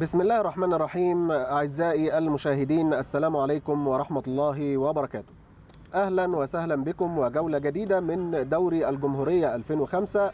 بسم الله الرحمن الرحيم أعزائي المشاهدين السلام عليكم ورحمة الله وبركاته أهلا وسهلا بكم وجولة جديدة من دوري الجمهورية 2005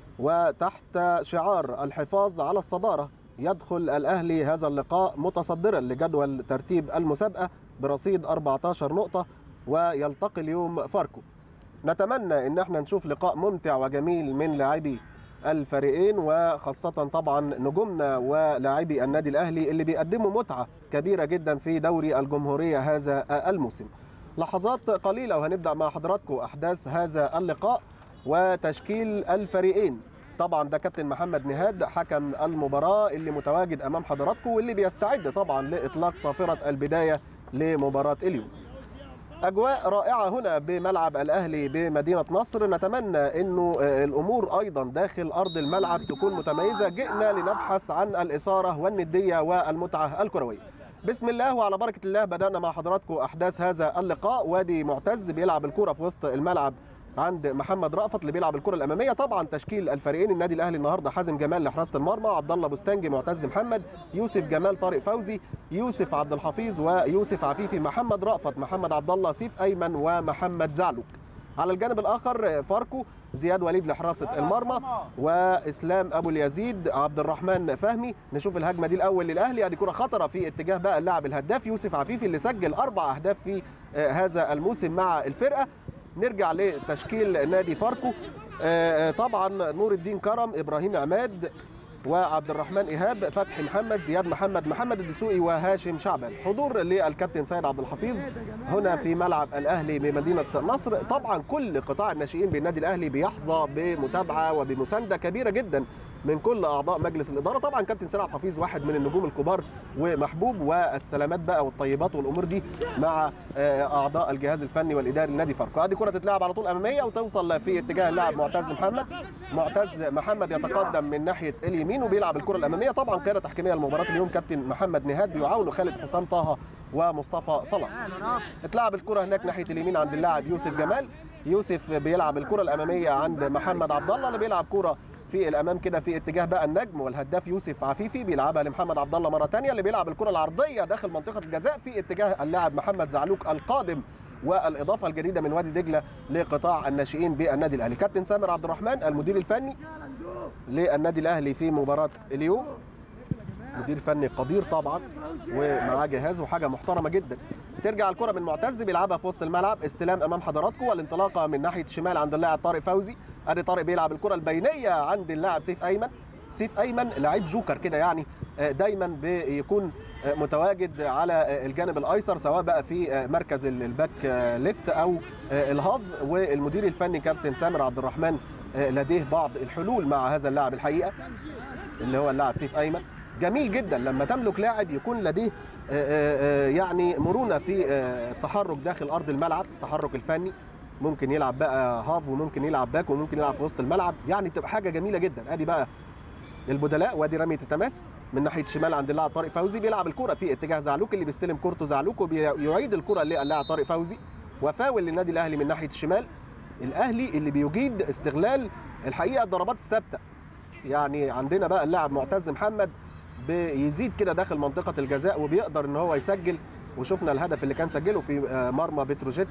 وتحت شعار الحفاظ على الصدارة يدخل الأهلي هذا اللقاء متصدرا لجدول ترتيب المسابقة برصيد 14 نقطة ويلتقي اليوم فاركو نتمنى ان احنا نشوف لقاء ممتع وجميل من لاعبي الفريقين وخاصة طبعا نجومنا ولاعبي النادي الأهلي اللي بيقدموا متعة كبيرة جدا في دوري الجمهورية هذا الموسم لحظات قليلة وهنبدأ مع حضراتكم أحداث هذا اللقاء وتشكيل الفريقين طبعا ده كابتن محمد نهاد حكم المباراة اللي متواجد أمام حضراتكم واللي بيستعد طبعا لإطلاق صافرة البداية لمباراة اليوم اجواء رائعه هنا بملعب الاهلي بمدينه نصر نتمنى انه الامور ايضا داخل ارض الملعب تكون متميزه جئنا لنبحث عن الاثاره والنديه والمتعه الكرويه بسم الله وعلى بركه الله بدانا مع حضراتكم احداث هذا اللقاء وادي معتز بيلعب الكره في وسط الملعب عند محمد رأفت اللي بيلعب الكره الاماميه طبعا تشكيل الفريقين النادي الاهلي النهارده حازم جمال لحراسه المرمى عبد الله بوستانجي معتز محمد يوسف جمال طارق فوزي يوسف عبد الحفيظ ويوسف عفيفي محمد رأفت محمد عبد الله سيف ايمن ومحمد زعلوك على الجانب الاخر فاركو زياد وليد لحراسه المرمى واسلام ابو اليزيد عبد الرحمن فهمي نشوف الهجمه دي الاول للاهلي ادي كره خطره في اتجاه بقى اللاعب الهداف يوسف عفيفي اللي سجل اربع اهداف في هذا الموسم مع الفرقه نرجع لتشكيل نادي فاركو طبعا نور الدين كرم ابراهيم عماد وعبد الرحمن ايهاب فتحي محمد زياد محمد محمد الدسوقي وهاشم شعبان حضور للكابتن سيد عبد الحفيظ هنا في ملعب الاهلي بمدينه نصر طبعا كل قطاع الناشئين بالنادي الاهلي بيحظى بمتابعه وبمسانده كبيره جدا من كل اعضاء مجلس الاداره طبعا كابتن سيد عبد الحفيظ واحد من النجوم الكبار ومحبوب والسلامات بقى والطيبات والامور دي مع اعضاء الجهاز الفني والاداري لنادي فاركو ادي كره تتلعب على طول اماميه وتوصل في اتجاه اللاعب معتز محمد معتز محمد يتقدم من ناحيه اليمين وبيلعب الكره الاماميه طبعا قياده تحكيميه لمباراه اليوم كابتن محمد نهاد بيعاونه خالد حسام طه ومصطفى صلاح اتلعب الكره هناك ناحيه اليمين عند اللاعب يوسف جمال يوسف بيلعب الكره الاماميه عند محمد عبد الله اللي بيلعب كره في الامام كده في اتجاه بقى النجم والهداف يوسف عفيفي بيلعبها لمحمد عبد الله مره ثانيه اللي بيلعب الكره العرضيه داخل منطقه الجزاء في اتجاه اللاعب محمد زعلوك القادم والاضافه الجديده من وادي دجله لقطاع الناشئين بالنادي الاهلي كابتن سامر عبد الرحمن المدير الفني للنادي الاهلي في مباراه اليوم مدير فني قدير طبعا ومعاه جهاز وحاجه محترمه جدا ترجع الكره من معتز بيلعبها في وسط الملعب استلام امام حضراتكم والانطلاقه من ناحيه الشمال عند اللاعب طارق فوزي ادي طارق بيلعب الكره البينيه عند اللاعب سيف ايمن سيف ايمن لعيب جوكر كده يعني دايما بيكون متواجد على الجانب الايسر سواء بقى في مركز الباك ليفت او الهاف والمدير الفني كابتن سامر عبد الرحمن لديه بعض الحلول مع هذا اللاعب الحقيقه اللي هو اللاعب سيف ايمن جميل جدا لما تملك لاعب يكون لديه يعني مرونه في التحرك داخل ارض الملعب التحرك الفني ممكن يلعب بقى هاف وممكن يلعب باك وممكن يلعب في وسط الملعب يعني بتبقى حاجه جميله جدا ادي بقى البدلاء وادي رميه التماس من ناحيه الشمال عند اللاعب طارق فوزي بيلعب الكره في اتجاه زعلوك اللي بيستلم كورته زعلوك وبيعيد الكره للاعب طارق فوزي وفاول للنادي الاهلي من ناحيه الشمال الاهلي اللي بيجيد استغلال الحقيقه الضربات الثابته يعني عندنا بقى اللاعب معتز محمد بيزيد كده داخل منطقه الجزاء وبيقدر ان هو يسجل وشفنا الهدف اللي كان سجله في مرمى بتروجيت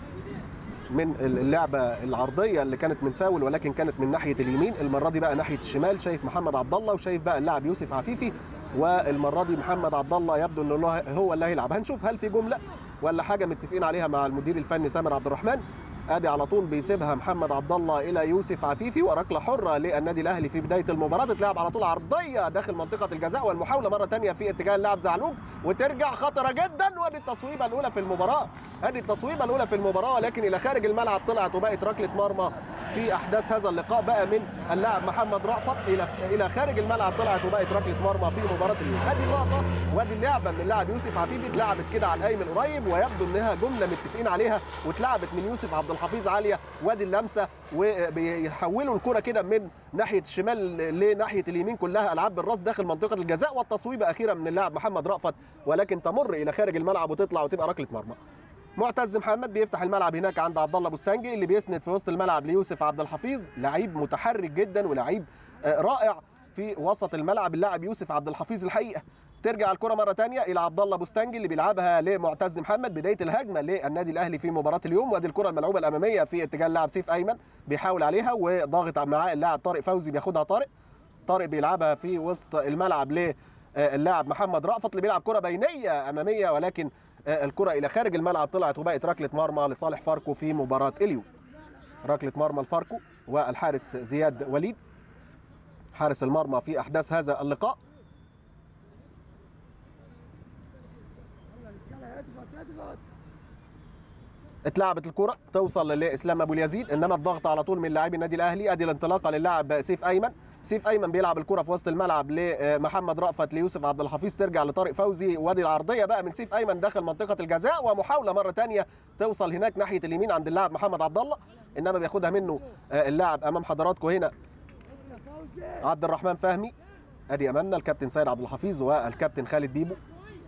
من اللعبه العرضيه اللي كانت من فاول ولكن كانت من ناحيه اليمين المره دي بقى ناحيه الشمال شايف محمد عبد الله وشايف بقى اللاعب يوسف عفيفي والمره دي محمد عبد الله يبدو انه هو اللي هيلعب هنشوف هل في جمله ولا حاجه متفقين عليها مع المدير الفني سامر عبد الرحمن ادي على طول بيسيبها محمد عبد الله الى يوسف عفيفي وركله حره للنادي الاهلي في بدايه المباراه تتلعب على طول عرضيه داخل منطقه الجزاء والمحاوله مره ثانيه في اتجاه اللاعب زعلوك وترجع خطره جدا وادي التصويبه الاولى في المباراه ادي التصويبه الاولى في المباراه ولكن الى خارج الملعب طلعت وبقت ركله مرمى في احداث هذا اللقاء بقى من اللاعب محمد رأفت الى الى خارج الملعب طلعت وبقت ركله مرمى في مباراه اليوم ادي اللقطه وادي اللعبه من اللاعب يوسف عفيفي اتلعبت كده على الايمن قريب ويبدو انها جمله متفقين عليها واتلعبت من يوسف عبد الحفيظ عاليه وادي اللمسه وبيحولوا الكره كده من ناحيه الشمال لناحيه اليمين كلها العاب بالراس داخل منطقه الجزاء والتصويبه اخيرا من اللاعب محمد رأفت ولكن تمر الى خارج الملعب وتطلع وتبقى ركله مرمى معتز محمد بيفتح الملعب هناك عند عبد الله بوستانجي اللي بيسند في وسط الملعب ليوسف عبد الحفيظ لعيب متحرك جدا ولعيب رائع في وسط الملعب اللاعب يوسف عبد الحفيظ الحقيقه ترجع الكره مره ثانيه الى عبد الله بوستانجي اللي بيلعبها لمعتز محمد بدايه الهجمه للنادي الاهلي في مباراه اليوم وادي الكره الملعوبه الاماميه في اتجاه اللاعب سيف ايمن بيحاول عليها وضاغط معاه اللاعب طارق فوزي بياخدها طارق طارق بيلعبها في وسط الملعب للاعب محمد رأفت اللي بيلعب كره بينيه اماميه ولكن الكره الى خارج الملعب طلعت وبقت ركله مرمى لصالح فاركو في مباراه اليوم ركله مرمى لفاركو والحارس زياد وليد حارس المرمى في احداث هذا اللقاء اتلعبت الكرة توصل لاسلام ابو اليزيد انما الضغط على طول من لاعبي النادي الاهلي ادي الانطلاقه للاعب سيف ايمن سيف ايمن بيلعب الكرة في وسط الملعب لمحمد رأفت ليوسف عبد الحفيظ ترجع لطارق فوزي وادي العرضيه بقى من سيف ايمن داخل منطقه الجزاء ومحاوله مره ثانيه توصل هناك ناحيه اليمين عند اللاعب محمد عبد الله انما بياخدها منه اللاعب امام حضراتكم هنا عبد الرحمن فهمي ادي امامنا الكابتن سيد عبد الحفيظ والكابتن خالد بيبو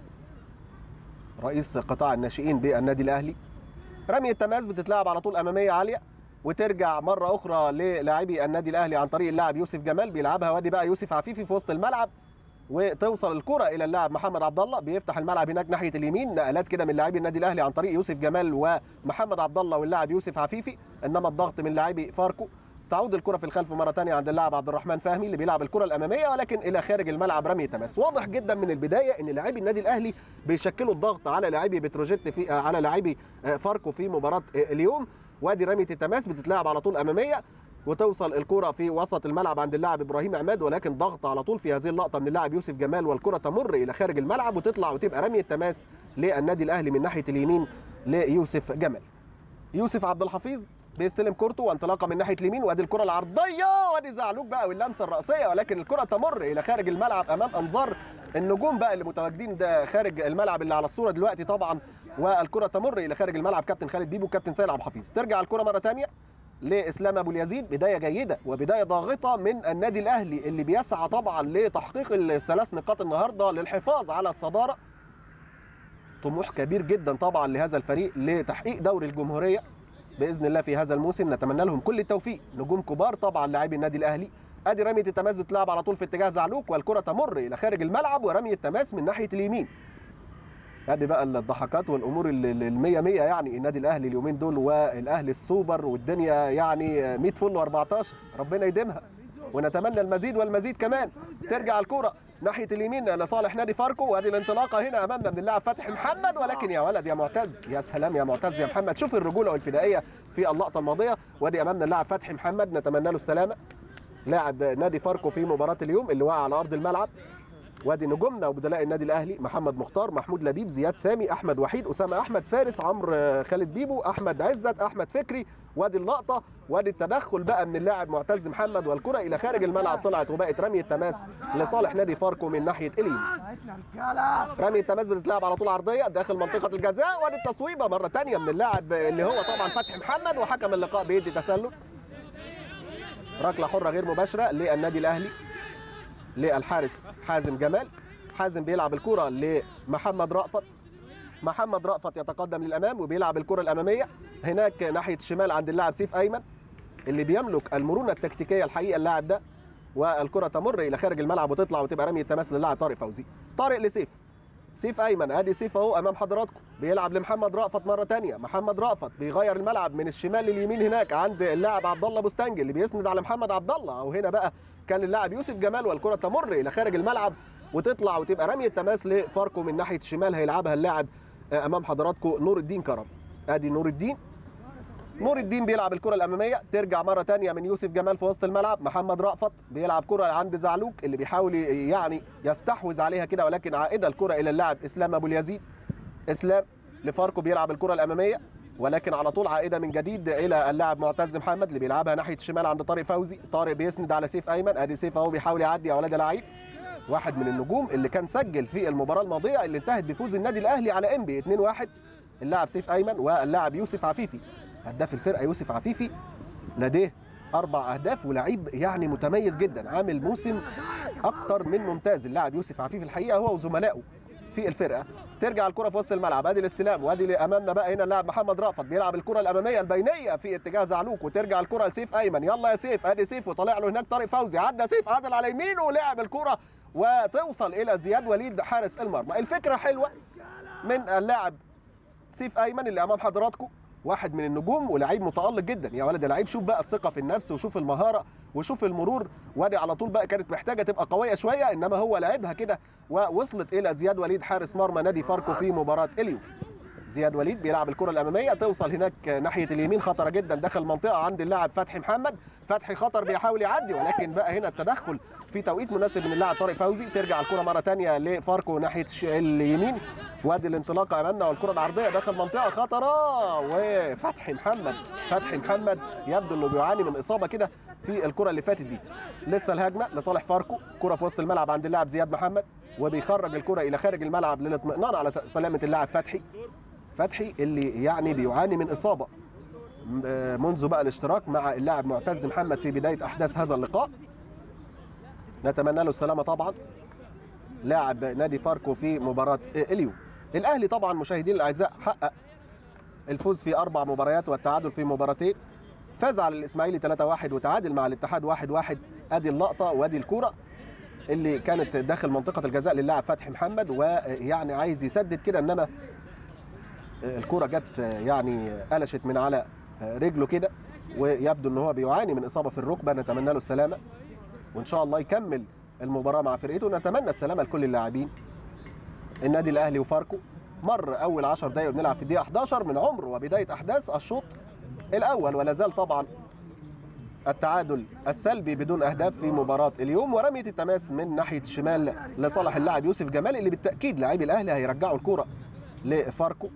رئيس قطاع الناشئين بالنادي الاهلي رمي التماس بتتلعب على طول اماميه عاليه وترجع مره اخرى للاعبي النادي الاهلي عن طريق اللاعب يوسف جمال بيلعبها وادي بقى يوسف عفيفي في وسط الملعب وتوصل الكره الى اللاعب محمد عبد الله بيفتح الملعب هناك ناحيه اليمين نقلات كده من لاعبي النادي الاهلي عن طريق يوسف جمال ومحمد عبد الله واللاعب يوسف عفيفي انما الضغط من لاعبي فاركو تعود الكره في الخلف مره ثانيه عند اللاعب عبد الرحمن فهمي اللي بيلعب الكره الاماميه ولكن الى خارج الملعب رمي تماس واضح جدا من البدايه ان لاعبي النادي الاهلي بيشكلوا الضغط على لاعبي بتروجيت في على لاعبي فاركو في مباراه اليوم وادي رميه التماس بتتلعب على طول اماميه وتوصل الكرة في وسط الملعب عند اللاعب ابراهيم عماد ولكن ضغط على طول في هذه اللقطة من اللاعب يوسف جمال والكرة تمر الى خارج الملعب وتطلع وتبقى رمية تماس للنادي الاهلي من ناحية اليمين ليوسف جمال. يوسف عبد الحفيظ بيستلم كورته وانطلاقه من ناحيه اليمين وادي الكره العرضيه وادي زعلوك بقى واللمسه الراسيه ولكن الكره تمر الى خارج الملعب امام انظار النجوم بقى اللي متواجدين ده خارج الملعب اللي على الصوره دلوقتي طبعا والكره تمر الى خارج الملعب كابتن خالد بيبو كابتن سيد عبد الحفيظ ترجع الكره مره ثانيه لاسلام ابو اليزيد بدايه جيده وبدايه ضاغطه من النادي الاهلي اللي بيسعى طبعا لتحقيق الثلاث نقاط النهارده للحفاظ على الصداره طموح كبير جدا طبعا لهذا الفريق لتحقيق دوري الجمهوريه باذن الله في هذا الموسم نتمنى لهم كل التوفيق نجوم كبار طبعا لاعبي النادي الاهلي ادي رميه التماس بتلعب على طول في اتجاه زعلوك والكره تمر الى خارج الملعب ورمي التماس من ناحيه اليمين ادي بقى الضحكات والامور المية مية يعني النادي الاهلي اليومين دول والاهلي السوبر والدنيا يعني 100 فل و14 ربنا يديمها ونتمنى المزيد والمزيد كمان ترجع الكره ناحيه اليمين لصالح نادي فاركو وادي الانطلاقه هنا امامنا من اللاعب فتحي محمد ولكن يا ولد يا معتز يا سلام يا معتز يا محمد شوف الرجوله والفدائيه في اللقطه الماضيه وادي امامنا اللاعب فتحي محمد نتمنى له السلامه لاعب نادي فاركو في مباراه اليوم اللي وقع على ارض الملعب وادي نجومنا وبدلاء النادي الاهلي محمد مختار محمود لبيب زياد سامي احمد وحيد اسامه احمد فارس عمرو خالد بيبو احمد عزت احمد فكري وادي اللقطه وادي التدخل بقى من اللاعب معتز محمد والكره الى خارج الملعب طلعت وبقت رميه تماس لصالح نادي فاركو من ناحيه اليمين رميه تماس بتتلعب على طول عرضيه داخل منطقه الجزاء وادي التصويبه مره ثانيه من اللاعب اللي هو طبعا فتحي محمد وحكم اللقاء بيدي تسلل ركله حره غير مباشره للنادي الاهلي للحارس حازم جمال حازم بيلعب الكرة لمحمد رأفت محمد رأفت يتقدم للأمام وبيلعب الكرة الأمامية هناك ناحية الشمال عند اللاعب سيف أيمن اللي بيملك المرونة التكتيكية الحقيقة اللاعب ده والكرة تمر إلى خارج الملعب وتطلع وتبقى رمية تماس للاعب طارق فوزي طارق لسيف سيف ايمن ادي سيف اهو امام حضراتكم بيلعب لمحمد رأفت مره ثانيه محمد رأفت بيغير الملعب من الشمال لليمين هناك عند اللاعب عبد الله بوستانجي اللي بيسند على محمد عبد الله او هنا بقى كان اللاعب يوسف جمال والكره تمر الى خارج الملعب وتطلع وتبقى رميه تماس لفاركو من ناحيه الشمال هيلعبها اللاعب امام حضراتكم نور الدين كرم ادي نور الدين نور الدين بيلعب الكره الاماميه ترجع مره ثانيه من يوسف جمال في وسط الملعب محمد رأفت بيلعب كره عند زعلوك اللي بيحاول يعني يستحوذ عليها كده ولكن عائده الكره الى اللاعب اسلام ابو اليزيد اسلام لفاركو بيلعب الكره الاماميه ولكن على طول عائده من جديد الى اللاعب معتز محمد اللي بيلعبها ناحيه الشمال عند طارق فوزي طارق بيسند على سيف ايمن ادي سيف اهو بيحاول يعدي يا ولاد لعيب واحد من النجوم اللي كان سجل في المباراه الماضيه اللي انتهت بفوز النادي الاهلي على انبي 2-1 اللاعب سيف ايمن واللاعب يوسف عفيفي هداف الفرقه يوسف عفيفي لديه اربع اهداف ولعيب يعني متميز جدا عامل موسم اكتر من ممتاز اللاعب يوسف عفيفي الحقيقه هو وزملائه في الفرقه ترجع الكره في وسط الملعب ادي الاستلام وادي اللي امامنا بقى هنا اللاعب محمد رأفت بيلعب الكره الاماميه البينيه في اتجاه زعلوك وترجع الكره لسيف ايمن يلا يا سيف ادي سيف وطالع له هناك طارق فوزي عدى سيف عدل على يمينه ولعب الكره وتوصل الى زياد وليد حارس المرمى الفكره حلوه من اللاعب سيف ايمن اللي امام حضراتكم واحد من النجوم ولاعيب متالق جدا يا ولد يا لعيب شوف بقى الثقه في النفس وشوف المهاره وشوف المرور وادي على طول بقى كانت محتاجه تبقى قويه شويه انما هو لعبها كده ووصلت الى زياد وليد حارس مرمى نادي فاركو في مباراه اليوم زياد وليد بيلعب الكره الاماميه توصل هناك ناحيه اليمين خطره جدا داخل المنطقه عند اللاعب فتحي محمد فتحي خطر بيحاول يعدي ولكن بقى هنا التدخل في توقيت مناسب من اللاعب طارق فوزي ترجع الكره مره ثانيه لفاركو ناحيه اليمين وادي الانطلاقه امامنا والكره العرضيه داخل منطقه خطره وفتحي محمد فتحي محمد يبدو انه بيعاني من اصابه كده في الكره اللي فاتت دي لسه الهجمه لصالح فاركو كره في وسط الملعب عند اللاعب زياد محمد وبيخرج الكره الى خارج الملعب للاطمئنان على سلامه اللاعب فتحي فتحي اللي يعني بيعاني من اصابه منذ بقى الاشتراك مع اللاعب معتز محمد في بدايه احداث هذا اللقاء نتمنى له السلامه طبعا لاعب نادي فاركو في مباراه اليوم الاهلي طبعا مشاهدين الاعزاء حقق الفوز في اربع مباريات والتعادل في مباراتين فاز على الاسماعيلي 3-1 وتعادل مع الاتحاد 1-1 ادي اللقطه وادي الكوره اللي كانت داخل منطقه الجزاء للاعب فتحي محمد ويعني عايز يسدد كده انما الكرة جت يعني قلشت من على رجله كده ويبدو ان هو بيعاني من اصابه في الركبه نتمنى له السلامه وان شاء الله يكمل المباراه مع فرقته نتمنى السلامه لكل اللاعبين النادي الاهلي وفاركو مر اول 10 دقائق بنلعب في الدقيقه 11 من عمر وبدايه احداث الشوط الاول ولا زال طبعا التعادل السلبي بدون اهداف في مباراه اليوم ورميه التماس من ناحيه الشمال لصالح اللاعب يوسف جمال اللي بالتاكيد لاعبي الاهلي هيرجعوا الكره لفاركو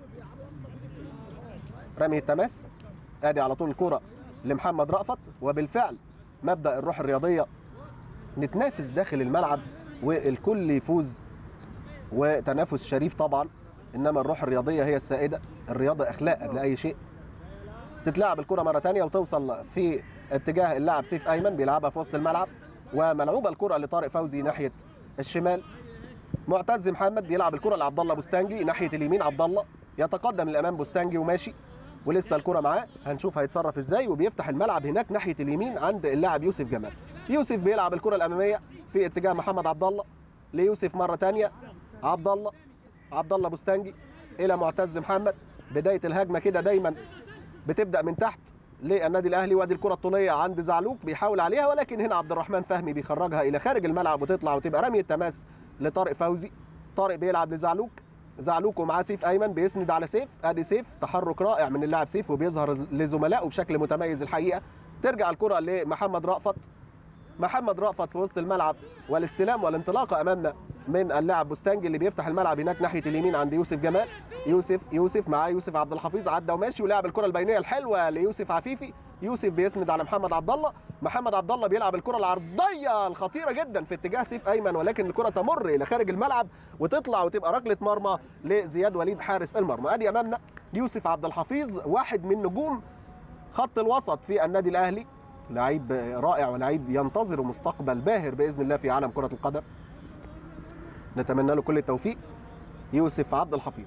رمي التماس ادي على طول الكره لمحمد رأفت وبالفعل مبدا الروح الرياضيه نتنافس داخل الملعب والكل يفوز وتنافس شريف طبعا انما الروح الرياضيه هي السائده الرياضه اخلاق قبل اي شيء تتلعب الكره مره ثانيه وتوصل في اتجاه اللاعب سيف ايمن بيلعبها في وسط الملعب وملعوبه الكره لطارق فوزي ناحيه الشمال معتز محمد بيلعب الكره لعبد الله بوستانجي ناحيه اليمين عبد الله يتقدم للامام بوستانجي وماشي ولسه الكره معاه هنشوف هيتصرف ازاي وبيفتح الملعب هناك ناحيه اليمين عند اللاعب يوسف جمال يوسف بيلعب الكره الاماميه في اتجاه محمد عبد الله ليوسف مره ثانيه عبد الله عبد الله بوستانجي الى معتز محمد بدايه الهجمه كده دايما بتبدا من تحت للنادي الاهلي وادي الكره الطوليه عند زعلوك بيحاول عليها ولكن هنا عبد الرحمن فهمي بيخرجها الى خارج الملعب وتطلع وتبقى رميه تماس لطارق فوزي طارق بيلعب لزعلوك زعلوك ومعاه سيف ايمن بيسند على سيف ادي سيف تحرك رائع من اللاعب سيف وبيظهر لزملائه بشكل متميز الحقيقه ترجع الكره لمحمد رأفت محمد رأفت في وسط الملعب والاستلام والانطلاقه امامنا من اللاعب بوستانجي اللي بيفتح الملعب هناك ناحيه اليمين عند يوسف جمال يوسف يوسف معاه يوسف عبد الحفيظ عدى وماشي ولعب الكره البينيه الحلوه ليوسف عفيفي يوسف بيسند على محمد عبد الله محمد عبد الله بيلعب الكره العرضيه الخطيره جدا في اتجاه سيف ايمن ولكن الكره تمر الى خارج الملعب وتطلع وتبقى ركله مرمى لزياد وليد حارس المرمى ادي امامنا يوسف عبد الحفيظ واحد من نجوم خط الوسط في النادي الاهلي لعيب رائع ولعيب ينتظر مستقبل باهر باذن الله في عالم كره القدم نتمنى له كل التوفيق يوسف عبد الحفيظ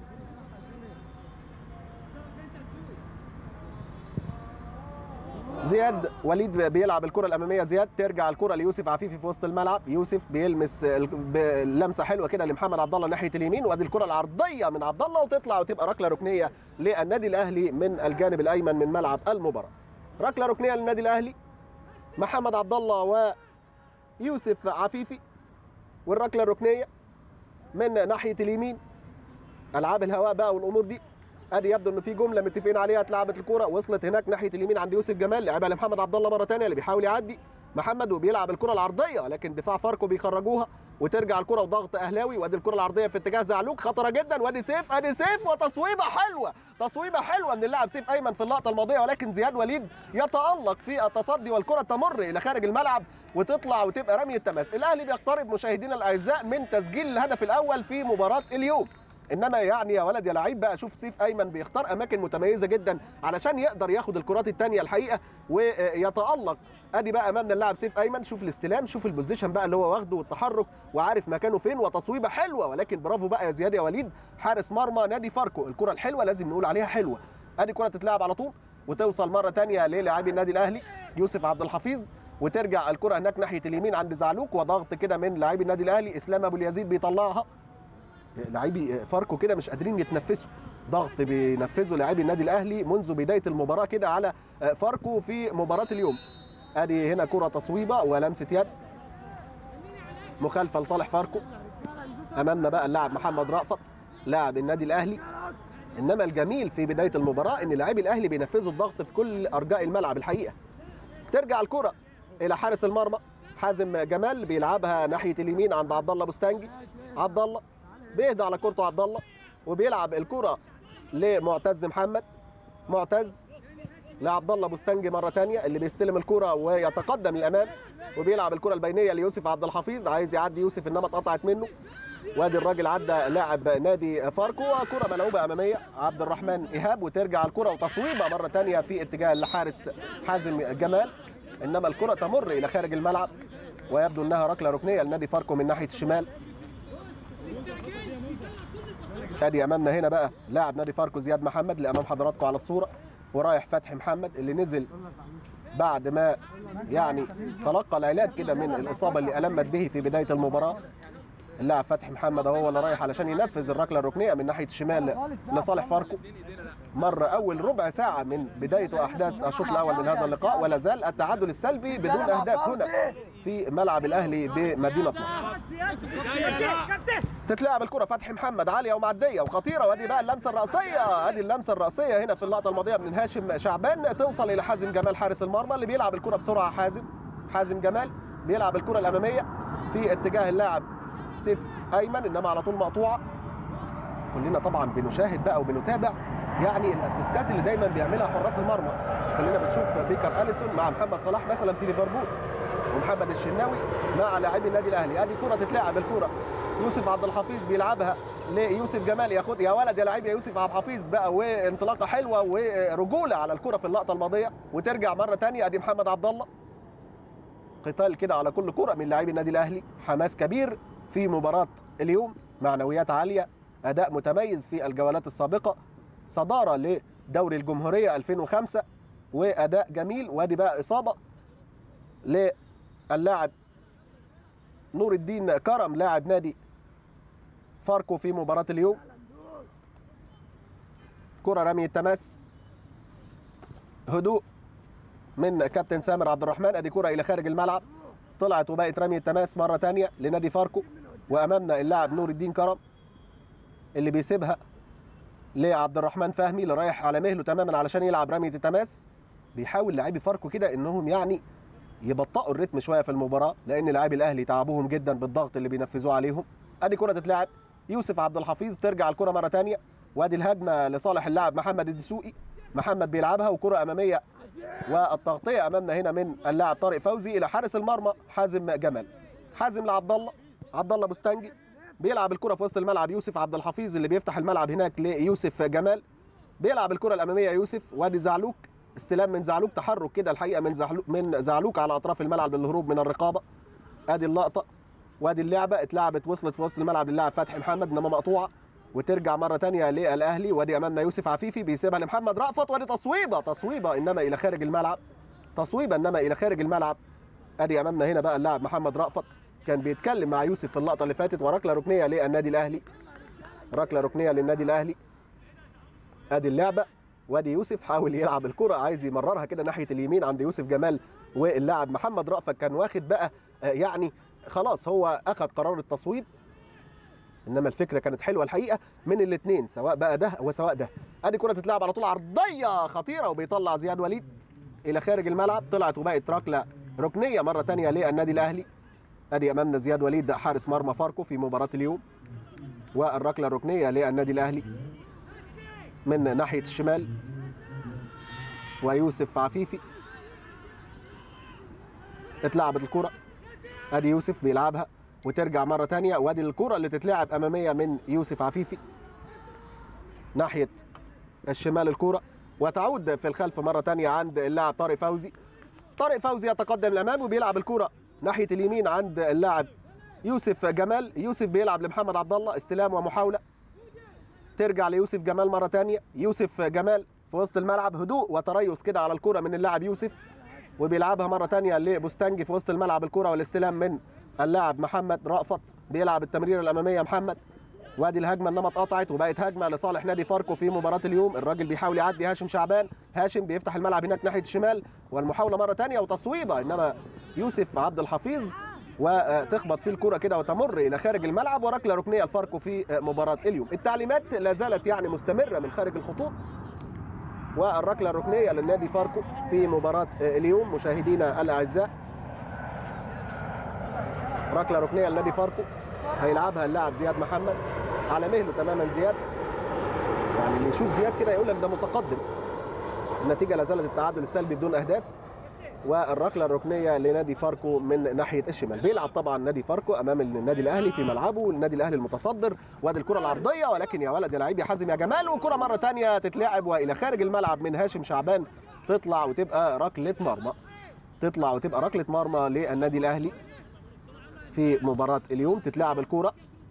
زياد وليد بيلعب الكره الاماميه زياد ترجع الكره ليوسف عفيفي في وسط الملعب يوسف بيلمس لمسه حلوه كده لمحمد عبد الله ناحيه اليمين وادي الكره العرضيه من عبد الله وتطلع وتبقى ركله ركنيه للنادي الاهلي من الجانب الايمن من ملعب المباراه ركله ركنيه للنادي الاهلي محمد عبد الله ويوسف عفيفي والركله الركنيه من ناحيه اليمين العاب الهواء بقى والامور دي ادي يبدو انه في جمله متفقين عليها اتلعبت الكره وصلت هناك ناحيه اليمين عند يوسف جمال لعبها لمحمد عبد الله مره ثانيه اللي بيحاول يعدي محمد وبيلعب الكره العرضيه لكن دفاع فاركو بيخرجوها وترجع الكره وضغط اهلاوي وادي الكره العرضيه في اتجاه زعلوك خطره جدا وادي سيف ادي سيف وتصويبه حلوه تصويبه حلوه من اللاعب سيف ايمن في اللقطه الماضيه ولكن زياد وليد يتالق في التصدي والكره تمر الى خارج الملعب وتطلع وتبقى رميه تماس الاهلي بيقترب مشاهدينا الاعزاء من تسجيل الهدف الاول في مباراه اليوم انما يعني يا ولد يا لعيب بقى شوف سيف ايمن بيختار اماكن متميزه جدا علشان يقدر ياخد الكرات الثانيه الحقيقه ويتالق ادي بقى امامنا اللاعب سيف ايمن شوف الاستلام شوف البوزيشن بقى اللي هو واخده والتحرك وعارف مكانه فين وتصويبه حلوه ولكن برافو بقى يا زياد يا وليد حارس مرمى نادي فاركو الكره الحلوه لازم نقول عليها حلوه ادي كره تتلعب على طول وتوصل مره ثانيه للاعبي النادي الاهلي يوسف عبد الحفيظ وترجع الكره هناك ناحيه اليمين عند زعلوك وضغط كده من لاعبي النادي الاهلي اسلام ابو اليزيد بيطلعها لاعبي فاركو كده مش قادرين يتنفسوا ضغط بينفذه لاعبي النادي الاهلي منذ بدايه المباراه كده على فاركو في مباراه اليوم ادي هنا كره تصويبه ولمسه يد مخالفه لصالح فاركو امامنا بقى اللاعب محمد رأفت لاعب النادي الاهلي انما الجميل في بدايه المباراه ان لاعبي الاهلي بينفذوا الضغط في كل ارجاء الملعب الحقيقه ترجع الكره الى حارس المرمى حازم جمال بيلعبها ناحيه اليمين عند عبد الله بوستانجي عبد الله بيهدى على كورته عبد الله وبيلعب الكره لمعتز محمد معتز لعبد الله بوستانجي مره ثانيه اللي بيستلم الكره ويتقدم للامام وبيلعب الكره البينيه ليوسف عبد الحفيظ عايز يعدي يوسف انما اتقطعت منه وادي الراجل عدى لاعب نادي فاركو وكره ملعوبه اماميه عبد الرحمن ايهاب وترجع الكره وتصويبه مره ثانيه في اتجاه الحارس حازم جمال انما الكره تمر الى خارج الملعب ويبدو انها ركله ركنيه لنادي فاركو من ناحيه الشمال ادي امامنا هنا بقى لاعب نادي فاركو زياد محمد اللي امام حضراتكم على الصوره ورايح فتحي محمد اللي نزل بعد ما يعني تلقى العلاج كده من الاصابه اللي المت به في بدايه المباراه اللاعب فتحي محمد هو اللي رايح علشان ينفذ الركله الركنيه من ناحيه الشمال لصالح فاركو مر اول ربع ساعه من بدايه احداث الشوط الاول من هذا اللقاء ولا زال التعادل السلبي بدون اهداف هنا في ملعب الاهلي بمدينه نصر تتلعب الكره فتحي محمد عاليه ومعديه وخطيره وادي بقى اللمسه الراسيه ادي اللمسه الراسيه هنا في اللقطه الماضيه من هاشم شعبان توصل الى حازم جمال حارس المرمى اللي بيلعب الكره بسرعه حازم حازم جمال بيلعب الكره الاماميه في اتجاه اللاعب سيف ايمن انما على طول مقطوعه كلنا طبعا بنشاهد بقى وبنتابع يعني الاسيستات اللي دايما بيعملها حراس المرمى كلنا بنشوف بيكر اليسون مع محمد صلاح مثلا في ليفربول ومحمد الشناوي مع لاعبي النادي الاهلي ادي كره تتلعب الكره يوسف عبد الحفيظ بيلعبها ليوسف جمال ياخد يا ولد يا لعيب يا يوسف عبد الحفيظ بقى وانطلاقه حلوه ورجوله على الكره في اللقطه الماضيه وترجع مره ثانيه ادي محمد عبد الله قتال كده على كل كره من لاعبي النادي الاهلي حماس كبير في مباراه اليوم معنويات عاليه اداء متميز في الجولات السابقه صداره لدوري الجمهوريه 2005 واداء جميل وادي بقى اصابه للاعب نور الدين كرم لاعب نادي فاركو في مباراه اليوم كره رمي التماس هدوء من كابتن سامر عبد الرحمن ادي كره الى خارج الملعب طلعت وبقت رمي التماس مره ثانيه لنادي فاركو وامامنا اللاعب نور الدين كرم اللي بيسيبها لعبد الرحمن فهمي اللي رايح على مهله تماما علشان يلعب رميه التماس بيحاول لاعبي فاركو كده انهم يعني يبطئوا الريتم شويه في المباراه لان لاعبي الاهلي تعبوهم جدا بالضغط اللي بينفذوه عليهم ادي كره تتلعب يوسف عبد الحفيظ ترجع الكره مره ثانيه وادي الهجمه لصالح اللاعب محمد الدسوقي محمد بيلعبها وكره اماميه والتغطيه امامنا هنا من اللاعب طارق فوزي الى حارس المرمى حازم جمال حازم لعبد الله عبد الله بوستانجي بيلعب الكره في وسط الملعب يوسف عبد الحفيظ اللي بيفتح الملعب هناك ليوسف جمال بيلعب الكره الاماميه يوسف وادي زعلوك استلام من زعلوك تحرك كده الحقيقه من زعلوك من زعلوك على اطراف الملعب للهروب من الرقابه ادي اللقطه وادي اللعبه اتلعبت وصلت في وسط الملعب للاعب فتحي محمد انما مقطوعه وترجع مره ثانيه للاهلي وادي امامنا يوسف عفيفي بيسيبها لمحمد رأفت وادي تصويبه تصويبه انما الى خارج الملعب تصويبه انما الى خارج الملعب ادي امامنا هنا بقى اللاعب محمد رأفت كان بيتكلم مع يوسف في اللقطه اللي فاتت وركله ركنيه للنادي الاهلي ركله ركنيه للنادي الاهلي ادي اللعبه وادي يوسف حاول يلعب الكره عايز يمررها كده ناحيه اليمين عند يوسف جمال واللاعب محمد رأفت كان واخد بقى يعني خلاص هو اخذ قرار التصويب انما الفكره كانت حلوه الحقيقه من الاثنين سواء بقى ده وسواء ده ادي كره تتلعب على طول عرضيه خطيره وبيطلع زياد وليد الى خارج الملعب طلعت وبقت ركله ركنيه مره ثانيه للنادي الاهلي ادي امامنا زياد وليد حارس مرمى فاركو في مباراه اليوم والركله الركنيه للنادي الاهلي من ناحيه الشمال ويوسف عفيفي اتلعبت الكره ادي يوسف بيلعبها وترجع مره ثانيه وادي الكره اللي تتلعب اماميه من يوسف عفيفي ناحيه الشمال الكره وتعود في الخلف مره ثانيه عند اللاعب طارق فوزي طارق فوزي يتقدم الامام وبيلعب الكره ناحيه اليمين عند اللاعب يوسف جمال يوسف بيلعب لمحمد عبد الله استلام ومحاوله ترجع ليوسف جمال مره ثانيه يوسف جمال في وسط الملعب هدوء وتريث كده على الكره من اللاعب يوسف وبيلعبها مره ثانيه لبوستانجي في وسط الملعب الكره والاستلام من اللاعب محمد رأفت بيلعب التمريره الاماميه محمد وادي الهجمه انما اتقطعت وبقت هجمه لصالح نادي فاركو في مباراه اليوم الراجل بيحاول يعدي هاشم شعبان هاشم بيفتح الملعب هناك ناحيه الشمال والمحاوله مره ثانيه وتصويبه انما يوسف عبد الحفيظ وتخبط فيه الكره كده وتمر الى خارج الملعب وركله ركنيه لفاركو في مباراه اليوم التعليمات لا زالت يعني مستمره من خارج الخطوط والركله الركنيه للنادي فاركو في مباراه اليوم مشاهدينا الاعزاء ركله ركنيه لنادي فاركو هيلعبها اللاعب زياد محمد على مهله تماما زياد يعني اللي يشوف زياد كده يقول لك ده متقدم النتيجه لا زالت التعادل السلبي بدون اهداف والركله الركنيه لنادي فاركو من ناحيه الشمال بيلعب طبعا نادي فاركو امام النادي الاهلي في ملعبه النادي الاهلي المتصدر وادي الكره العرضيه ولكن يا ولد يا لعيب يا حازم يا جمال وكره مره ثانيه تتلعب والى خارج الملعب من هاشم شعبان تطلع وتبقى ركله مرمى تطلع وتبقى ركله مرمى للنادي الاهلي في مباراه اليوم تتلعب الكره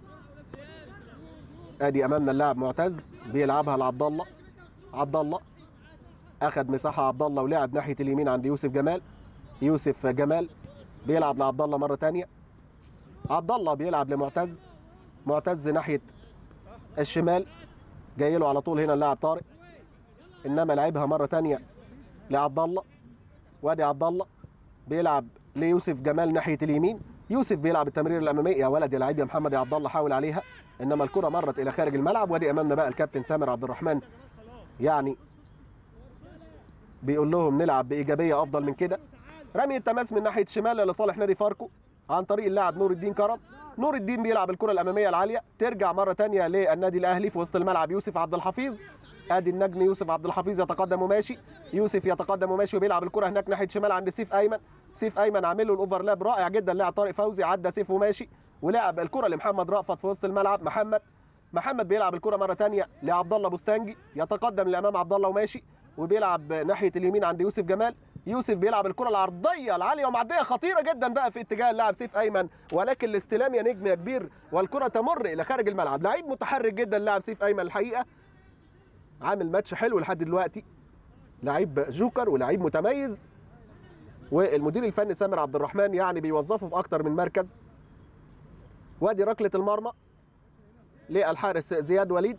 ادي امامنا اللاعب معتز بيلعبها لعبد الله عبد الله اخذ مساحه عبد الله ولعب ناحيه اليمين عند يوسف جمال يوسف جمال بيلعب لعبد الله مره ثانيه عبد الله بيلعب لمعتز معتز ناحيه الشمال جاي له على طول هنا اللاعب طارق انما لعبها مره ثانيه لعبد الله وادي عبد الله بيلعب ليوسف جمال ناحيه اليمين يوسف بيلعب التمرير الاماميه يا ولد يا لعيب يا محمد يا عبد الله حاول عليها انما الكره مرت الى خارج الملعب وادي امامنا بقى الكابتن سامر عبد الرحمن يعني بيقول لهم نلعب بايجابيه افضل من كده رمي التماس من ناحيه الشمال لصالح نادي فاركو عن طريق اللاعب نور الدين كرم نور الدين بيلعب الكره الاماميه العاليه ترجع مره ثانيه للنادي الاهلي في وسط الملعب يوسف عبد الحفيظ ادي النجم يوسف عبد الحفيظ يتقدم وماشي يوسف يتقدم وماشي وبيلعب الكره هناك ناحيه شمال عند سيف ايمن سيف ايمن عامل له الاوفرلاب رائع جدا لاعب طارق فوزي عدى سيف وماشي ولعب الكره لمحمد رأفت في وسط الملعب محمد محمد بيلعب الكره مره ثانيه لعبد الله بوستانجي يتقدم لامام عبد الله وماشي وبيلعب ناحيه اليمين عند يوسف جمال يوسف بيلعب الكره العرضيه العاليه ومعديه خطيره جدا بقى في اتجاه اللاعب سيف ايمن ولكن الاستلام يا نجم يا كبير والكره تمر الى خارج الملعب لعيب متحرك جدا اللاعب سيف ايمن الحقيقه عامل ماتش حلو لحد دلوقتي لعيب جوكر ولعيب متميز والمدير الفني سامر عبد الرحمن يعني بيوظفه في اكتر من مركز وادي ركله المرمى للحارس زياد وليد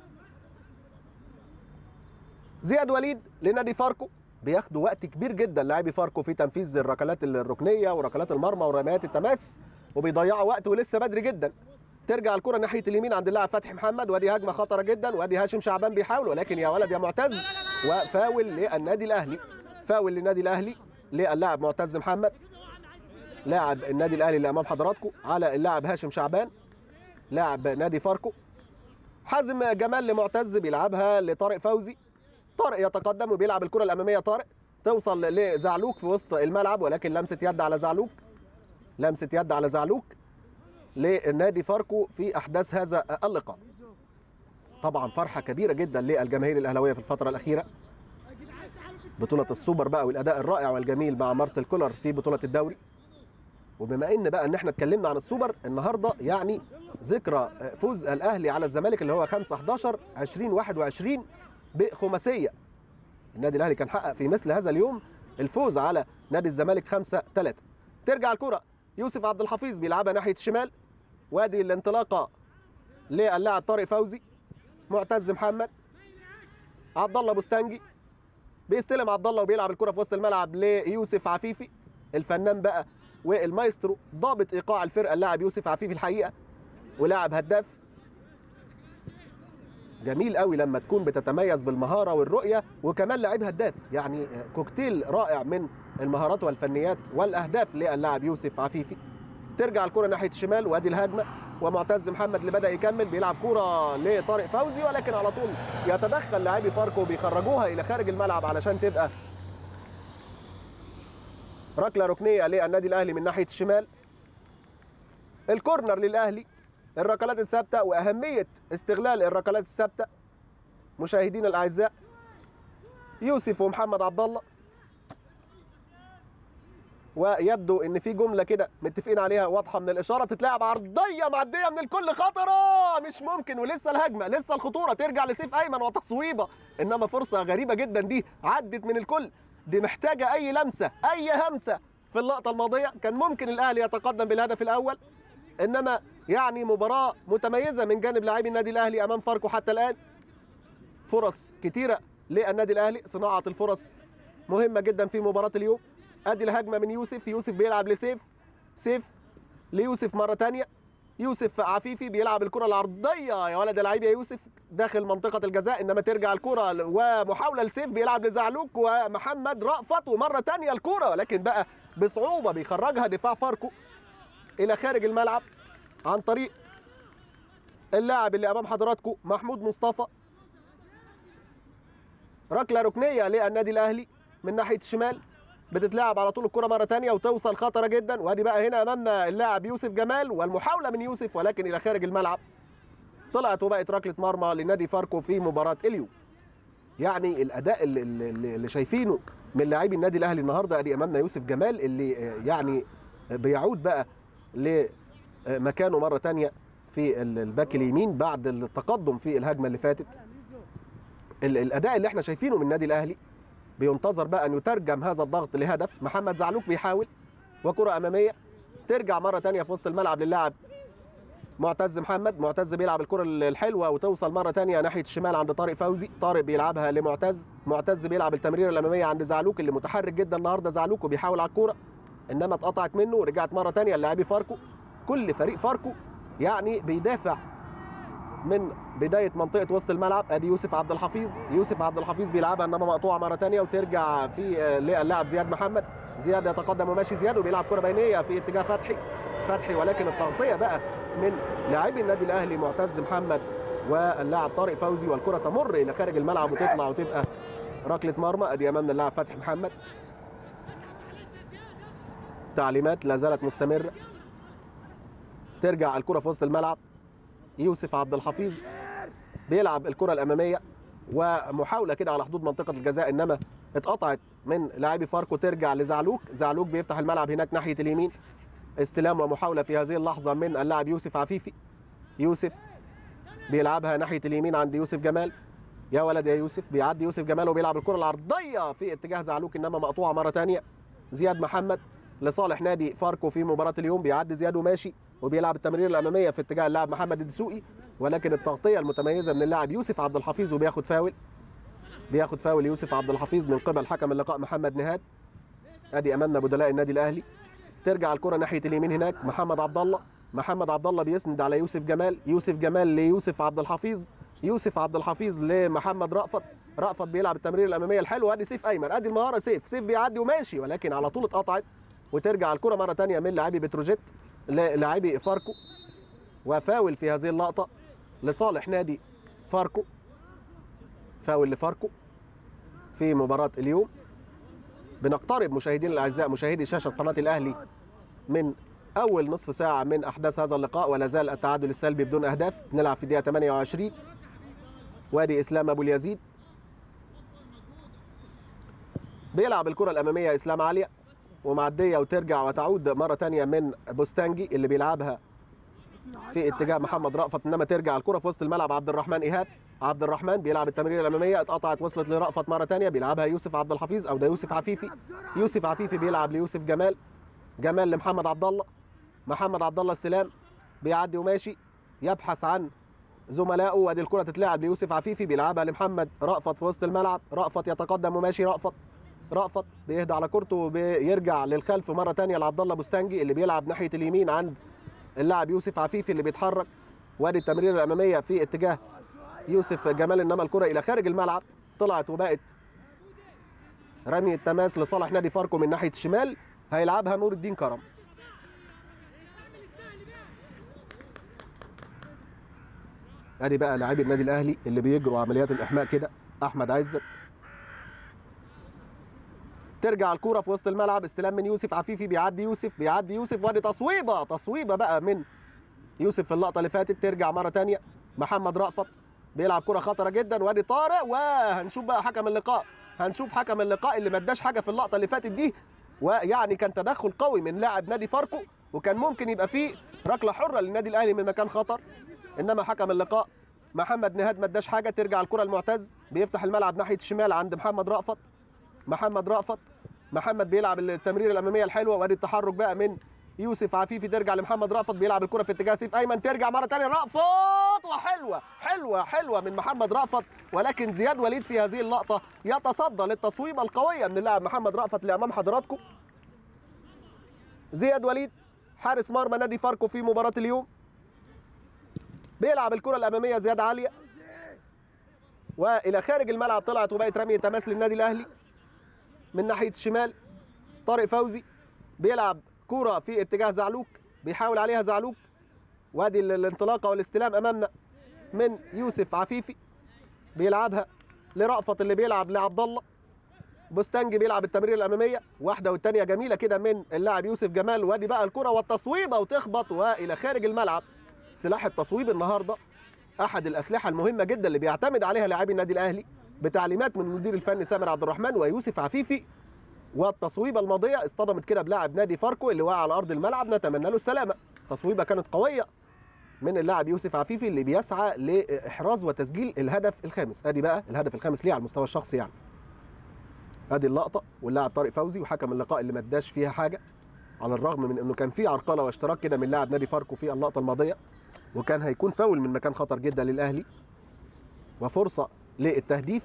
زياد وليد لنادي فاركو بياخدوا وقت كبير جدا لاعبي فاركو في تنفيذ الركلات الركنيه وركلات المرمى ورميات التماس وبيضيعوا وقت ولسه بدري جدا ترجع الكره ناحيه اليمين عند اللاعب فتحي محمد وادي هجمه خطره جدا وادي هاشم شعبان بيحاول ولكن يا ولد يا معتز وفاول للنادي الاهلي فاول للنادي الاهلي للاعب معتز محمد لاعب النادي الاهلي اللي امام حضراتكم على اللاعب هاشم شعبان لاعب نادي فاركو حازم جمال لمعتز بيلعبها لطارق فوزي طارق يتقدم وبيلعب الكره الاماميه طارق توصل لزعلوك في وسط الملعب ولكن لمسه يد على زعلوك لمسه يد على زعلوك للنادي فاركو في احداث هذا اللقاء طبعا فرحه كبيره جدا للجماهير الاهلاويه في الفتره الاخيره بطوله السوبر بقى والاداء الرائع والجميل مع مارسيل كولر في بطوله الدوري وبما ان بقى ان احنا اتكلمنا عن السوبر النهارده يعني ذكرى فوز الاهلي على الزمالك اللي هو 5 11 2021 بخماسيه النادي الاهلي كان حقق في مثل هذا اليوم الفوز على نادي الزمالك 5 3 ترجع الكره يوسف عبد الحفيظ بيلعبها ناحيه الشمال وادي الانطلاقه للاعب طارق فوزي معتز محمد عبد الله بوستانجي بيستلم عبد الله وبيلعب الكره في وسط الملعب ليوسف عفيفي الفنان بقى والمايسترو ضابط ايقاع الفرقه اللاعب يوسف عفيفي الحقيقه ولاعب هداف جميل قوي لما تكون بتتميز بالمهاره والرؤيه وكمان لاعب هداف يعني كوكتيل رائع من المهارات والفنيات والاهداف للاعب يوسف عفيفي ترجع الكره ناحيه الشمال وادي الهجمه ومعتز محمد اللي بدا يكمل بيلعب كره لطارق فوزي ولكن على طول يتدخل لاعبي فاركو بيخرجوها الى خارج الملعب علشان تبقى ركله ركنيه للنادي الاهلي من ناحيه الشمال الكورنر للاهلي الركلات الثابته واهميه استغلال الركلات الثابته مشاهدينا الاعزاء يوسف ومحمد عبد الله ويبدو ان في جمله كده متفقين عليها واضحه من الاشاره تتلعب عرضيه معديه من الكل خطره مش ممكن ولسه الهجمه لسه الخطوره ترجع لسيف ايمن وتصويبه انما فرصه غريبه جدا دي عدت من الكل دي محتاجه اي لمسه اي همسه في اللقطه الماضيه كان ممكن الاهلي يتقدم بالهدف الاول انما يعني مباراه متميزه من جانب لاعبي النادي الاهلي امام فاركو حتى الان فرص كتيره للنادي الاهلي صناعه الفرص مهمه جدا في مباراه اليوم ادي الهجمه من يوسف يوسف بيلعب لسيف سيف ليوسف مره تانية يوسف عفيفي بيلعب الكره العرضيه يا ولد اللعيب يا يوسف داخل منطقه الجزاء انما ترجع الكره ومحاوله لسيف بيلعب لزعلوك ومحمد رأفت ومره تانية الكره ولكن بقى بصعوبه بيخرجها دفاع فاركو الى خارج الملعب عن طريق اللاعب اللي امام حضراتكم محمود مصطفى ركله ركنيه للنادي الاهلي من ناحيه الشمال بتتلعب على طول الكره مره ثانيه وتوصل خطره جدا وادي بقى هنا امامنا اللاعب يوسف جمال والمحاوله من يوسف ولكن الى خارج الملعب طلعت وبقت ركله مرمى لنادي فاركو في مباراه اليوم يعني الاداء اللي, اللي, اللي شايفينه من لاعبي النادي الاهلي النهارده ادي امامنا يوسف جمال اللي يعني بيعود بقى لمكانه مره ثانيه في الباك اليمين بعد التقدم في الهجمه اللي فاتت الاداء اللي احنا شايفينه من النادي الاهلي بينتظر بقى ان يترجم هذا الضغط لهدف محمد زعلوك بيحاول وكره اماميه ترجع مره ثانيه في وسط الملعب للاعب معتز محمد معتز بيلعب الكره الحلوه وتوصل مره ثانيه ناحيه الشمال عند طارق فوزي طارق بيلعبها لمعتز معتز بيلعب التمريره الاماميه عند زعلوك اللي متحرك جدا النهارده زعلوك وبيحاول على الكوره انما اتقطعت منه ورجعت مره ثانيه للاعبي فاركو كل فريق فاركو يعني بيدافع من بدايه منطقه وسط الملعب ادي يوسف عبد الحفيظ يوسف عبد الحفيظ بيلعبها انما مقطوعه مره ثانيه وترجع في للاعب زياد محمد زياد يتقدم وماشي زياد وبيلعب كره بينيه في اتجاه فتحي فتحي ولكن التغطيه بقى من لاعبي النادي الاهلي معتز محمد واللاعب طارق فوزي والكره تمر الى خارج الملعب وتطلع وتبقى ركله مرمى ادي امامنا اللاعب فتحي محمد تعليمات لا زالت مستمره ترجع الكره في وسط الملعب يوسف عبد الحفيظ بيلعب الكره الاماميه ومحاوله كده على حدود منطقه الجزاء انما اتقطعت من لاعبي فاركو ترجع لزعلوك زعلوك بيفتح الملعب هناك ناحيه اليمين استلام ومحاوله في هذه اللحظه من اللاعب يوسف عفيفي يوسف بيلعبها ناحيه اليمين عند يوسف جمال يا ولد يا يوسف بيعدي يوسف جمال وبيلعب الكره العرضيه في اتجاه زعلوك انما مقطوعه مره ثانيه زياد محمد لصالح نادي فاركو في مباراه اليوم بيعدي زياد وماشي وبيلعب التمرير الاماميه في اتجاه اللاعب محمد الدسوقي ولكن التغطيه المتميزه من اللاعب يوسف عبد الحفيظ وبياخد فاول بياخد فاول يوسف عبد الحفيظ من قبل حكم اللقاء محمد نهاد ادي امامنا بدلاء النادي الاهلي ترجع الكره ناحيه اليمين هناك محمد عبد الله محمد عبد الله بيسند على يوسف جمال يوسف جمال ليوسف عبد الحفيظ يوسف عبد الحفيظ لمحمد رأفت رأفت بيلعب التمرير الاماميه الحلوه ادي سيف ايمن ادي المهاره سيف سيف بيعدي وماشي ولكن على طول اتقطعت وترجع الكره مره ثانيه من لاعبي بتروجيت للاعبي فاركو وفاول في هذه اللقطه لصالح نادي فاركو فاول لفاركو في مباراه اليوم بنقترب مشاهدينا الاعزاء مشاهدي شاشه قناه الاهلي من اول نصف ساعه من احداث هذا اللقاء ولا زال التعادل السلبي بدون اهداف نلعب في الدقيقه 28 وادي اسلام ابو اليزيد بيلعب الكره الاماميه اسلام عاليه ومعديه وترجع وتعود مره ثانيه من بوستانجي اللي بيلعبها في اتجاه محمد رأفت انما ترجع الكره في وسط الملعب عبد الرحمن ايهاب عبد الرحمن بيلعب التمريره الاماميه اتقطعت وصلت لرأفت مره ثانيه بيلعبها يوسف عبد الحفيظ او ده يوسف عفيفي يوسف عفيفي بيلعب ليوسف جمال جمال لمحمد عبد الله محمد عبد الله السلام بيعدي وماشي يبحث عن زملائه وادي الكره تتلعب ليوسف عفيفي بيلعبها لمحمد رأفت في وسط الملعب رأفت يتقدم وماشي رأفت رأفت بيهدى على كورته وبيرجع للخلف مره ثانيه لعبد الله بوستانجي اللي بيلعب ناحيه اليمين عند اللاعب يوسف عفيفي اللي بيتحرك وادي التمريره الاماميه في اتجاه يوسف جمال انما الكره الى خارج الملعب طلعت وبقت رمي التماس لصالح نادي فاركو من ناحيه الشمال هيلعبها نور الدين كرم ادي بقى لاعبي النادي الاهلي اللي بيجروا عمليات الاحماء كده احمد عزت ترجع الكرة في وسط الملعب استلام من يوسف عفيفي بيعدي يوسف بيعدي يوسف وادي تصويبة تصويبة بقى من يوسف في اللقطة اللي فاتت ترجع مرة تانية محمد رأفت بيلعب كرة خطرة جدا وادي طارق وهنشوف بقى حكم اللقاء هنشوف حكم اللقاء اللي ما اداش حاجة في اللقطة اللي فاتت دي ويعني كان تدخل قوي من لاعب نادي فاركو وكان ممكن يبقى فيه ركلة حرة للنادي الأهلي من مكان خطر إنما حكم اللقاء محمد نهاد ما اداش حاجة ترجع الكرة المعتز بيفتح الملعب ناحية الشمال عند محمد رأفت محمد رأفت محمد بيلعب التمريره الاماميه الحلوه وادي التحرك بقى من يوسف عفيفي ترجع لمحمد رأفت بيلعب الكره في اتجاه سيف ايمن ترجع مره ثانيه رأفت وحلوه حلوه حلوه من محمد رأفت ولكن زياد وليد في هذه اللقطه يتصدى للتصويبه القويه من اللاعب محمد رأفت اللي امام حضراتكم زياد وليد حارس مرمى نادي فاركو في مباراه اليوم بيلعب الكره الاماميه زياد عاليه والى خارج الملعب طلعت وبقت رميه تماس للنادي الاهلي من ناحيه الشمال طارق فوزي بيلعب كوره في اتجاه زعلوك بيحاول عليها زعلوك وادي ال- الانطلاقه والاستلام امامنا من يوسف عفيفي بيلعبها لرأفت اللي بيلعب لعبد الله بوستانجي بيلعب التمرير الاماميه واحده والثانيه جميله كده من اللاعب يوسف جمال وادي بقى الكره والتصويبه وتخبط والى خارج الملعب سلاح التصويب النهارده احد الاسلحه المهمه جدا اللي بيعتمد عليها لاعبي النادي الاهلي بتعليمات من المدير الفني سامر عبد الرحمن ويوسف عفيفي والتصويبه الماضيه اصطدمت كده بلاعب نادي فاركو اللي وقع على ارض الملعب نتمنى له السلامه تصويبه كانت قويه من اللاعب يوسف عفيفي اللي بيسعى لاحراز وتسجيل الهدف الخامس ادي بقى الهدف الخامس ليه على المستوى الشخصي يعني ادي اللقطه واللاعب طارق فوزي وحكم اللقاء اللي ما اداش فيها حاجه على الرغم من انه كان في عرقله واشتراك كده من لاعب نادي فاركو في اللقطه الماضيه وكان هيكون فاول من مكان خطر جدا للاهلي وفرصه للتهديف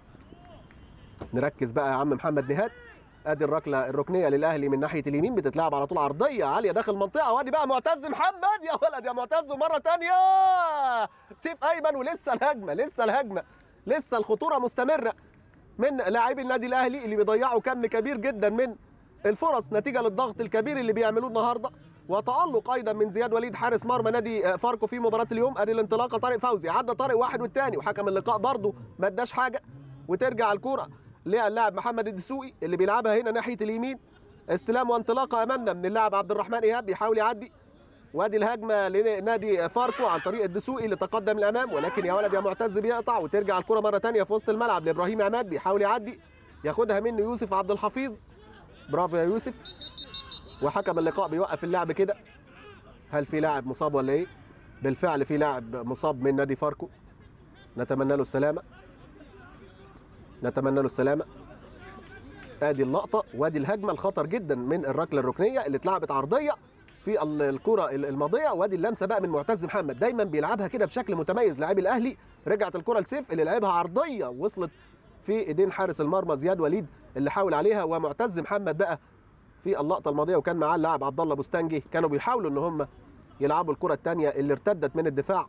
نركز بقى يا عم محمد نهاد ادي الركله الركنيه للاهلي من ناحيه اليمين بتتلعب على طول عرضيه عاليه داخل المنطقه وادي بقى معتز محمد يا ولد يا معتز مره تانية سيف ايمن ولسه الهجمه لسه الهجمه لسه الخطوره مستمره من لاعبي النادي الاهلي اللي بيضيعوا كم كبير جدا من الفرص نتيجه للضغط الكبير اللي بيعملوه النهارده وتالق ايضا من زياد وليد حارس مرمى نادي فاركو في مباراه اليوم ادي الانطلاقه طارق فوزي عدى طارق واحد والثاني وحكم اللقاء برضه ما اداش حاجه وترجع الكوره للاعب محمد الدسوقي اللي بيلعبها هنا ناحيه اليمين استلام وانطلاقه امامنا من اللاعب عبد الرحمن ايهاب بيحاول يعدي وادي الهجمه لنادي فاركو عن طريق الدسوقي اللي تقدم الامام ولكن يا ولد يا معتز بيقطع وترجع الكره مره ثانيه في وسط الملعب لابراهيم عماد بيحاول يعدي ياخدها منه يوسف عبد الحفيظ برافو يا يوسف وحكم اللقاء بيوقف اللعب كده هل في لاعب مصاب ولا ايه بالفعل في لاعب مصاب من نادي فاركو نتمنى له السلامه نتمنى له السلامه ادي اللقطه وادي الهجمه الخطر جدا من الركله الركنيه اللي اتلعبت عرضيه في ال- الكره ال- الماضيه وادي اللمسه بقى من معتز محمد دايما بيلعبها كده بشكل متميز لاعبي الاهلي رجعت الكره لسيف اللي لعبها عرضيه وصلت في ايدين حارس المرمى زياد وليد اللي حاول عليها ومعتز محمد بقى في اللقطه الماضيه وكان معاه اللاعب عبد الله بوستانجي كانوا بيحاولوا ان هم يلعبوا الكره الثانيه اللي ارتدت من الدفاع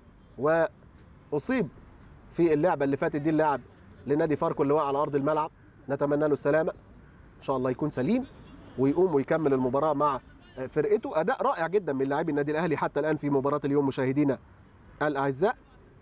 واصيب في اللعبه اللي فاتت دي اللاعب لنادي فاركو اللي وقع على ارض الملعب نتمنى له السلامه ان شاء الله يكون سليم ويقوم ويكمل المباراه مع فرقته اداء رائع جدا من لاعبي النادي الاهلي حتى الان في مباراه اليوم مشاهدينا الاعزاء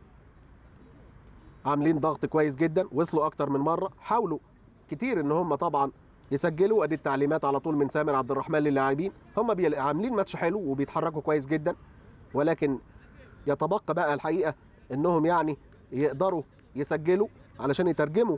عاملين ضغط كويس جدا وصلوا اكتر من مره حاولوا كتير ان هم طبعا يسجلوا ادي التعليمات على طول من سامر عبد الرحمن للاعبين هم بي- عاملين ماتش حلو وبيتحركوا كويس جدا ولكن يتبقى بقى الحقيقه انهم يعني يقدروا يسجلوا علشان يترجموا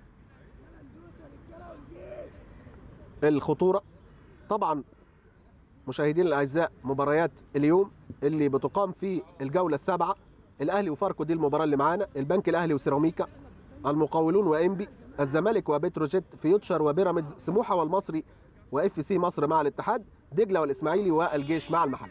الخطوره طبعا مشاهدينا الاعزاء مباريات اليوم اللي بتقام في الجوله السابعه الاهلي وفاركو دي المباراه اللي معانا البنك الاهلي وسيراميكا المقاولون وانبي الزمالك وبتروجيت فيوتشر وبيراميدز سموحه والمصري واف سي مصر مع الاتحاد دجله والاسماعيلي والجيش مع المحل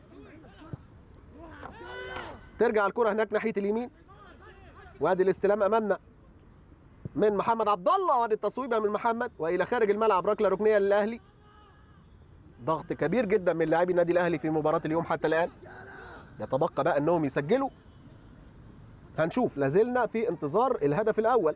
ترجع الكره هناك ناحيه اليمين وادي الاستلام امامنا من محمد عبد الله وادي التصويبه من محمد والى خارج الملعب ركله ركنيه للاهلي ضغط كبير جدا من لاعبي النادي الاهلي في مباراه اليوم حتى الان يتبقى بقى انهم يسجلوا هنشوف لازلنا في انتظار الهدف الاول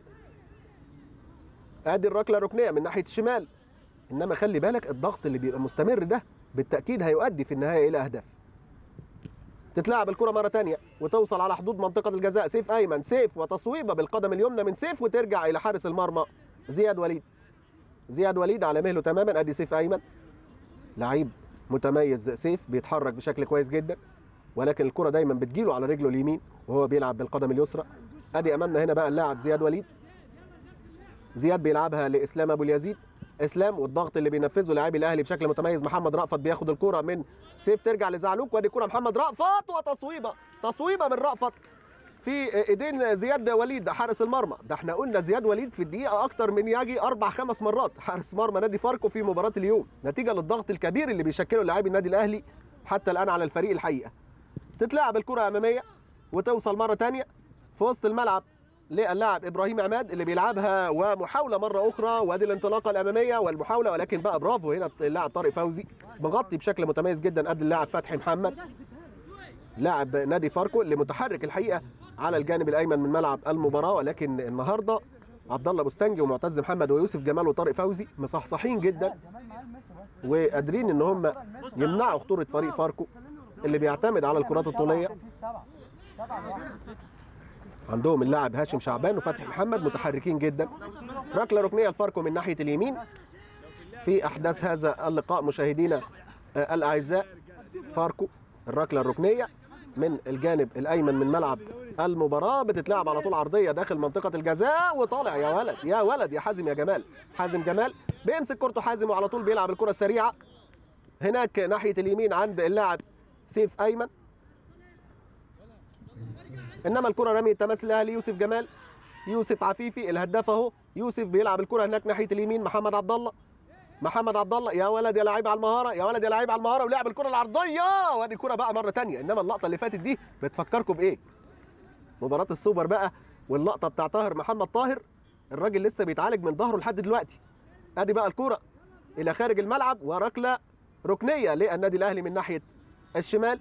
ادي الركله الركنيه من ناحيه الشمال انما خلي بالك الضغط اللي بيبقى مستمر ده بالتاكيد هيؤدي في النهايه الى اهداف تتلعب الكره مره تانية وتوصل على حدود منطقه الجزاء سيف ايمن سيف وتصويبه بالقدم اليمنى من سيف وترجع الى حارس المرمى زياد وليد زياد وليد على مهله تماما ادي سيف ايمن لعيب متميز سيف بيتحرك بشكل كويس جدا ولكن الكره دايما بتجيله على رجله اليمين وهو بيلعب بالقدم اليسرى ادي امامنا هنا بقى اللاعب زياد وليد زياد بيلعبها لاسلام ابو اليزيد اسلام والضغط اللي بينفذه لاعبي الاهلي بشكل متميز محمد رأفت بياخد الكره من سيف ترجع لزعلوك وادي كره محمد رأفت وتصويبه تصويبه من رأفت في ايدين زياد وليد حارس المرمى ده احنا قلنا زياد وليد في الدقيقه اكتر من يجي اربع خمس مرات حارس مرمى نادي فاركو في مباراه اليوم نتيجه للضغط الكبير اللي بيشكله لاعبي النادي الاهلي حتى الان على الفريق الحقيقه تتلعب الكره اماميه وتوصل مره ثانيه في وسط الملعب للاعب ابراهيم عماد اللي بيلعبها ومحاوله مره اخرى وادي الانطلاقه الاماميه والمحاوله ولكن بقى برافو هنا اللاعب طارق فوزي مغطي بشكل متميز جدا قبل اللاعب فتحي محمد لاعب نادي فاركو اللي متحرك الحقيقه على الجانب الايمن من ملعب المباراه ولكن النهارده عبد الله بوستنجي ومعتز محمد ويوسف جمال وطارق فوزي مصحصحين جدا وقادرين ان هم يمنعوا خطوره فريق فاركو اللي بيعتمد على الكرات الطوليه عندهم اللاعب هاشم شعبان وفتحي محمد متحركين جدا ركله ركنيه لفاركو من ناحيه اليمين في احداث هذا اللقاء مشاهدينا الاعزاء فاركو الركله الركنيه من الجانب الايمن من ملعب المباراه بتتلعب على طول عرضيه داخل منطقه الجزاء وطالع يا ولد يا ولد يا حازم يا جمال حازم جمال بيمسك كورته حازم وعلى طول بيلعب الكره السريعه هناك ناحيه اليمين عند اللاعب سيف ايمن انما الكره رمي التماس الاهلي يوسف جمال يوسف عفيفي الهداف اهو يوسف بيلعب الكره هناك ناحيه اليمين محمد عبد الله محمد عبد الله يا ولد يا لعيب على المهاره يا ولد يا لعيب على المهاره ولعب الكره العرضيه وادي الكره بقى مره ثانيه انما اللقطه اللي فاتت دي بتفكركم بايه مباراه السوبر بقى واللقطه بتاع طاهر محمد طاهر الراجل لسه بيتعالج من ظهره لحد دلوقتي ادي بقى الكره الى خارج الملعب وركله ركنيه للنادي الاهلي من ناحيه الشمال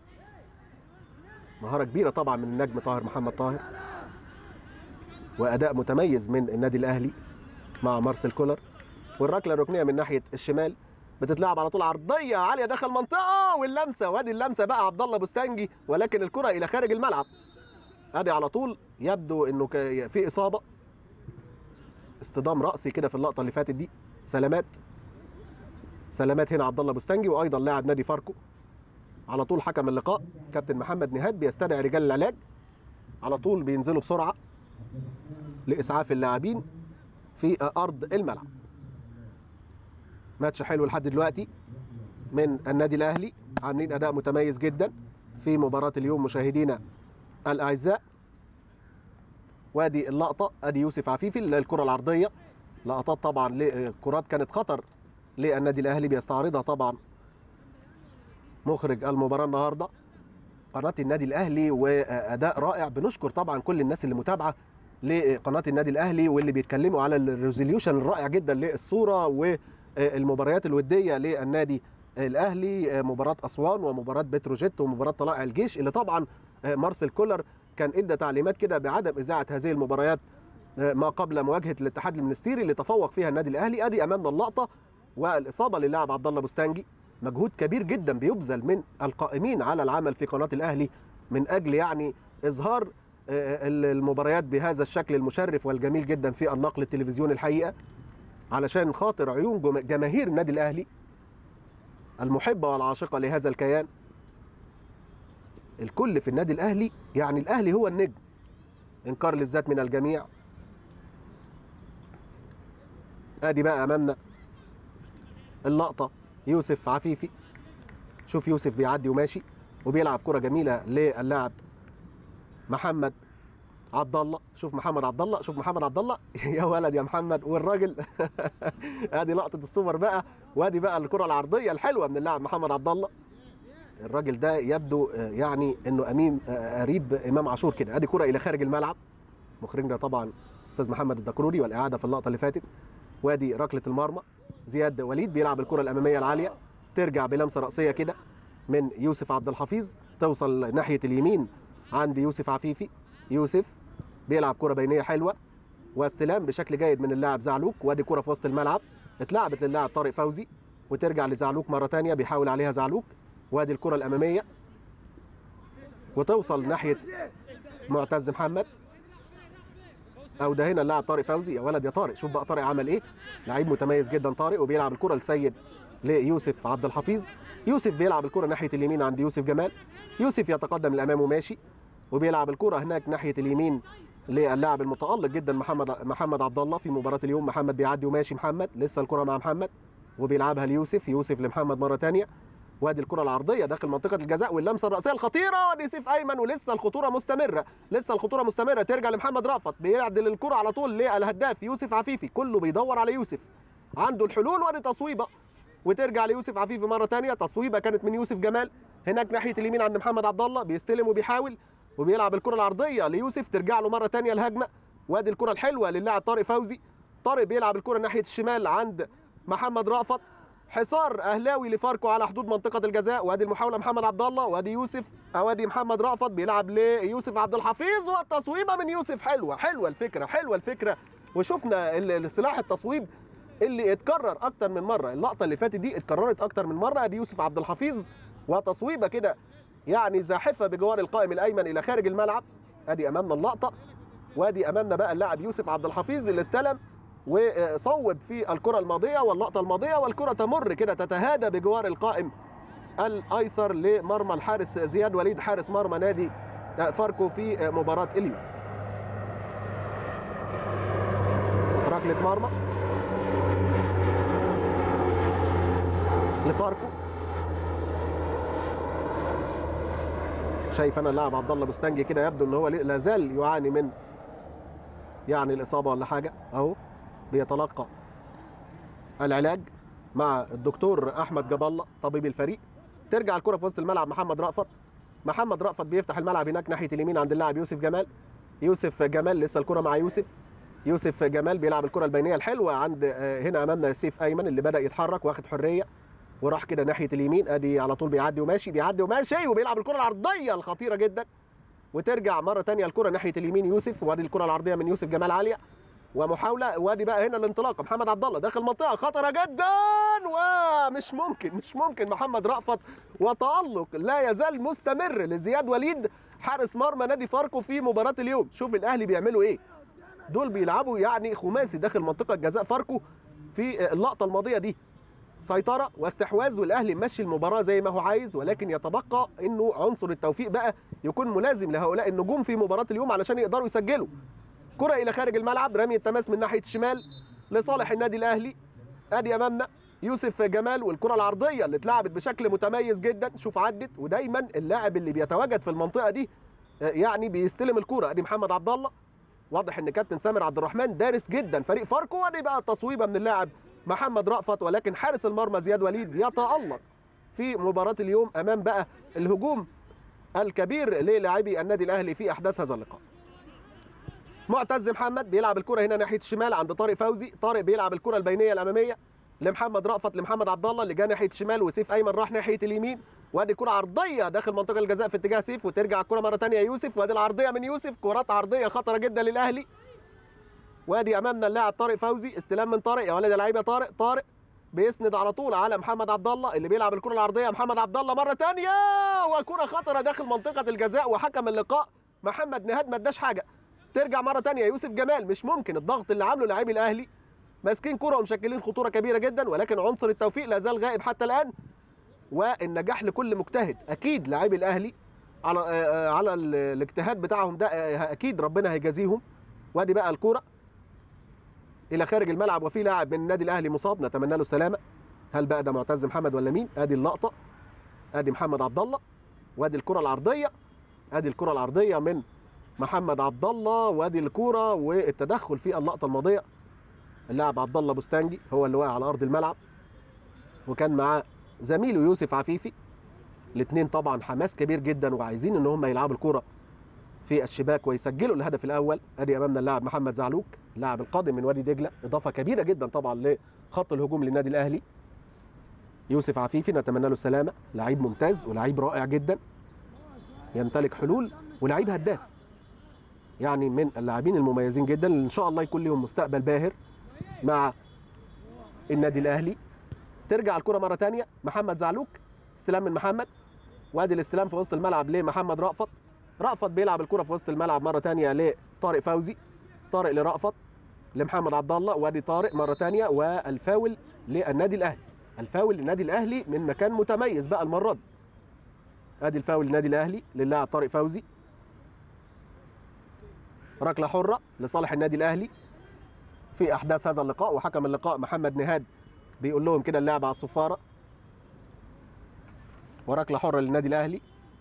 مهاره كبيره طبعا من النجم طاهر محمد طاهر واداء متميز من النادي الاهلي مع مارسيل كولر والركله الركنيه من ناحيه الشمال بتتلعب على طول عرضيه عاليه داخل منطقه واللمسه وادي اللمسه بقى عبد الله بوستانجي ولكن الكره الى خارج الملعب ادي على طول يبدو انه في اصابه اصطدام راسي كده في اللقطه اللي فاتت دي سلامات سلامات هنا عبد الله بوستانجي وايضا لاعب نادي فاركو على طول حكم اللقاء كابتن محمد نهاد بيستدعي رجال العلاج على طول بينزلوا بسرعه لاسعاف اللاعبين في ارض الملعب ماتش حلو لحد دلوقتي من النادي الاهلي عاملين اداء متميز جدا في مباراه اليوم مشاهدينا الاعزاء وادي اللقطه ادي يوسف عفيفي الكره العرضيه لقطات طبعا لكرات كانت خطر للنادي الاهلي بيستعرضها طبعا مخرج المباراه النهارده قناه النادي الاهلي واداء رائع بنشكر طبعا كل الناس اللي متابعه لقناه النادي الاهلي واللي بيتكلموا على الريزوليوشن الرائع جدا للصوره والمباريات الوديه للنادي الاهلي مباراه اسوان ومباراه بتروجيت ومباراه طلائع الجيش اللي طبعا مارسيل كولر كان ادى تعليمات كده بعدم اذاعه هذه المباريات ما قبل مواجهه الاتحاد المنستيري اللي تفوق فيها النادي الاهلي ادي امامنا اللقطه والاصابه للاعب عبد الله بوستانجي مجهود كبير جدا بيبذل من القائمين على العمل في قناه الاهلي من اجل يعني اظهار المباريات بهذا الشكل المشرف والجميل جدا في النقل التلفزيوني الحقيقه علشان خاطر عيون جماهير النادي الاهلي المحبه والعاشقه لهذا الكيان الكل في النادي الاهلي يعني الاهلي هو النجم انكار للذات من الجميع ادي بقى امامنا اللقطه يوسف عفيفي شوف يوسف بيعدي وماشي وبيلعب كره جميله للاعب محمد عبد الله شوف محمد عبد الله شوف محمد عبد الله يا ولد يا محمد والراجل ادي لقطه السوبر بقى وادي بقى الكره العرضيه الحلوه من اللاعب محمد عبد الله الراجل ده يبدو يعني انه امين قريب امام عاشور كده ادي كره الى خارج الملعب مخرجنا طبعا استاذ محمد الدكروري والاعاده في اللقطه اللي فاتت وادي ركله المرمى زياد وليد بيلعب الكره الاماميه العاليه ترجع بلمسه راسيه كده من يوسف عبد الحفيظ توصل ناحيه اليمين عند يوسف عفيفي يوسف بيلعب كره بينيه حلوه واستلام بشكل جيد من اللاعب زعلوك وادي كره في وسط الملعب اتلعبت للاعب طارق فوزي وترجع لزعلوك مره ثانيه بيحاول عليها زعلوك وادي الكره الاماميه وتوصل ناحيه معتز محمد او ده هنا اللاعب طارق فوزي يا ولد يا طارق شوف بقى طارق عمل ايه لعيب متميز جدا طارق وبيلعب الكره لسيد ليوسف عبد الحفيظ يوسف بيلعب الكره ناحيه اليمين عند يوسف جمال يوسف يتقدم للامام وماشي وبيلعب الكره هناك ناحيه اليمين للاعب المتالق جدا محمد محمد عبد الله في مباراه اليوم محمد بيعدي وماشي محمد لسه الكره مع محمد وبيلعبها ليوسف يوسف لمحمد مره ثانيه وادي الكره العرضيه داخل منطقه الجزاء واللمسه الراسيه الخطيره وادي سيف ايمن ولسه الخطوره مستمره لسه الخطوره مستمره ترجع لمحمد رأفت بيعدل الكره على طول للهداف يوسف عفيفي كله بيدور على يوسف عنده الحلول وادي تصويبه وترجع ليوسف عفيفي مره ثانيه تصويبه كانت من يوسف جمال هناك ناحيه اليمين عند محمد عبد الله بيستلم وبيحاول وبيلعب الكره العرضيه ليوسف ترجع له مره ثانيه الهجمه وادي الكره الحلوه للاعب طارق فوزي طارق بيلعب الكره ناحيه الشمال عند محمد رأفت حصار اهلاوي لفاركو على حدود منطقه الجزاء وادي المحاوله محمد عبد الله وادي يوسف وادي محمد رأفت بيلعب ليوسف عبد الحفيظ والتصويبه من يوسف حلوه حلوه الفكره حلوه الفكره وشفنا السلاح التصويب اللي اتكرر اكتر من مره اللقطه اللي فاتت دي اتكررت اكتر من مره ادي يوسف عبد الحفيظ وتصويبه كده يعني زاحفه بجوار القائم الايمن الى خارج الملعب ادي امامنا اللقطه وادي امامنا بقى اللاعب يوسف عبد الحفيظ اللي استلم وصوب في الكره الماضيه واللقطه الماضيه والكره تمر كده تتهادى بجوار القائم الايسر لمرمى الحارس زياد وليد حارس مرمى نادي فاركو في مباراه اليوم ركله مرمى لفاركو شايف انا اللاعب عبد الله بوستانجي كده يبدو ان هو لا زال يعاني من يعني الاصابه ولا حاجه اهو بيتلقى العلاج مع الدكتور احمد جاب الله طبيب الفريق ترجع الكره في وسط الملعب محمد رأفت محمد رأفت بيفتح الملعب هناك ناحيه اليمين عند اللاعب يوسف جمال يوسف جمال لسه الكره مع يوسف يوسف جمال بيلعب الكره البينيه الحلوه عند هنا امامنا سيف ايمن اللي بدا يتحرك واخد حريه وراح كده ناحيه اليمين ادي على طول بيعدي وماشي بيعدي وماشي وبيلعب الكره العرضيه الخطيره جدا وترجع مره ثانيه الكره ناحيه اليمين يوسف وادي الكره العرضيه من يوسف جمال عاليه ومحاوله وادي بقى هنا الانطلاقه محمد عبد الله داخل منطقه خطره جدا ومش ممكن مش ممكن محمد رأفت وتألق لا يزال مستمر لزياد وليد حارس مرمى نادي فاركو في مباراه اليوم شوف الاهلي بيعملوا ايه دول بيلعبوا يعني خماسي داخل منطقه جزاء فاركو في اللقطه الماضيه دي سيطره واستحواذ والاهلي ماشي المباراه زي ما هو عايز ولكن يتبقى انه عنصر التوفيق بقى يكون ملازم لهؤلاء النجوم في مباراه اليوم علشان يقدروا يسجلوا كره الى خارج الملعب رمي التماس من ناحيه الشمال لصالح النادي الاهلي ادي امامنا يوسف جمال والكره العرضيه اللي اتلعبت بشكل متميز جدا شوف عدت ودايما اللاعب اللي بيتواجد في المنطقه دي يعني بيستلم الكره ادي محمد عبد الله واضح ان كابتن سامر عبد الرحمن دارس جدا فريق فاركو وادي بقى التصويبه من اللاعب محمد رأفت ولكن حارس المرمى زياد وليد يتألق في مباراة اليوم أمام بقى الهجوم الكبير للاعبي النادي الأهلي في أحداث هذا اللقاء معتز محمد بيلعب الكرة هنا ناحية الشمال عند طارق فوزي طارق بيلعب الكرة البينية الأمامية لمحمد رأفت لمحمد عبد الله اللي جه ناحية الشمال وسيف أيمن راح ناحية اليمين وادي كرة عرضية داخل منطقة الجزاء في اتجاه سيف وترجع الكرة مرة ثانية يوسف وادي العرضية من يوسف كرات عرضية خطرة جدا للأهلي وادي امامنا اللاعب طارق فوزي استلام من طارق يا ولد يا لعيبه طارق طارق بيسند على طول على محمد عبد الله اللي بيلعب الكره العرضيه محمد عبد الله مره ثانيه وكره خطره داخل منطقه الجزاء وحكم اللقاء محمد نهاد ما اداش حاجه ترجع مره ثانيه يوسف جمال مش ممكن الضغط اللي عامله لاعبي الاهلي ماسكين كره ومشكلين خطوره كبيره جدا ولكن عنصر التوفيق لا زال غائب حتى الان والنجاح لكل مجتهد اكيد لاعبي الاهلي على على الاجتهاد بتاعهم ده اكيد ربنا هيجازيهم وادي بقى الكوره الى خارج الملعب وفي لاعب من النادي الاهلي مصاب نتمنى له السلامه هل بقى ده معتز محمد ولا مين ادي اللقطه ادي محمد عبد الله وادي الكره العرضيه ادي الكره العرضيه من محمد عبد الله وادي الكره والتدخل في اللقطه الماضيه اللاعب عبد الله بوستانجي هو اللي واقع على ارض الملعب وكان معاه زميله يوسف عفيفي الاثنين طبعا حماس كبير جدا وعايزين ان هم يلعبوا الكره في الشباك ويسجلوا الهدف الاول ادي امامنا اللاعب محمد زعلوك اللاعب القادم من وادي دجله اضافه كبيره جدا طبعا لخط الهجوم للنادي الاهلي يوسف عفيفي نتمنى له السلامه لعيب ممتاز ولعيب رائع جدا يمتلك حلول ولعيب هداف يعني من اللاعبين المميزين جدا اللي ان شاء الله يكون لهم مستقبل باهر مع النادي الاهلي ترجع الكره مره ثانيه محمد زعلوك استلام من محمد وادي الاستلام في وسط الملعب لمحمد رأفت رأفت بيلعب الكره في وسط الملعب مره ثانيه لطارق فوزي طارق لرأفت لمحمد عبد الله وادي طارق مره ثانيه والفاول للنادي الاهلي الفاول للنادي الاهلي من مكان متميز بقى المره دي ادي الفاول للنادي الاهلي للاعب طارق فوزي ركله حره لصالح النادي الاهلي في احداث هذا اللقاء وحكم اللقاء محمد نهاد بيقول لهم كده اللعب على الصفاره وركله حره للنادي الاهلي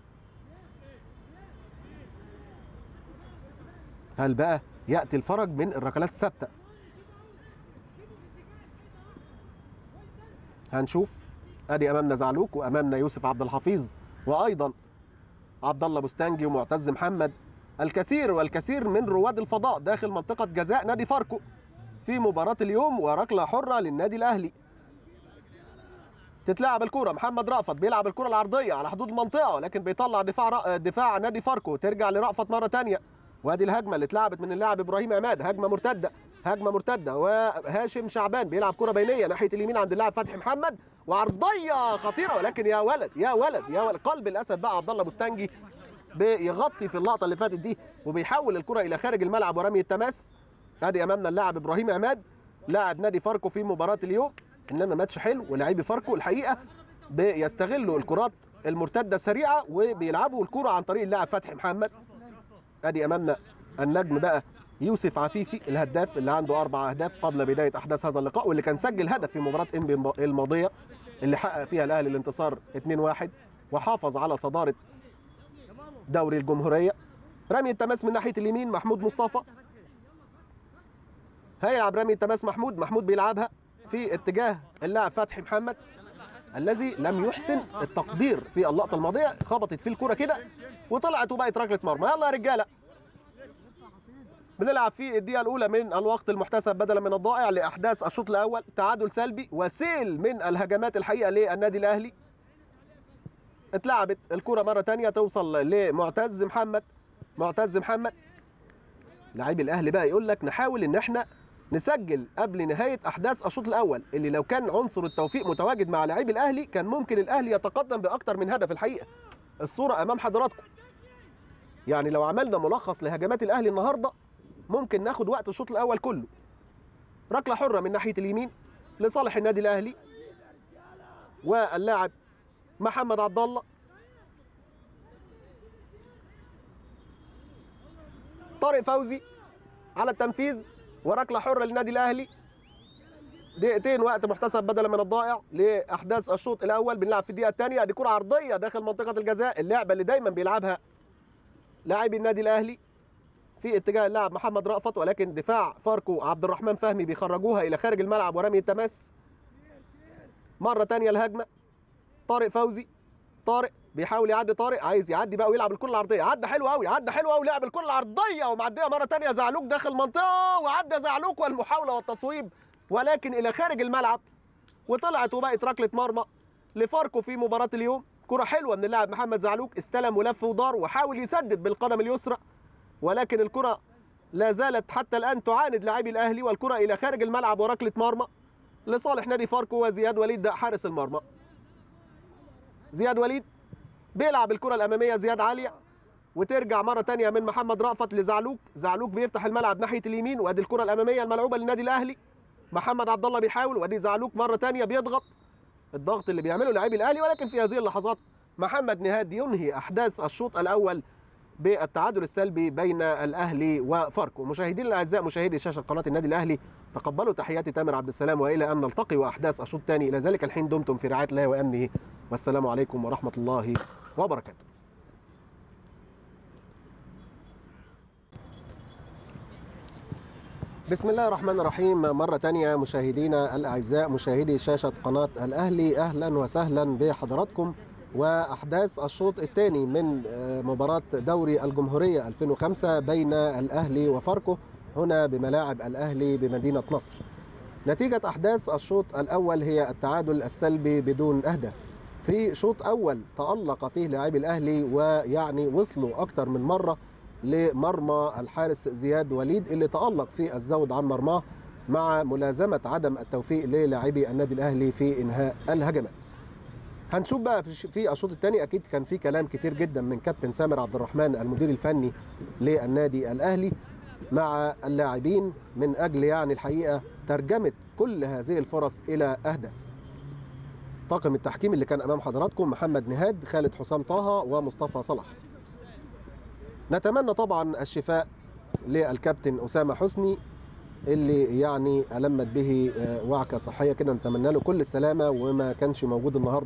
هل بقى ياتي الفرج من الركلات الثابته هنشوف ادي امامنا زعلوك وامامنا يوسف عبد الحفيظ وايضا عبد الله بستانجي ومعتز محمد الكثير والكثير من رواد الفضاء داخل منطقه جزاء نادي فاركو في مباراه اليوم وركله حره للنادي الاهلي تتلعب الكرة محمد رأفت بيلعب الكرة العرضية على حدود المنطقة ولكن بيطلع دفاع رأ... دفاع نادي فاركو ترجع لرأفت مرة تانية وادي الهجمة اللي اتلعبت من اللاعب إبراهيم عماد هجمة مرتدة هجمة مرتدة وهاشم شعبان بيلعب كرة بينية ناحية اليمين عند اللاعب فتحي محمد وعرضية خطيرة ولكن يا ولد يا ولد يا ولد قلب الأسد بقى عبد الله بستانجي بيغطي في اللقطة اللي فاتت دي وبيحول الكرة إلى خارج الملعب ورمي التماس ادي امامنا اللاعب ابراهيم عماد لاعب نادي فاركو في مباراه اليوم انما ماتش حلو ولاعبي فاركو الحقيقه بيستغلوا الكرات المرتده السريعه وبيلعبوا الكره عن طريق اللاعب فتحي محمد ادي امامنا النجم بقى يوسف عفيفي الهداف اللي عنده اربع اهداف قبل بدايه احداث هذا اللقاء واللي كان سجل هدف في مباراه انبي الماضيه اللي حقق فيها الاهلي الانتصار 2-1 وحافظ على صداره دوري الجمهوريه رمي التماس من ناحيه اليمين محمود مصطفى هيلعب رمي التماس محمود محمود بيلعبها في اتجاه اللاعب فتحي محمد الذي لم يحسن التقدير في اللقطه الماضيه خبطت فيه الكره كده وطلعت وبقت ركله مرمى يلا يا رجاله بنلعب في الدقيقه الاولى من الوقت المحتسب بدلا من الضائع لاحداث الشوط الاول تعادل سلبي وسيل من الهجمات الحقيقه للنادي الاهلي اتلعبت الكره مره ثانيه توصل لمعتز محمد معتز محمد لاعبي الاهلي بقى يقول لك نحاول ان احنا نسجل قبل نهايه احداث الشوط الاول اللي لو كان عنصر التوفيق متواجد مع لاعبي الاهلي كان ممكن الاهلي يتقدم باكثر من هدف الحقيقه الصوره امام حضراتكم يعني لو عملنا ملخص لهجمات الاهلي النهارده ممكن ناخد وقت الشوط الاول كله ركله حره من ناحيه اليمين لصالح النادي الاهلي واللاعب محمد عبد الله طارق فوزي على التنفيذ وركله حره للنادي الاهلي دقيقتين وقت محتسب بدلا من الضائع لاحداث الشوط الاول بنلعب في الدقيقه الثانيه دي كره عرضيه داخل منطقه الجزاء اللعبه اللي دايما بيلعبها لاعبي النادي الاهلي في اتجاه اللاعب محمد رأفت ولكن دفاع فاركو عبد الرحمن فهمي بيخرجوها الى خارج الملعب ورمي التماس مره ثانيه الهجمه طارق فوزي طارق بيحاول يعدي طارق عايز يعدي بقى ويلعب الكره العرضيه عدى حلو قوي عدى حلو قوي لعب الكره العرضيه ومعديه مره ثانيه زعلوك داخل منطقه وعدى زعلوك والمحاوله والتصويب ولكن الى خارج الملعب وطلعت وبقت ركله مرمى لفاركو في مباراه اليوم كره حلوه من اللاعب محمد زعلوك استلم ولف ودار وحاول يسدد بالقدم اليسرى ولكن الكره لا زالت حتى الان تعاند لاعبي الاهلي والكره الى خارج الملعب وركله مرمى لصالح نادي فاركو وزياد وليد ده حارس المرمى زياد وليد بيلعب الكره الاماميه زياد عاليه وترجع مره ثانيه من محمد رأفت لزعلوك زعلوك بيفتح الملعب ناحيه اليمين وادي الكره الاماميه الملعوبه للنادي الاهلي محمد عبد الله بيحاول وادي زعلوك مره ثانيه بيضغط الضغط اللي بيعمله لاعبي الاهلي ولكن في هذه اللحظات محمد نهاد ينهي احداث الشوط الاول بالتعادل السلبي بين الاهلي وفاركو مشاهدينا الاعزاء مشاهدي شاشه قناه النادي الاهلي تقبلوا تحياتي تامر عبد السلام والى ان نلتقي واحداث الشوط الثاني الى ذلك الحين دمتم في رعايه الله وامنه والسلام عليكم ورحمه الله وبركاته بسم الله الرحمن الرحيم مرة تانية مشاهدينا الأعزاء مشاهدي شاشة قناة الأهلي أهلا وسهلا بحضراتكم وأحداث الشوط الثاني من مباراة دوري الجمهورية 2005 بين الأهلي وفاركو هنا بملاعب الأهلي بمدينة نصر نتيجة أحداث الشوط الأول هي التعادل السلبي بدون أهداف في شوط أول تألق فيه لاعبي الأهلي ويعني وصلوا أكثر من مرة لمرمى الحارس زياد وليد اللي تألق في الزود عن مرماه مع ملازمة عدم التوفيق للاعبي النادي الأهلي في إنهاء الهجمات هنشوف بقى في الشوط الثاني اكيد كان في كلام كتير جدا من كابتن سامر عبد الرحمن المدير الفني للنادي الاهلي مع اللاعبين من اجل يعني الحقيقه ترجمه كل هذه الفرص الى اهداف طاقم التحكيم اللي كان امام حضراتكم محمد نهاد خالد حسام طه ومصطفى صلاح نتمنى طبعا الشفاء للكابتن اسامه حسني اللي يعني ألمت به وعكة صحية كده نتمنى له كل السلامة وما كانش موجود النهاردة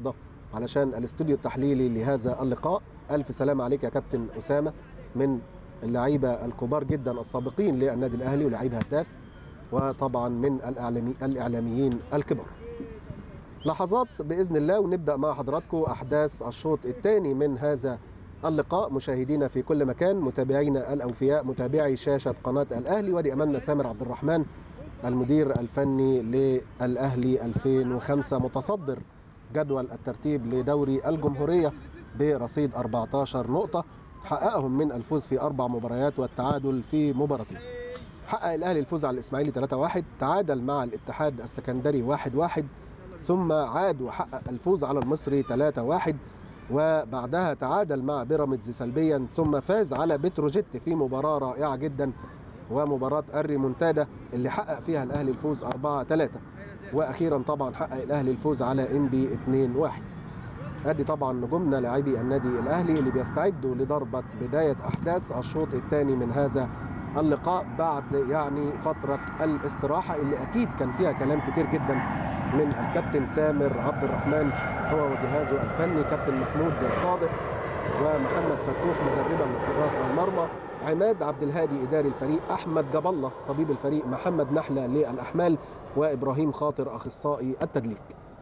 علشان الاستوديو التحليلي لهذا اللقاء ألف سلام عليك يا كابتن أسامة من اللعيبة الكبار جدا السابقين للنادي الأهلي ولاعيب هداف وطبعا من الإعلامي الإعلاميين الكبار لحظات بإذن الله ونبدأ مع حضراتكم أحداث الشوط الثاني من هذا اللقاء مشاهدينا في كل مكان متابعينا الأوفياء متابعي شاشة قناة الأهلي ودي أمامنا سامر عبد الرحمن المدير الفني للأهلي 2005 متصدر جدول الترتيب لدوري الجمهورية برصيد 14 نقطة حققهم من الفوز في أربع مباريات والتعادل في مباراتين حقق الأهلي الفوز على الإسماعيلي 3-1 تعادل مع الاتحاد السكندري 1-1 ثم عاد وحقق الفوز على المصري 3-1 وبعدها تعادل مع بيراميدز سلبيا ثم فاز على بتروجيت في مباراة رائعة جدا ومباراة الريمونتادا اللي حقق فيها الأهلي الفوز 4-3 واخيرا طبعا حقق الاهلي الفوز على انبي 2-1 ادي طبعا نجومنا لاعبي النادي الاهلي اللي بيستعدوا لضربه بدايه احداث الشوط الثاني من هذا اللقاء بعد يعني فتره الاستراحه اللي اكيد كان فيها كلام كتير جدا من الكابتن سامر عبد الرحمن هو وجهازه الفني كابتن محمود صادق ومحمد فتوح مدربا لحراس المرمى عماد عبد الهادي اداري الفريق احمد جاب الله طبيب الفريق محمد نحله للاحمال وابراهيم خاطر اخصائي التدليك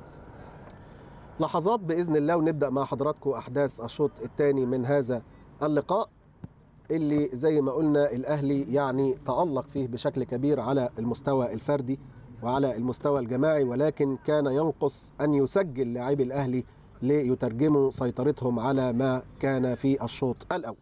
لحظات باذن الله ونبدا مع حضراتكم احداث الشوط الثاني من هذا اللقاء اللي زي ما قلنا الاهلي يعني تالق فيه بشكل كبير على المستوى الفردي وعلى المستوى الجماعي ولكن كان ينقص ان يسجل لاعبي الاهلي ليترجموا سيطرتهم على ما كان في الشوط الاول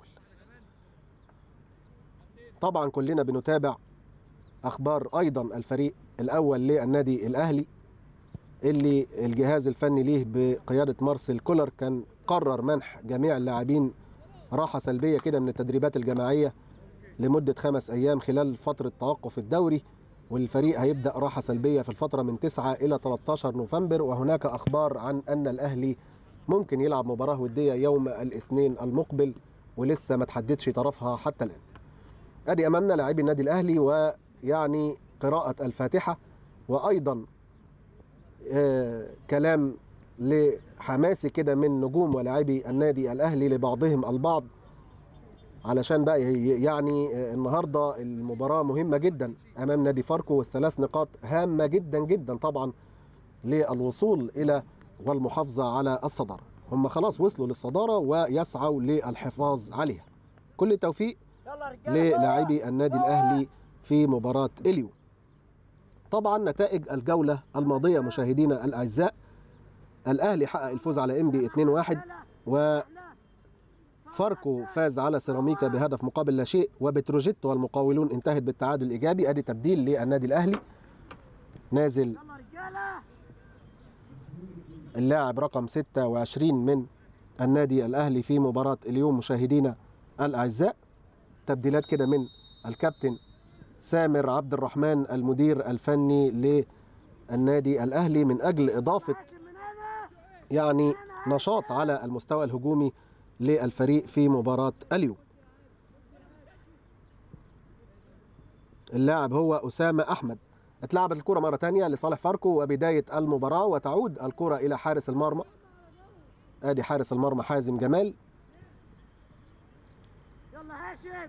طبعا كلنا بنتابع اخبار ايضا الفريق الاول للنادي الاهلي اللي الجهاز الفني ليه بقياده مارسيل كولر كان قرر منح جميع اللاعبين راحه سلبيه كده من التدريبات الجماعيه لمده خمس ايام خلال فتره توقف الدوري والفريق هيبدا راحه سلبيه في الفتره من 9 الى 13 نوفمبر وهناك اخبار عن ان الاهلي ممكن يلعب مباراه وديه يوم الاثنين المقبل ولسه ما تحددش طرفها حتى الان ادي امامنا لاعبي النادي الاهلي ويعني قراءه الفاتحه وايضا آه كلام لحماسي كده من نجوم ولاعبي النادي الاهلي لبعضهم البعض علشان بقى يعني آه النهارده المباراه مهمه جدا امام نادي فاركو والثلاث نقاط هامه جدا جدا طبعا للوصول الى والمحافظه على الصداره هم خلاص وصلوا للصداره ويسعوا للحفاظ عليها كل التوفيق للاعبي النادي الاهلي في مباراه اليوم طبعا نتائج الجولة الماضية مشاهدينا الأعزاء الأهلي حقق الفوز على إنبي 2-1 و فاركو فاز على سيراميكا بهدف مقابل لا شيء وبتروجيت والمقاولون انتهت بالتعادل الإيجابي أدي تبديل للنادي الأهلي نازل اللاعب رقم 26 من النادي الأهلي في مباراة اليوم مشاهدينا الأعزاء تبديلات كده من الكابتن سامر عبد الرحمن المدير الفني للنادي الاهلي من اجل اضافه يعني نشاط على المستوى الهجومي للفريق في مباراه اليوم. اللاعب هو اسامه احمد. اتلعبت الكره مره ثانيه لصالح فاركو وبدايه المباراه وتعود الكره الى حارس المرمى. ادي حارس المرمى حازم جمال. يلا هاشم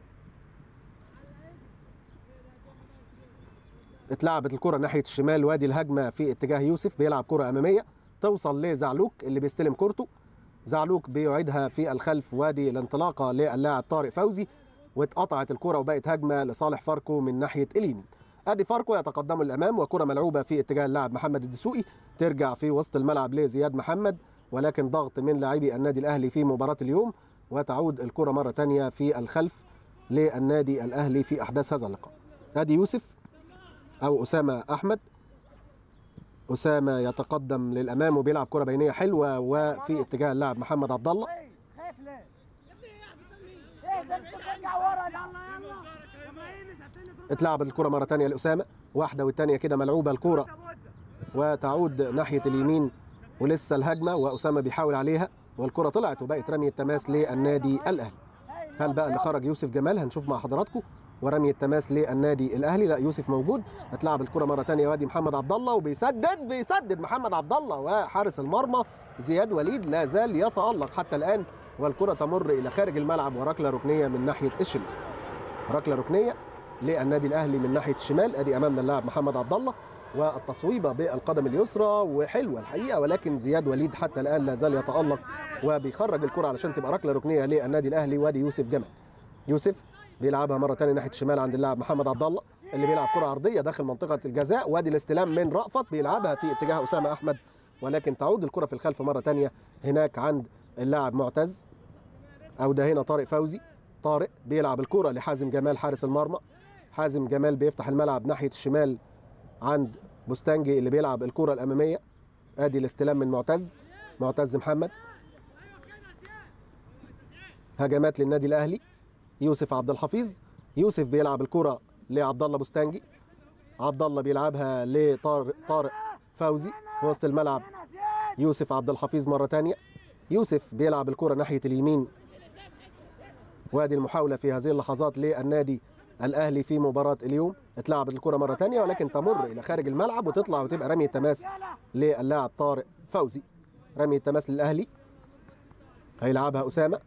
اتلعبت الكرة ناحية الشمال وادي الهجمة في اتجاه يوسف بيلعب كرة أمامية توصل لزعلوك اللي بيستلم كورته زعلوك بيعيدها في الخلف وادي الانطلاقة للاعب طارق فوزي واتقطعت الكرة وبقت هجمة لصالح فاركو من ناحية اليمين ادي فاركو يتقدم للامام وكرة ملعوبة في اتجاه اللاعب محمد الدسوقي ترجع في وسط الملعب لزياد محمد ولكن ضغط من لاعبي النادي الاهلي في مباراة اليوم وتعود الكرة مرة ثانية في الخلف للنادي الاهلي في احداث هذا اللقاء ادي يوسف او اسامه احمد اسامه يتقدم للامام وبيلعب كره بينيه حلوه وفي اتجاه اللاعب محمد عبد الله خايف ليه؟ ايه ده انت بترجع ورا يلا يلا اتلعبت الكره مره ثانيه لاسامه واحده والثانيه كده ملعوبه الكره وتعود ناحيه اليمين ولسه الهجمه واسامه بيحاول عليها والكره طلعت وبقت رمي التماس للنادي الاهلي هل بقى اللي خرج يوسف جمال هنشوف مع حضراتكم ورمي التماس للنادي الاهلي لا يوسف موجود اتلعب الكره مره ثانيه وادي محمد عبد الله وبيسدد بيسدد محمد عبد الله وحارس المرمى زياد وليد لا زال يتالق حتى الان والكره تمر الى خارج الملعب وركله ركنيه من ناحيه الشمال ركله ركنيه للنادي الاهلي من ناحيه الشمال ادي امامنا اللاعب محمد عبد الله والتصويبه بالقدم اليسرى وحلوه الحقيقه ولكن زياد وليد حتى الان لا زال يتالق وبيخرج الكره علشان تبقى ركله ركنيه للنادي الاهلي وادي يوسف جمال يوسف بيلعبها مره ثانيه ناحيه الشمال عند اللاعب محمد عبد الله اللي بيلعب كره عرضيه داخل منطقه الجزاء وادي الاستلام من رأفت بيلعبها في اتجاه اسامه احمد ولكن تعود الكره في الخلف مره ثانيه هناك عند اللاعب معتز او ده هنا طارق فوزي طارق بيلعب الكره لحازم جمال حارس المرمى حازم جمال بيفتح الملعب ناحيه الشمال عند بوستانجي اللي بيلعب الكره الاماميه ادي الاستلام من معتز معتز محمد هجمات للنادي الاهلي يوسف عبد الحفيظ يوسف بيلعب الكره لعبد الله بوستانجي عبد الله بيلعبها لطارق طارق فوزي في وسط الملعب يوسف عبد الحفيظ مره ثانيه يوسف بيلعب الكره ناحيه اليمين وادي المحاوله في هذه اللحظات للنادي الاهلي في مباراه اليوم اتلعبت الكره مره ثانيه ولكن تمر الى خارج الملعب وتطلع وتبقى رمي التماس للاعب طارق فوزي رمي التماس للاهلي هيلعبها اسامه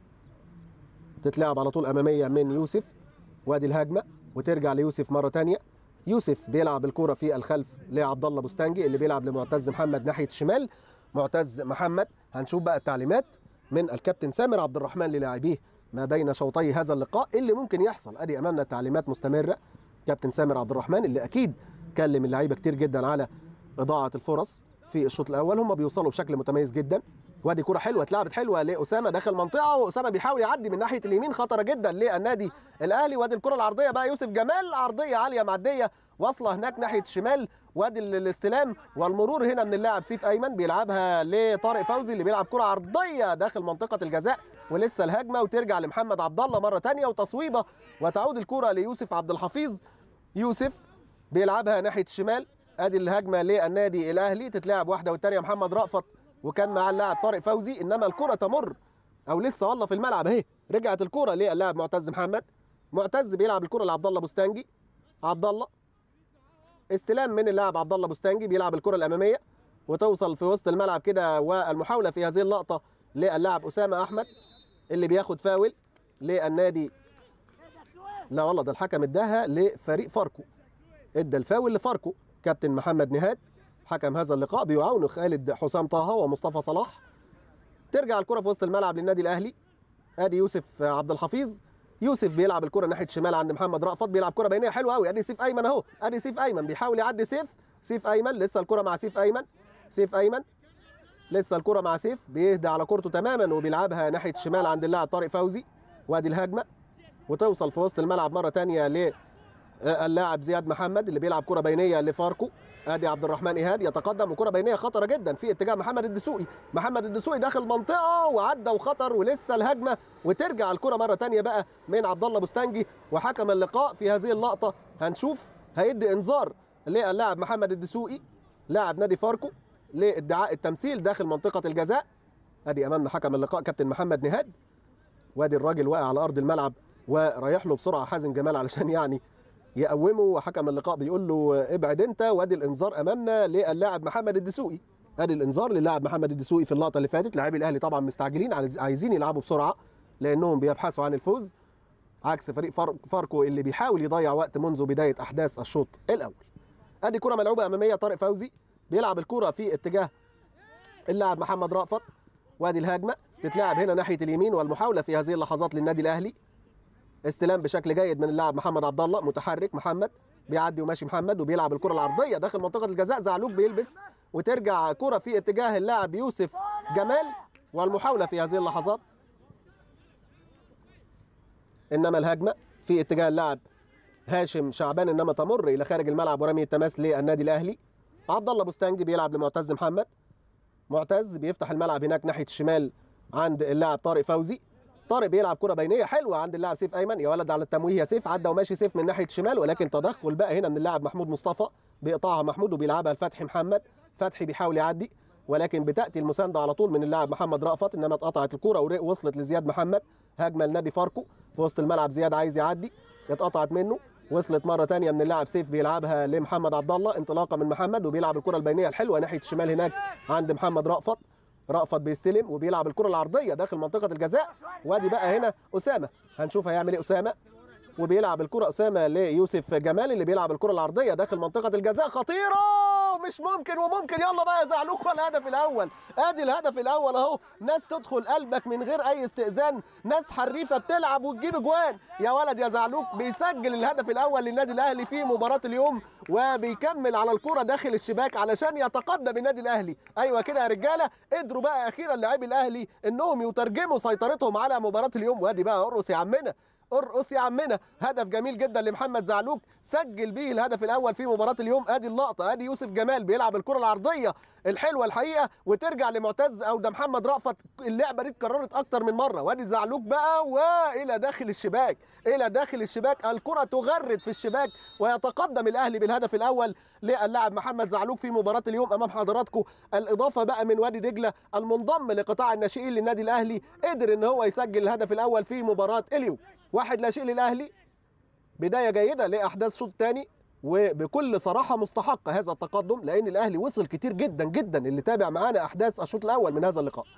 تتلعب على طول اماميه من يوسف وادي الهجمه وترجع ليوسف مره ثانيه يوسف بيلعب الكره في الخلف لعبد الله بوستانجي اللي بيلعب لمعتز محمد ناحيه الشمال معتز محمد هنشوف بقى التعليمات من الكابتن سامر عبد الرحمن للاعبيه ما بين شوطي هذا اللقاء اللي ممكن يحصل ادي امامنا التعليمات مستمره كابتن سامر عبد الرحمن اللي اكيد كلم اللعيبه كتير جدا على اضاعه الفرص في الشوط الاول هم بيوصلوا بشكل متميز جدا وادي كره حلوه اتلعبت حلوه لاسامه داخل منطقه واسامه بيحاول يعدي من ناحيه اليمين خطره جدا للنادي الاهلي وادي الكره العرضيه بقى يوسف جمال عرضيه عاليه معديه واصله هناك ناحيه الشمال وادي الاستلام والمرور هنا من اللاعب سيف ايمن بيلعبها لطارق فوزي اللي بيلعب كره عرضيه داخل منطقه الجزاء ولسه الهجمه وترجع لمحمد عبد الله مره ثانيه وتصويبه وتعود الكره ليوسف عبد الحفيظ يوسف بيلعبها ناحيه الشمال ادي الهجمه للنادي الاهلي تتلعب واحده والثانيه محمد رأفت وكان مع اللاعب طارق فوزي انما الكره تمر او لسه والله في الملعب اهي رجعت الكره للاعب معتز محمد معتز بيلعب الكره لعبد الله بوستانجي عبد الله استلام من اللاعب عبد الله بوستانجي بيلعب الكره الاماميه وتوصل في وسط الملعب كده والمحاوله في هذه اللقطه للاعب اسامه احمد اللي بياخد فاول للنادي لا والله ده الحكم اداها لفريق فاركو ادى الفاول لفاركو كابتن محمد نهاد حكم هذا اللقاء بيعاونه خالد حسام طه ومصطفى صلاح ترجع الكره في وسط الملعب للنادي الاهلي ادي يوسف عبد الحفيظ يوسف بيلعب الكره ناحيه الشمال عند محمد رأفت بيلعب كره بينيه حلوه قوي ادي سيف ايمن اهو ادي سيف ايمن بيحاول يعدي سيف سيف ايمن لسه الكره مع سيف ايمن سيف ايمن لسه الكره مع سيف بيهدى على كورته تماما وبيلعبها ناحيه الشمال عند اللاعب طارق فوزي وادي الهجمه وتوصل في وسط الملعب مره ثانيه للاعب زياد محمد اللي بيلعب كره بينيه لفاركو ادي عبد الرحمن ايهاب يتقدم وكره بينيه خطره جدا في اتجاه محمد الدسوقي محمد الدسوقي داخل منطقه وعدى وخطر ولسه الهجمه وترجع الكره مره ثانيه بقى من عبد الله بوستانجي وحكم اللقاء في هذه اللقطه هنشوف هيدي انذار للاعب محمد الدسوقي لاعب نادي فاركو لادعاء التمثيل داخل منطقه الجزاء ادي امامنا حكم اللقاء كابتن محمد نهاد وادي الراجل واقع على ارض الملعب ورايح له بسرعه حازم جمال علشان يعني يقومه وحكم اللقاء بيقول له ابعد انت وادي الانذار امامنا للاعب محمد الدسوقي ادي الانذار للاعب محمد الدسوقي في اللقطه اللي فاتت لاعبي الاهلي طبعا مستعجلين عايزين يلعبوا بسرعه لانهم بيبحثوا عن الفوز عكس فريق فاركو اللي بيحاول يضيع وقت منذ بدايه احداث الشوط الاول ادي كره ملعوبه اماميه طارق فوزي بيلعب الكره في اتجاه اللاعب محمد رأفت وادي الهجمه تتلعب هنا ناحيه اليمين والمحاوله في هذه اللحظات للنادي الاهلي استلام بشكل جيد من اللاعب محمد عبد الله متحرك محمد بيعدي وماشي محمد وبيلعب الكره العرضيه داخل منطقه الجزاء زعلوك بيلبس وترجع كره في اتجاه اللاعب يوسف جمال والمحاوله في هذه اللحظات انما الهجمه في اتجاه اللاعب هاشم شعبان انما تمر الى خارج الملعب ورمي التماس للنادي الاهلي عبد الله بوستانجي بيلعب لمعتز محمد معتز بيفتح الملعب هناك ناحيه الشمال عند اللاعب طارق فوزي طارق بيلعب كره بينيه حلوه عند اللاعب سيف ايمن يا ولد على التمويه يا سيف عدى وماشي سيف من ناحيه الشمال ولكن تدخل بقى هنا من اللاعب محمود مصطفى بيقطعها محمود وبيلعبها لفتحي محمد فتحي بيحاول يعدي ولكن بتاتي المسانده على طول من اللاعب محمد رأفت انما اتقطعت الكره ووصلت لزياد محمد هجمه لنادي فاركو في وسط الملعب زياد عايز يعدي اتقطعت منه وصلت مره تانية من اللاعب سيف بيلعبها لمحمد عبد الله انطلاقه من محمد وبيلعب الكره البينيه الحلوه ناحيه الشمال هناك عند محمد رأفت رأفت بيستلم وبيلعب الكره العرضيه داخل منطقه الجزاء وادي بقى هنا اسامه هنشوف هيعمل ايه اسامه وبيلعب الكره اسامه ليوسف جمال اللي بيلعب الكره العرضيه داخل منطقه الجزاء خطيره مش ممكن وممكن يلا بقى يا زعلوك والهدف الاول ادي الهدف الاول اهو ناس تدخل قلبك من غير اي استئذان ناس حريفه بتلعب وتجيب اجوان يا ولد يا زعلوك بيسجل الهدف الاول للنادي الاهلي في مباراه اليوم وبيكمل على الكره داخل الشباك علشان يتقدم النادي الاهلي ايوه كده يا رجاله قدروا بقى اخيرا لاعبي الاهلي انهم يترجموا سيطرتهم على مباراه اليوم وادي بقى ارقص يا عمنا ارقص يا عمنا هدف جميل جدا لمحمد زعلوك سجل بيه الهدف الاول في مباراه اليوم ادي اللقطه ادي يوسف جمال بيلعب الكره العرضيه الحلوه الحقيقه وترجع لمعتز او ده محمد رأفت اللعبه دي اتكررت اكتر من مره وادي زعلوك بقى والى داخل الشباك الى داخل الشباك الكره تغرد في الشباك ويتقدم الاهلي بالهدف الاول للاعب محمد زعلوك في مباراه اليوم امام حضراتكم الاضافه بقى من وادي دجله المنضم لقطاع الناشئين للنادي الاهلي قدر ان هو يسجل الهدف الاول في مباراه اليوم واحد لا شيء للاهلي بدايه جيده لاحداث شوط ثاني وبكل صراحه مستحق هذا التقدم لان الاهلي وصل كتير جدا جدا اللي تابع معانا احداث الشوط الاول من هذا اللقاء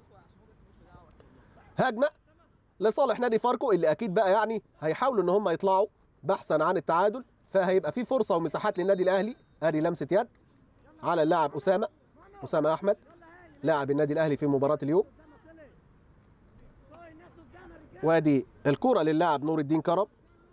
هجمه لصالح نادي فاركو اللي اكيد بقى يعني هيحاولوا ان هم يطلعوا بحثا عن التعادل فهيبقى في فرصه ومساحات للنادي الاهلي ادي لمسه يد على اللاعب اسامه اسامه احمد لاعب النادي الاهلي في مباراه اليوم وادي الكرة للاعب نور الدين كرم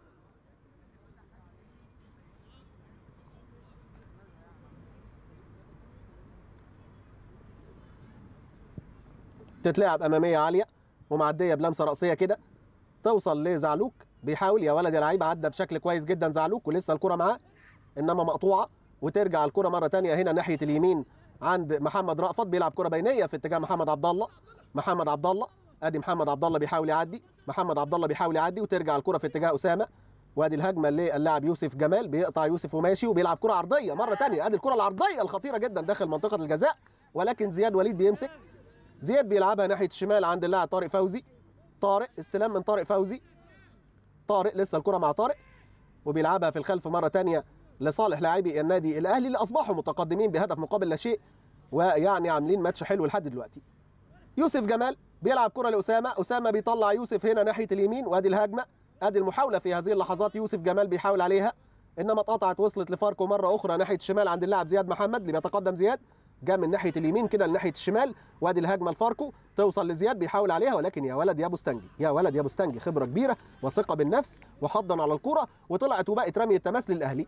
تتلعب اماميه عاليه ومعديه بلمسه راسيه كده توصل لزعلوك بيحاول يا ولد يا لعيب عدى بشكل كويس جدا زعلوك ولسه الكرة معاه انما مقطوعه وترجع الكرة مره تانية هنا ناحيه اليمين عند محمد رأفت بيلعب كرة بينيه في اتجاه محمد عبد الله محمد عبد الله ادي محمد عبد الله بيحاول يعدي محمد عبد الله بيحاول يعدي وترجع الكره في اتجاه اسامه وادي الهجمه للاعب يوسف جمال بيقطع يوسف وماشي وبيلعب كره عرضيه مره ثانيه ادي الكره العرضيه الخطيره جدا داخل منطقه الجزاء ولكن زياد وليد بيمسك زياد بيلعبها ناحيه الشمال عند اللاعب طارق فوزي طارق استلام من طارق فوزي طارق لسه الكره مع طارق وبيلعبها في الخلف مره ثانيه لصالح لاعبي النادي الاهلي اللي اصبحوا متقدمين بهدف مقابل لا شيء ويعني عاملين ماتش حلو لحد دلوقتي يوسف جمال بيلعب كرة لأسامة أسامة بيطلع يوسف هنا ناحية اليمين وادي الهجمة ادي المحاولة في هذه اللحظات يوسف جمال بيحاول عليها انما اتقطعت وصلت لفاركو مرة أخرى ناحية الشمال عند اللاعب زياد محمد اللي بيتقدم زياد جاء من ناحية اليمين كده لناحية الشمال وادي الهجمة لفاركو توصل لزياد بيحاول عليها ولكن يا ولد يا بوستنجي يا ولد يا بوستنجي خبرة كبيرة وثقة بالنفس وحضا على الكرة وطلعت وبقت رمي التماس للأهلي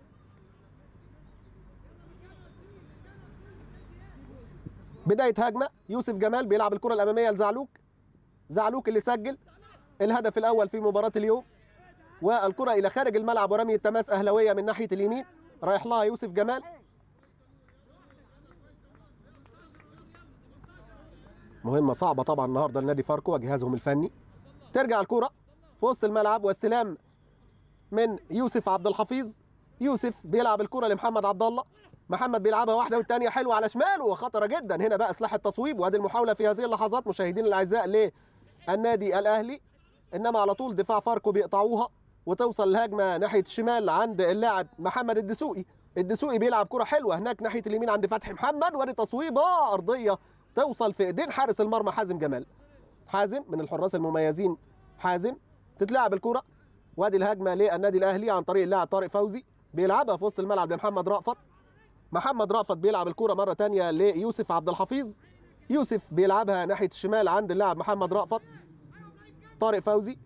بداية هجمة يوسف جمال بيلعب الكرة الأمامية لزعلوك زعلوك اللي سجل الهدف الأول في مباراة اليوم والكرة إلى خارج الملعب ورمي التماس أهلوية من ناحية اليمين رايح لها يوسف جمال مهمة صعبة طبعا النهارده لنادي فاركو وجهازهم الفني ترجع الكرة في وسط الملعب واستلام من يوسف عبد الحفيظ يوسف بيلعب الكرة لمحمد عبد الله محمد بيلعبها واحده والثانيه حلوه على شماله وخطره جدا هنا بقى سلاح التصويب وادي المحاوله في هذه اللحظات مشاهدينا الاعزاء للنادي الاهلي انما على طول دفاع فاركو بيقطعوها وتوصل الهجمه ناحيه الشمال عند اللاعب محمد الدسوقي الدسوقي بيلعب كره حلوه هناك ناحيه اليمين عند فتحي محمد وادي تصويبه ارضيه توصل في ايدين حارس المرمى حازم جمال حازم من الحراس المميزين حازم تتلعب الكره وادي الهجمه للنادي الاهلي عن طريق اللاعب طارق فوزي بيلعبها في وسط الملعب لمحمد رأفت محمد رأفت بيلعب الكرة مرة تانية ليوسف عبد الحفيظ يوسف بيلعبها ناحية الشمال عند اللاعب محمد رأفت طارق فوزي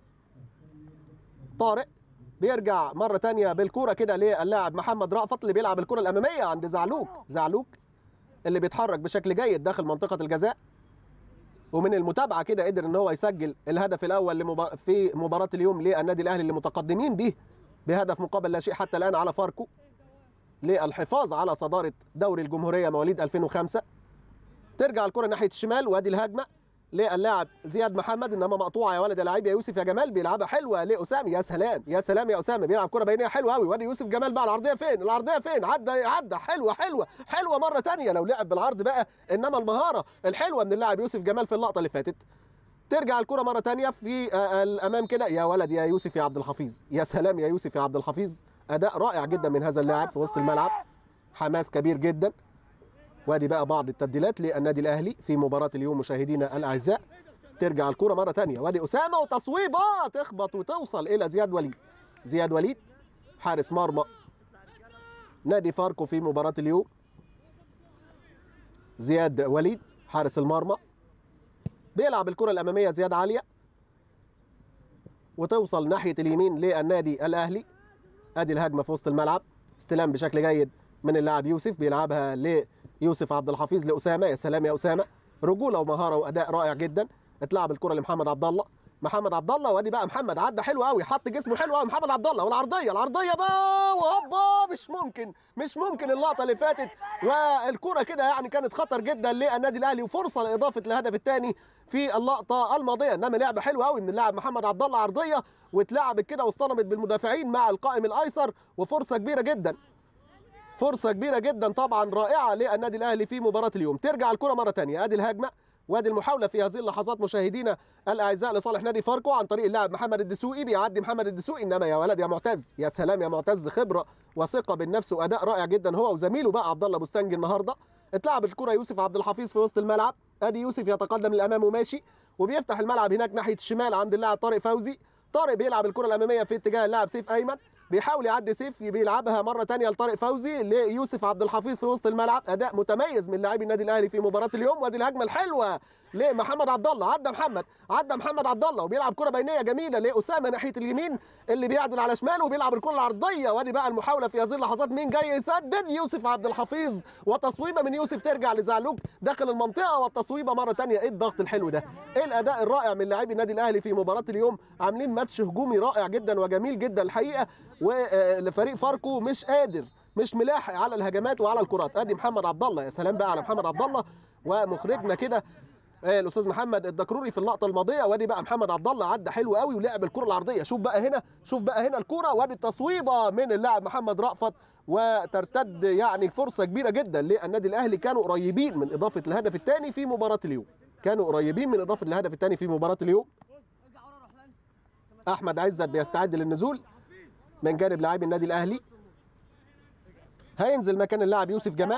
طارق بيرجع مرة تانية بالكرة كده للاعب محمد رأفت اللي بيلعب الكرة الأمامية عند زعلوك زعلوك اللي بيتحرك بشكل جيد داخل منطقة الجزاء ومن المتابعة كده قدر ان هو يسجل الهدف الأول لمبا... في مباراة اليوم للنادي الأهلي اللي متقدمين به بهدف مقابل لا شيء حتى الآن على فاركو للحفاظ على صدارة دوري الجمهورية مواليد 2005 ترجع الكرة ناحية الشمال وادي الهجمة للاعب زياد محمد انما مقطوعه يا ولد يا لعيب يا يوسف يا جمال بيلعبها حلوه لاسامه يا سلام يا سلام يا اسامه بيلعب كره بينيه حلوه قوي وادي يوسف جمال بقى العرضيه فين العرضيه فين عدى عدى حلوه حلوه حلوه مره ثانيه لو لعب بالعرض بقى انما المهاره الحلوه من اللاعب يوسف جمال في اللقطه اللي فاتت ترجع الكره مره تانية في آه، الامام كده يا ولد يا يوسف يا عبد الحفيظ يا سلام يا يوسف يا عبد الحفيظ اداء رائع جدا من هذا اللاعب في وسط الملعب حماس كبير جدا وادي بقى بعض التبديلات للنادي الاهلي في مباراه اليوم مشاهدينا الاعزاء ترجع الكره مره تانية وادي اسامه وتصويبه تخبط وتوصل الى زياد وليد زياد وليد حارس مرمى نادي فاركو في مباراه اليوم زياد وليد حارس المرمى بيلعب الكره الاماميه زياد عاليه وتوصل ناحيه اليمين للنادي الاهلي ادي الهجمه في وسط الملعب استلام بشكل جيد من اللاعب يوسف بيلعبها ليوسف عبد الحفيظ لاسامه يا سلام يا اسامه رجوله ومهاره واداء رائع جدا اتلعب الكره لمحمد عبد الله محمد عبد الله وادي بقى محمد عدى حلو قوي حط جسمه حلو قوي محمد عبد الله والعرضيه العرضيه بقى وهوبا مش ممكن مش ممكن اللقطه اللي فاتت والكره كده يعني كانت خطر جدا للنادي الاهلي وفرصه لاضافه الهدف الثاني في اللقطه الماضيه انما لعبه حلوه قوي من اللاعب محمد عبد الله عرضيه واتلعبت كده واصطدمت بالمدافعين مع القائم الايسر وفرصه كبيره جدا فرصه كبيره جدا طبعا رائعه للنادي الاهلي في مباراه اليوم ترجع الكره مره ثانيه ادي الهجمه وادي المحاوله في هذه اللحظات مشاهدينا الاعزاء لصالح نادي فاركو عن طريق اللاعب محمد الدسوقي بيعدي محمد الدسوقي انما يا ولد يا معتز يا سلام يا معتز خبره وثقه بالنفس واداء رائع جدا هو وزميله بقى عبد الله بوستنجي النهارده اتلعبت الكره يوسف عبد الحفيظ في وسط الملعب ادي يوسف يتقدم للامام وماشي وبيفتح الملعب هناك ناحيه الشمال عند اللاعب طارق فوزي طارق بيلعب الكره الاماميه في اتجاه اللاعب سيف ايمن بيحاول يعدي سيف بيلعبها مره ثانيه لطارق فوزي ليوسف عبد الحفيظ في وسط الملعب اداء متميز من لاعبي النادي الاهلي في مباراه اليوم وادي الهجمه الحلوه لمحمد عبد الله عدى محمد عدى محمد عبد الله وبيلعب كره بينيه جميله لاسامه ناحيه اليمين اللي بيعدل على شماله وبيلعب الكره العرضيه وادي بقى المحاوله في هذه اللحظات مين جاي يسدد يوسف عبد الحفيظ وتصويبه من يوسف ترجع لزعلوك داخل المنطقه والتصويبه مره ثانيه ايه الضغط الحلو ده ايه الاداء الرائع من لاعبي النادي الاهلي في مباراه اليوم عاملين ماتش هجومي رائع جدا وجميل جدا الحقيقه ولفريق فاركو مش قادر مش ملاحق على الهجمات وعلى الكرات ادي محمد عبد الله يا سلام بقى على محمد عبد الله ومخرجنا كده آه، الاستاذ محمد الدكروري في اللقطه الماضيه وادي بقى محمد عبد الله عدى حلو قوي ولعب الكره العرضيه شوف بقى هنا شوف بقى هنا الكره وادي التصويبه من اللاعب محمد رأفت وترتد يعني فرصه كبيره جدا للنادي الاهلي كانوا قريبين من اضافه الهدف الثاني في مباراه اليوم كانوا قريبين من اضافه الهدف الثاني في مباراه اليوم احمد عزت بيستعد للنزول من جانب لاعبي النادي الاهلي هينزل مكان اللاعب يوسف جمال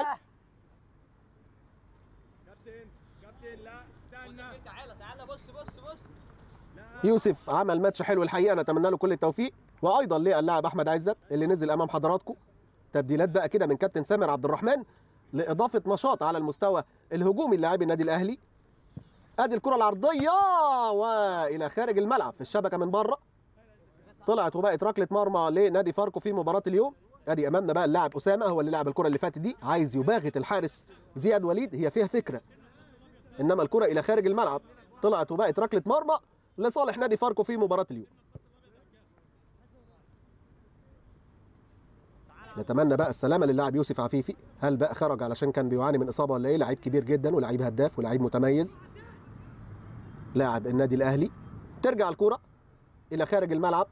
كابتن كابتن لا استنى تعالى تعالى بص بص بص يوسف عمل ماتش حلو الحقيقه نتمنى له كل التوفيق وايضا للاعب احمد عزت اللي نزل امام حضراتكم تبديلات بقى كده من كابتن سامر عبد الرحمن لاضافه نشاط على المستوى الهجومي للاعبي النادي الاهلي ادي الكره العرضيه والى خارج الملعب في الشبكه من بره طلعت وبقت ركله مرمى لنادي فاركو في مباراه اليوم ادي امامنا بقى اللاعب اسامه هو اللي لعب الكره اللي فاتت دي عايز يباغت الحارس زياد وليد هي فيها فكره انما الكره الى خارج الملعب طلعت وبقت ركله مرمى لصالح نادي فاركو في مباراه اليوم نتمنى بقى السلامه للاعب يوسف عفيفي هل بقى خرج علشان كان بيعاني من اصابه ولا ايه لعيب كبير جدا ولعيب هداف ولعيب متميز لاعب النادي الاهلي ترجع الكره الى خارج الملعب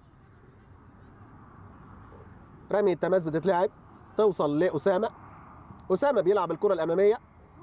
رمي التماس بتتلعب توصل لاسامه اسامه بيلعب الكره الاماميه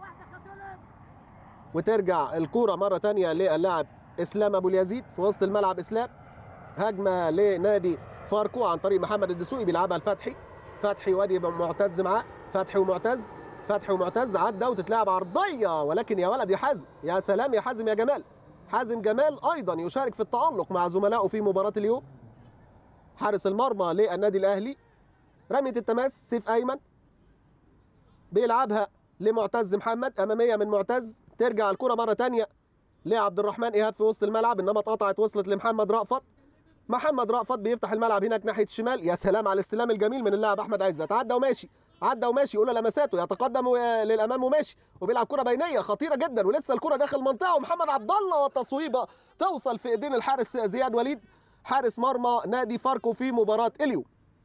وترجع الكره مره ثانيه للاعب اسلام ابو اليزيد في وسط الملعب اسلام هجمه لنادي فاركو عن طريق محمد الدسوقي بيلعبها الفتحي فتحي وادي معتز معاه فتحي ومعتز فتحي ومعتز عدى وتتلعب عرضيه ولكن يا ولد يا حازم يا سلام يا حازم يا جمال حازم جمال ايضا يشارك في التالق مع زملائه في مباراه اليوم حارس المرمى للنادي الاهلي رميه التماس سيف ايمن بيلعبها لمعتز محمد اماميه من معتز ترجع الكره مره ثانيه لعبد الرحمن ايهاب في وسط الملعب انما اتقطعت وصلت لمحمد رأفت محمد رأفت بيفتح الملعب هناك ناحيه الشمال يا سلام على الاستلام الجميل من اللاعب احمد عزت عدى وماشي عدى وماشي اولى لمساته يتقدم و- للامام وماشي وبيلعب كره بينيه خطيره جدا ولسه الكره داخل المنطقه ومحمد عبد الله والتصويبه توصل في ايدين الحارس زياد وليد حارس مرمى نادي فاركو في مباراه اليوم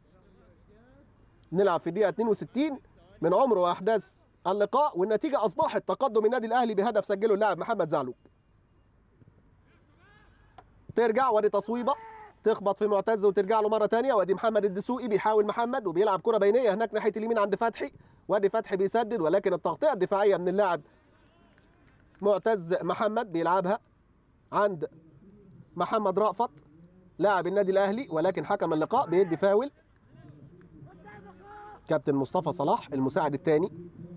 نلعب في الدقيقه 62 من عمر واحداث اللقاء والنتيجه اصبحت تقدم النادي الاهلي بهدف سجله اللاعب محمد زعلوك ترجع وادي تصويبه تخبط في معتز وترجع له مره ثانيه وادي محمد الدسوقي بيحاول محمد وبيلعب كره بينيه هناك ناحيه اليمين عند فتحي وادي فتحي بيسدد ولكن التغطيه الدفاعيه من اللاعب معتز محمد بيلعبها عند محمد رأفت لاعب النادي الاهلي ولكن حكم اللقاء بيدي فاول كابتن مصطفى صلاح المساعد الثاني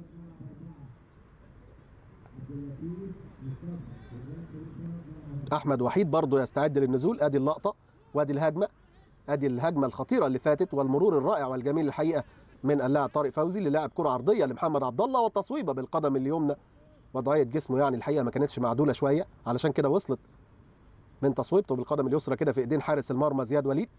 احمد وحيد برضه يستعد للنزول ادي اللقطه وادي الهجمه ادي الهجمه الخطيره اللي فاتت والمرور الرائع والجميل الحقيقه من اللاعب طارق فوزي اللي لعب كره عرضيه لمحمد عبد الله والتصويبه بالقدم اليمنى وضعيه جسمه يعني الحقيقه ما كانتش معدوله شويه علشان كده وصلت من تصويبته بالقدم اليسرى كده في ايدين حارس المرمى زياد وليد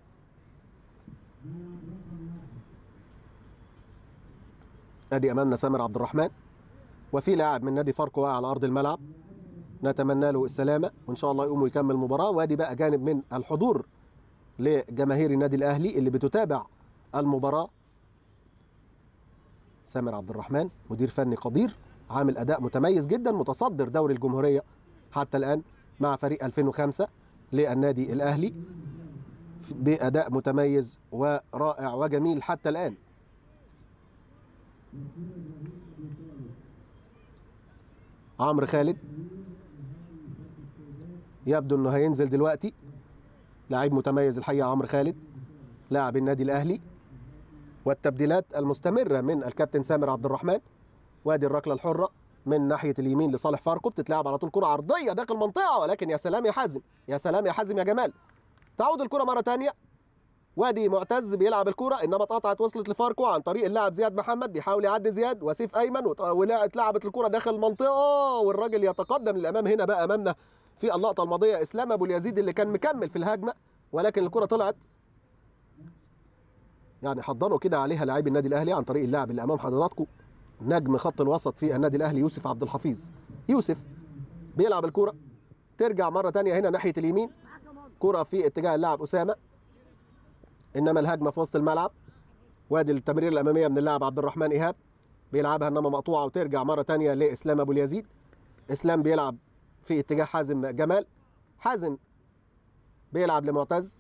ادي امامنا سامر عبد الرحمن وفي لاعب من نادي فاركو واقع على ارض الملعب نتمنى له السلامه وان شاء الله يقوم ويكمل المباراه وادي بقى جانب من الحضور لجماهير النادي الاهلي اللي بتتابع المباراه سامر عبد الرحمن مدير فني قدير عامل اداء متميز جدا متصدر دوري الجمهوريه حتى الان مع فريق 2005 للنادي الاهلي باداء متميز ورائع وجميل حتى الان عمرو خالد يبدو انه هينزل دلوقتي لاعب متميز الحقيقه عمرو خالد لاعب النادي الاهلي والتبديلات المستمره من الكابتن سامر عبد الرحمن وادي الركله الحره من ناحيه اليمين لصالح فاركو بتتلعب على طول كره عرضيه داخل المنطقه ولكن يا سلام يا حازم يا سلام يا حازم يا جمال تعود الكره مره ثانيه وادي معتز بيلعب الكره انما اتقطعت وصلت لفاركو عن طريق اللاعب زياد محمد بيحاول يعدي زياد وسيف ايمن واتلعبت الكره داخل المنطقه والراجل يتقدم للامام هنا بقى امامنا في اللقطه الماضيه اسلام ابو اليزيد اللي كان مكمل في الهجمه ولكن الكره طلعت يعني حضنوا كده عليها لاعبي النادي الاهلي عن طريق اللاعب اللي امام حضراتكم نجم خط الوسط في النادي الاهلي يوسف عبد الحفيظ يوسف بيلعب الكره ترجع مره ثانيه هنا ناحيه اليمين كره في اتجاه اللاعب اسامه انما الهجمه في وسط الملعب وادي التمرير الاماميه من اللاعب عبد الرحمن ايهاب بيلعبها انما مقطوعه وترجع مره ثانيه لاسلام ابو اليزيد اسلام بيلعب في اتجاه حازم جمال حازم بيلعب لمعتز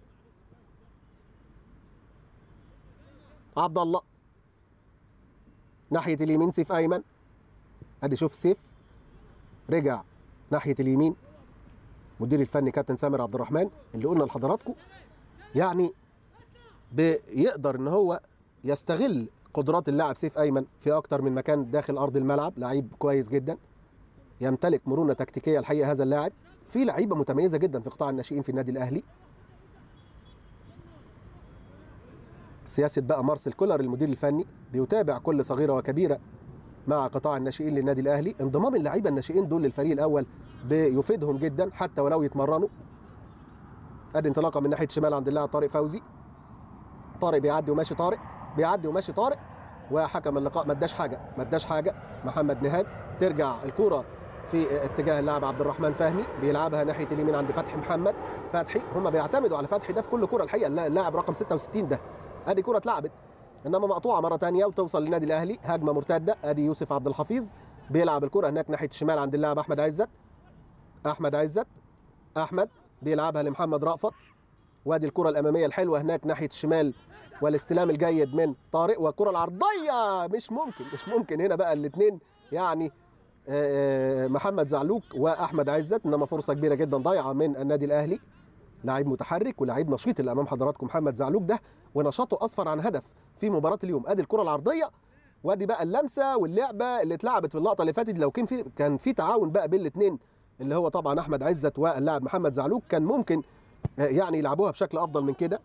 عبد الله ناحيه اليمين سيف ايمن ادي شوف سيف رجع ناحيه اليمين مدير الفني كابتن سامر عبد الرحمن اللي قلنا لحضراتكم يعني بيقدر ان هو يستغل قدرات اللاعب سيف ايمن في اكتر من مكان داخل ارض الملعب لعيب كويس جدا يمتلك مرونه تكتيكيه الحقيقه هذا اللاعب في لعيبه متميزه جدا في قطاع الناشئين في النادي الاهلي سياسه بقى مارسيل كولر المدير الفني بيتابع كل صغيره وكبيره مع قطاع الناشئين للنادي الاهلي انضمام اللعيبه الناشئين دول للفريق الاول بيفيدهم جدا حتى ولو يتمرنوا ادي انطلاقه من ناحيه الشمال عند اللاعب طارق فوزي طارق بيعدي وماشي طارق بيعدي وماشي طارق وحكم اللقاء ما اداش حاجه ما اداش حاجه محمد نهاد ترجع الكره في اتجاه اللاعب عبد الرحمن فهمي بيلعبها ناحيه اليمين عند فتحي محمد فتحي هم بيعتمدوا على فتحي ده في كل كره الحقيقه اللاعب رقم 66 ده ادي كره اتلعبت انما مقطوعه مره ثانيه وتوصل للنادي الاهلي هجمه مرتده ادي يوسف عبد الحفيظ بيلعب الكره هناك ناحيه الشمال عند اللاعب احمد عزت احمد عزت احمد بيلعبها لمحمد رأفت وادي الكره الاماميه الحلوه هناك ناحيه الشمال والاستلام الجيد من طارق والكره العرضيه مش ممكن مش ممكن هنا بقى الاثنين يعني محمد زعلوك واحمد عزت انما فرصه كبيره جدا ضايعه من النادي الاهلي لاعب متحرك ولاعب نشيط اللي امام حضراتكم محمد زعلوك ده ونشاطه اصفر عن هدف في مباراه اليوم ادي الكره العرضيه وادي بقى اللمسه واللعبه اللي اتلعبت في اللقطه اللي فاتت لو كان في كان في تعاون بقى بين الاثنين اللي هو طبعا احمد عزت واللاعب محمد زعلوك كان ممكن يعني يلعبوها بشكل افضل من كده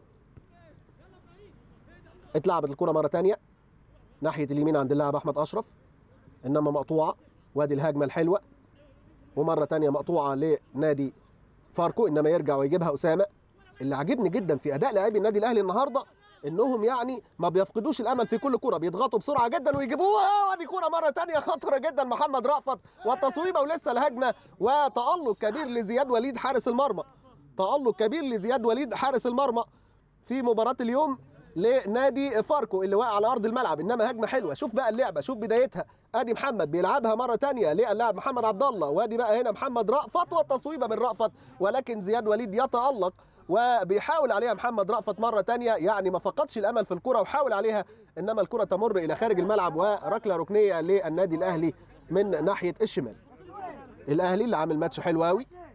اتلعبت الكره مره ثانيه ناحيه اليمين عند اللاعب احمد اشرف انما مقطوعه وادي الهجمه الحلوه ومره ثانيه مقطوعه لنادي فاركو انما يرجع ويجيبها اسامه اللي عاجبني جدا في اداء لاعبي النادي الاهلي النهارده انهم يعني ما بيفقدوش الامل في كل كره بيضغطوا بسرعه جدا ويجيبوها وادي كره مره ثانيه خطره جدا محمد رأفت والتصويبه ولسه الهجمه وتالق كبير لزياد وليد حارس المرمى تالق كبير لزياد وليد حارس المرمى في مباراه اليوم لنادي فاركو اللي واقع على ارض الملعب انما هجمه حلوه شوف بقى اللعبه شوف بدايتها ادي محمد بيلعبها مره ثانيه للاعب محمد عبد الله وادي بقى هنا محمد رأفت والتصويبه من رأفت ولكن زياد وليد يتالق وبيحاول عليها محمد رأفت مرة تانية يعني ما فقدش الأمل في الكرة وحاول عليها إنما الكرة تمر إلى خارج الملعب وركلة ركنية للنادي الأهلي من ناحية الشمال الأهلي اللي عامل ماتش حلو قوي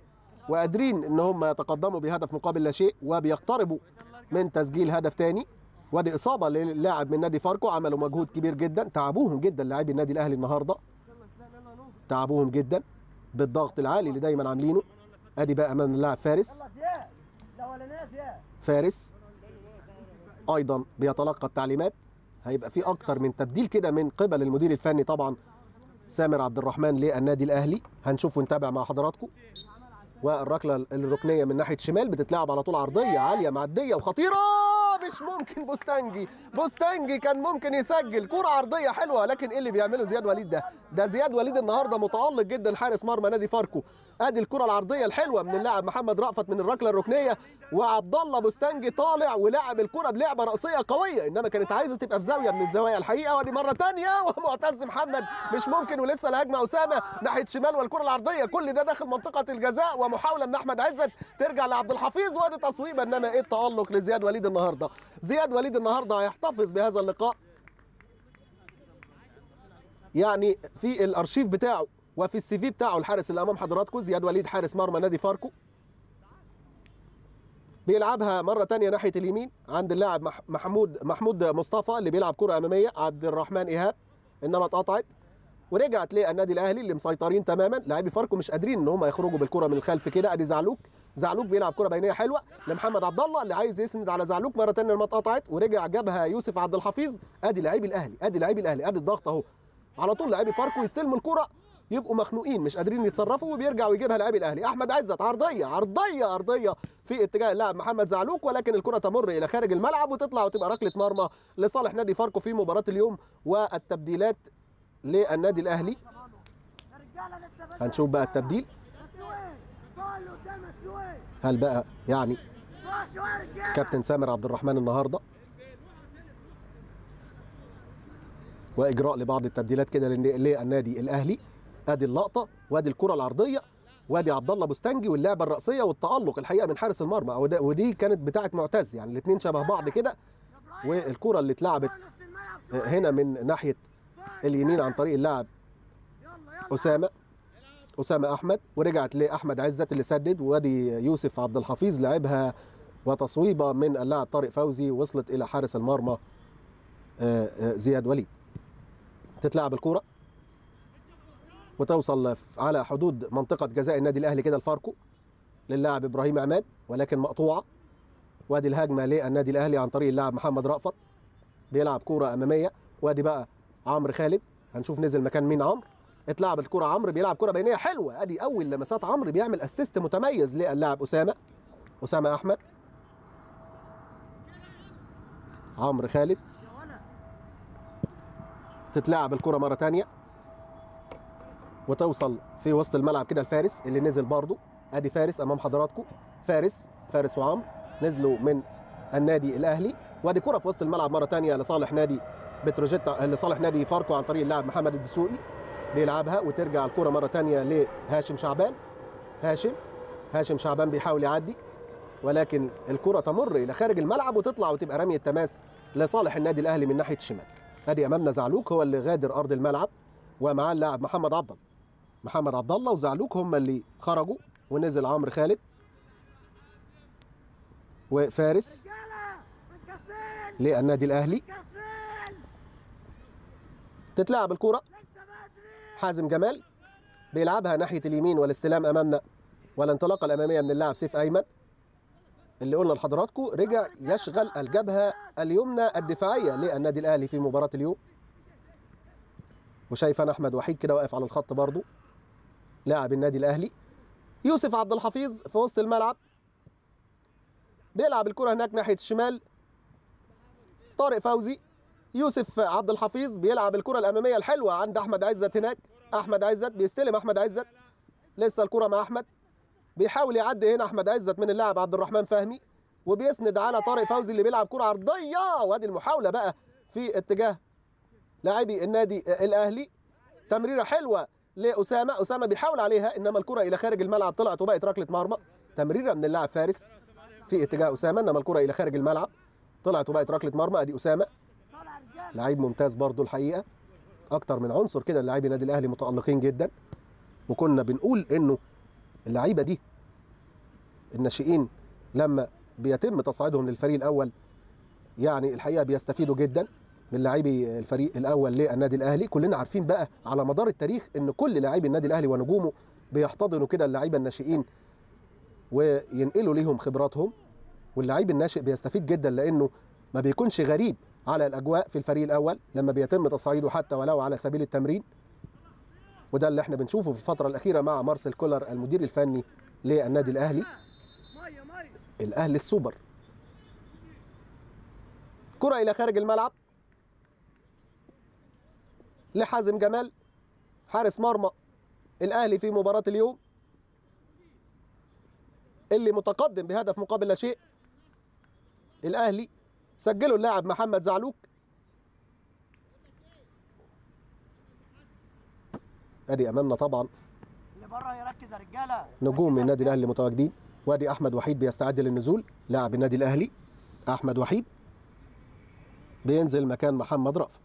وقادرين ان هم يتقدموا بهدف مقابل لا شيء وبيقتربوا من تسجيل هدف تاني ودي اصابه للاعب من نادي فاركو عملوا مجهود كبير جدا تعبوهم جدا لاعبي النادي الاهلي النهارده تعبوهم جدا بالضغط العالي اللي دايما عاملينه ادي بقى امام اللاعب فارس يلا زياد الاولانيه زياد فارس ايضا بيتلقى التعليمات هيبقى في اكتر من تبديل كده من قبل المدير الفني طبعا سامر عبد الرحمن للنادي الاهلي هنشوف ونتابع مع حضراتكم والركله الركنيه من ناحيه شمال بتتلعب على طول عرضيه عاليه معديه وخطيره مش ممكن بوستانجي بوستانجي كان ممكن يسجل كرة عرضية حلوة لكن ايه اللي بيعمله زياد وليد ده ده زياد وليد النهارده متألق جدا حارس مرمى نادي فاركو ادي الكرة العرضية الحلوة من اللاعب محمد رأفت من الركلة الركنية وعبد الله بوستانجي طالع ولعب الكرة بلعبة رأسية قوية انما كانت عايزة تبقى في زاوية من الزوايا الحقيقة ودي مرة تانية ومعتز محمد مش ممكن ولسه الهجمة أسامة ناحية شمال والكرة العرضية كل ده داخل منطقة الجزاء ومحاولة من أحمد عزت ترجع لعبد الحفيظ وادي تصويبة انما ايه التألق لزياد وليد النهارده زياد وليد النهارده هيحتفظ بهذا اللقاء يعني في الارشيف بتاعه وفي السي في بتاعه الحارس اللي امام حضراتكم زياد وليد حارس مرمى نادي فاركو بيلعبها مره تانية ناحيه اليمين عند اللاعب مح- محمود محمود مصطفى اللي بيلعب كره اماميه عبد الرحمن ايهاب انما اتقطعت ورجعت للنادي الاهلي اللي مسيطرين تماما لاعبي فاركو مش قادرين ان هم يخرجوا بالكره من الخلف كده ادي زعلوك زعلوك بيلعب كره بينيه حلوه لمحمد عبد الله اللي عايز يسند على زعلوك مره ثانيه لما اتقطعت ورجع جابها يوسف عبد الحفيظ ادي لاعبي الاهلي ادي لاعبي الاهلي ادي الضغط اهو على طول لاعبي فاركو يستلموا الكره يبقوا مخنوقين مش قادرين يتصرفوا وبيرجع ويجيبها لاعبي الاهلي احمد عزت عرضيه عرضيه عرضيه في اتجاه اللاعب محمد زعلوك ولكن الكره تمر الى خارج الملعب وتطلع وتبقى ركله مرمى لصالح نادي فاركو في مباراه اليوم والتبديلات للنادي الاهلي الرجاله لسه بدري هنشوف بقى التبديل شويه طالوا قدامك شويه هل بقى يعني روح شويه رجاله كابتن سامر عبد الرحمن النهارده واجراء لبعض التبديلات كده للن- للنادي الاهلي ادي اللقطه وادي الكره العرضيه وادي عبد الله بوستانجي واللعبه الراسيه والتالق الحقيقه من حارس المرمى وده- ودي كانت بتاعه معتز يعني الاثنين شبه بعض كده والكره اللي اتلعبت نص الملعب هنا من ناحيه اليمين عن طريق اللاعب يلا يلا اسامه اسامه احمد ورجعت لاحمد عزت اللي سدد وادي يوسف عبد الحفيظ لعبها وتصويبه من اللاعب طارق فوزي وصلت الى حارس المرمى آه، آه، زياد وليد تتلعب الكوره وتوصل ف- على حدود منطقه جزاء النادي الاهلي كده الفاركو للاعب ابراهيم عماد ولكن مقطوعه وادي الهجمه للنادي الاهلي عن طريق اللاعب محمد رأفت بيلعب كوره اماميه وادي بقى عمرو خالد هنشوف نزل مكان مين عمرو اتلعب الكرة عمرو بيلعب كرة بينية حلوة ادي اول لمسات عمرو بيعمل اسيست متميز للاعب اسامة اسامة احمد عمرو خالد تتلعب الكرة مرة تانية وتوصل في وسط الملعب كده الفارس اللي نزل برضو ادي فارس امام حضراتكم فارس فارس وعمرو نزلوا من النادي الاهلي وادي كرة في وسط الملعب مرة تانية لصالح نادي بتروجيتا لصالح نادي فاركو عن طريق اللاعب محمد الدسوقي بيلعبها وترجع الكرة مرة تانية لهاشم شعبان هاشم هاشم شعبان بيحاول يعدي ولكن الكرة تمر إلى خارج الملعب وتطلع وتبقى رمية تماس لصالح النادي الأهلي من ناحية الشمال أدي أمامنا زعلوك هو اللي غادر أرض الملعب ومعاه اللاعب محمد عبد الله محمد عبد الله وزعلوك هم اللي خرجوا ونزل عمرو خالد وفارس رجاله متكفين للنادي الأهلي متكفين تتلعب الكرة لسه بدري حازم جمال بيلعبها ناحيه اليمين والاستلام امامنا والانطلاقه الاماميه من اللاعب سيف ايمن اللي قلنا لحضراتكم رجع يشغل الجبهه اليمنى الدفاعيه للنادي الاهلي في مباراه اليوم وشايف انا احمد وحيد كده واقف على الخط برضو لاعب النادي الاهلي يوسف عبد الحفيظ في وسط الملعب بيلعب الكره هناك ناحيه الشمال طارق فوزي يوسف عبد الحفيظ بيلعب الكره الاماميه الحلوه عند احمد عزت هناك احمد عزت بيستلم احمد عزت لسه الكره مع احمد بيحاول يعدي هنا احمد عزت من اللاعب عبد الرحمن فهمي وبيسند على طارق فوزي اللي بيلعب كره عرضيه وادي المحاوله بقى في اتجاه لاعبي النادي الاهلي تمريره حلوه لاسامه اسامه بيحاول عليها انما الكره الى خارج الملعب طلعت وبقت ركله مرمى تمريره من اللاعب فارس في اتجاه اسامه انما الكره الى خارج الملعب طلعت وبقت ركله مرمى ادي اسامه طالع رجاله لعيب ممتاز برضو الحقيقه اكتر من عنصر كده لاعبي النادي الاهلي متالقين جدا وكنا بنقول انه اللعيبه دي الناشئين لما بيتم تصعيدهم للفريق الاول يعني الحقيقه بيستفيدوا جدا من لاعبي الفريق الاول للنادي الاهلي كلنا عارفين بقى على مدار التاريخ ان كل لاعبي النادي الاهلي ونجومه بيحتضنوا كده اللعيبه الناشئين وينقلوا ليهم خبراتهم واللعيب الناشئ بيستفيد جدا لانه ما بيكونش غريب على الاجواء في الفريق الاول لما بيتم تصعيده حتى ولو على سبيل التمرين وده اللي احنا بنشوفه في الفتره الاخيره مع مارسيل كولر المدير الفني للنادي الاهلي ميه ميه الاهلي السوبر كرة إلى خارج الملعب لحازم جمال حارس مرمى الأهلي في مباراة اليوم اللي متقدم بهدف مقابل لا شيء الأهلي سجله اللاعب محمد زعلوك ادي امامنا طبعا اللي بره يركز يا رجاله نجوم النادي الاهلي متواجدين وادي احمد وحيد بيستعد للنزول لاعب النادي الاهلي احمد وحيد بينزل مكان محمد رأفت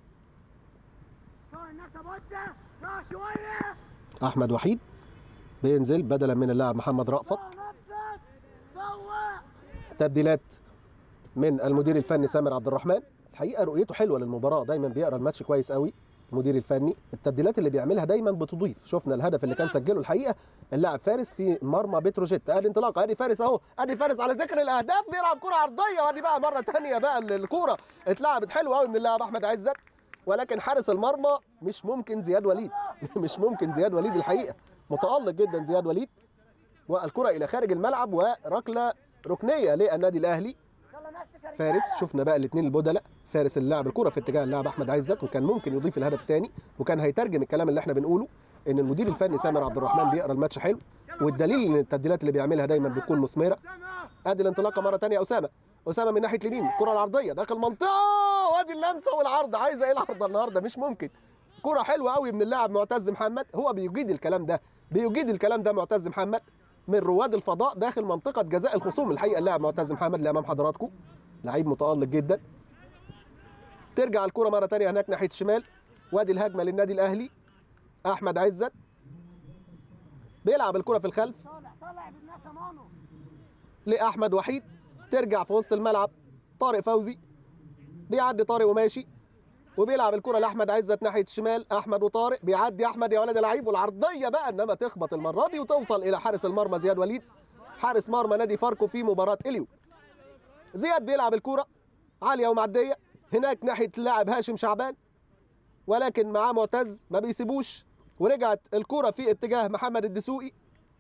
شويه الناس بوده شويه شويه احمد وحيد بينزل بدلا من اللاعب محمد رأفت فوق نفسك فوق تبديلات من المدير الفني سامر عبد الرحمن الحقيقه رؤيته حلوه للمباراه دايما بيقرا الماتش كويس قوي المدير الفني التبديلات اللي بيعملها دايما بتضيف شفنا الهدف اللي كان سجله الحقيقه اللاعب فارس في مرمى بتروجيت ادي انطلاقه ادي فارس اهو ادي فارس على ذكر الاهداف بيلعب كره عرضيه وادي بقى مره ثانيه بقى الكوره اتلعبت حلوه قوي من اللاعب احمد عزت ولكن حارس المرمى مش ممكن زياد وليد مش ممكن زياد وليد الحقيقه متالق جدا زياد وليد والكره الى خارج الملعب وركله ركنيه للنادي الاهلي يلا نفسك يا رجاله فارس شفنا بقى الاثنين البدلاء فارس اللي لعب الكره في اتجاه اللاعب احمد عزت وكان ممكن يضيف الهدف الثاني وكان هيترجم الكلام اللي احنا بنقوله ان المدير الفني سامر عبد الرحمن بيقرا الماتش حلو والدليل ان التبديلات اللي بيعملها دايما بتكون مثمره ادي الانطلاقه مره ثانيه اسامه اسامه من ناحيه اليمين الكره العرضيه داخل منطقه وادي اللمسه والعرض عايزه ايه العرضه النهارده مش ممكن كره حلوه قوي من اللاعب معتز محمد هو بيجيد الكلام ده بيجيد الكلام ده معتز محمد من رواد الفضاء داخل منطقه جزاء الخصوم الحقيقه اللاعب معتز محمد اللي امام حضراتكم لعيب متالق جدا ترجع الكره مره ثانيه هناك ناحيه الشمال وادي الهجمه للنادي الاهلي احمد عزت بيلعب الكره في الخلف طالع طالع بالناس يا مانو لاحمد وحيد ترجع في وسط الملعب طارق فوزي بيعدي طارق وماشي وبيلعب الكره لاحمد عزت ناحيه الشمال احمد وطارق بيعدي احمد يا ولد يا لعيب والعرضيه بقى انما تخبط المره دي وتوصل الى حارس المرمى زياد وليد حارس مرمى نادي فاركو في مباراه اليو زياد بيلعب الكره عاليه ومعديه هناك ناحيه اللاعب هاشم شعبان ولكن معاه معتز ما بيسيبوش ورجعت الكره في اتجاه محمد الدسوقي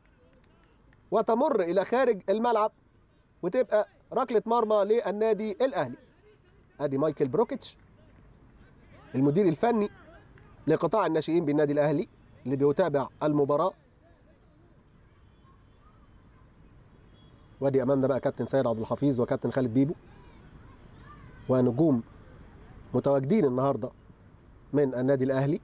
وتمر الى خارج الملعب وتبقى ركله مرمى للنادي الاهلي ادي مايكل بروكيتش المدير الفني لقطاع الناشئين بالنادي الاهلي اللي بيتابع المباراه وادي امامنا بقى كابتن سيد عبد الحفيظ وكابتن خالد بيبو ونجوم متواجدين النهارده من النادي الاهلي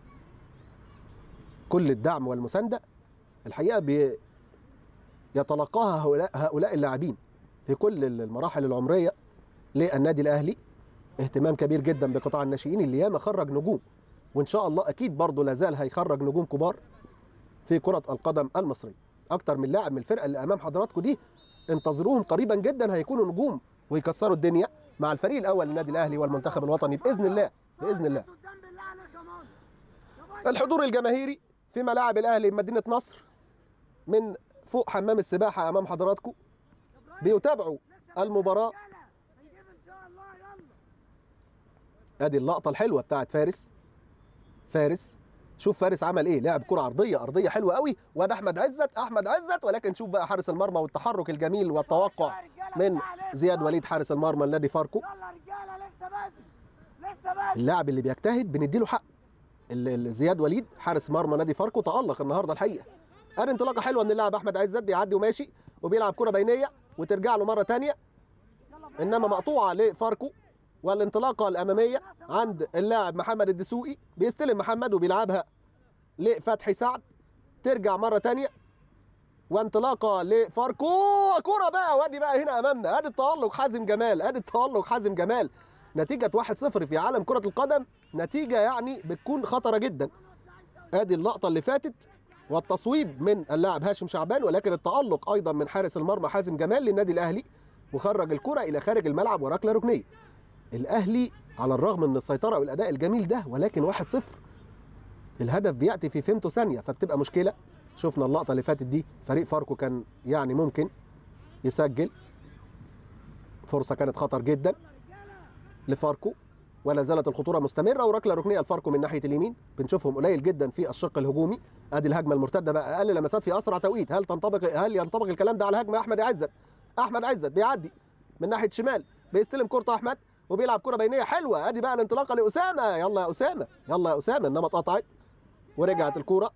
كل الدعم والمسانده الحقيقه بي يتلقاها هؤلاء هؤلاء اللاعبين في كل المراحل العمريه للنادي الاهلي اهتمام كبير جدا بقطاع الناشئين اللي ياما خرج نجوم وان شاء الله اكيد برضه لازال هيخرج نجوم كبار في كره القدم المصريه اكتر من لاعب من الفرقه اللي امام حضراتكم دي انتظروهم قريبا جدا هيكونوا نجوم ويكسروا الدنيا مع الفريق الاول للنادي الاهلي والمنتخب الوطني باذن الله باذن الله قدام بالله عليك يا مانو يا باي. الحضور الجماهيري في ملاعب الاهلي بمدينه نصر من فوق حمام السباحه امام حضراتكم بيتابعوا المباراه رجالة، هنجيب ان شاء الله يلا ادي اللقطه الحلوه بتاعت فارس فارس شوف فارس عمل ايه لعب كره عرضيه ارضيه حلوه قوي وده احمد عزت احمد عزت ولكن شوف بقى حارس المرمى والتحرك الجميل والتوقع يا رجالة، من بالله عليك. زياد وليد حارس المرمى النادي فاركو يلا رجاله لسه بدري لسه بدري اللاعب اللي بيجتهد بنديله حق ال- ال- زياد وليد حارس مرمى نادي فاركو تالق النهارده الحقيقه ادي انطلاقه حلوه من اللاعب احمد عزت بيعدي وماشي وبيلعب كره بينيه وترجع له مره ثانيه يلا بينا. انما مقطوعه لفاركو والانطلاقه الاماميه عند اللاعب محمد الدسوقي بيستلم محمد وبيلعبها لفتحي سعد ترجع مره تانية وانطلاقه لفاركو كرة بقى وادي بقى هنا امامنا ادي التالق حازم جمال ادي التالق حازم جمال نتيجه 1-0 في عالم كره القدم نتيجه يعني بتكون خطره جدا ادي اللقطه اللي فاتت والتصويب من اللاعب هاشم شعبان ولكن التألق ايضا من حارس المرمى حازم جمال للنادي الاهلي وخرج الكره الى خارج الملعب وركله ركنيه الاهلي على الرغم من السيطره والاداء الجميل ده ولكن 1-0 الهدف بياتي في فيمتو ثانيه فبتبقى مشكله شفنا اللقطه اللي فاتت دي فريق فاركو كان يعني ممكن يسجل فرصه كانت خطر جدا لفاركو ولا زالت الخطوره مستمره وركله ركنيه لفاركو من ناحيه اليمين بنشوفهم قليل جدا في الشق الهجومي ادي الهجمه المرتده بقى اقل لمسات في اسرع توقيت هل تنطبق هل ينطبق الكلام ده على هجمه احمد عزت احمد عزت بيعدي من ناحيه شمال بيستلم كره احمد وبيلعب كره بينيه حلوه ادي بقى الانطلاقه لاسامه يلا يا اسامه يلا يا اسامه انما اتقطعت ورجعت الكوره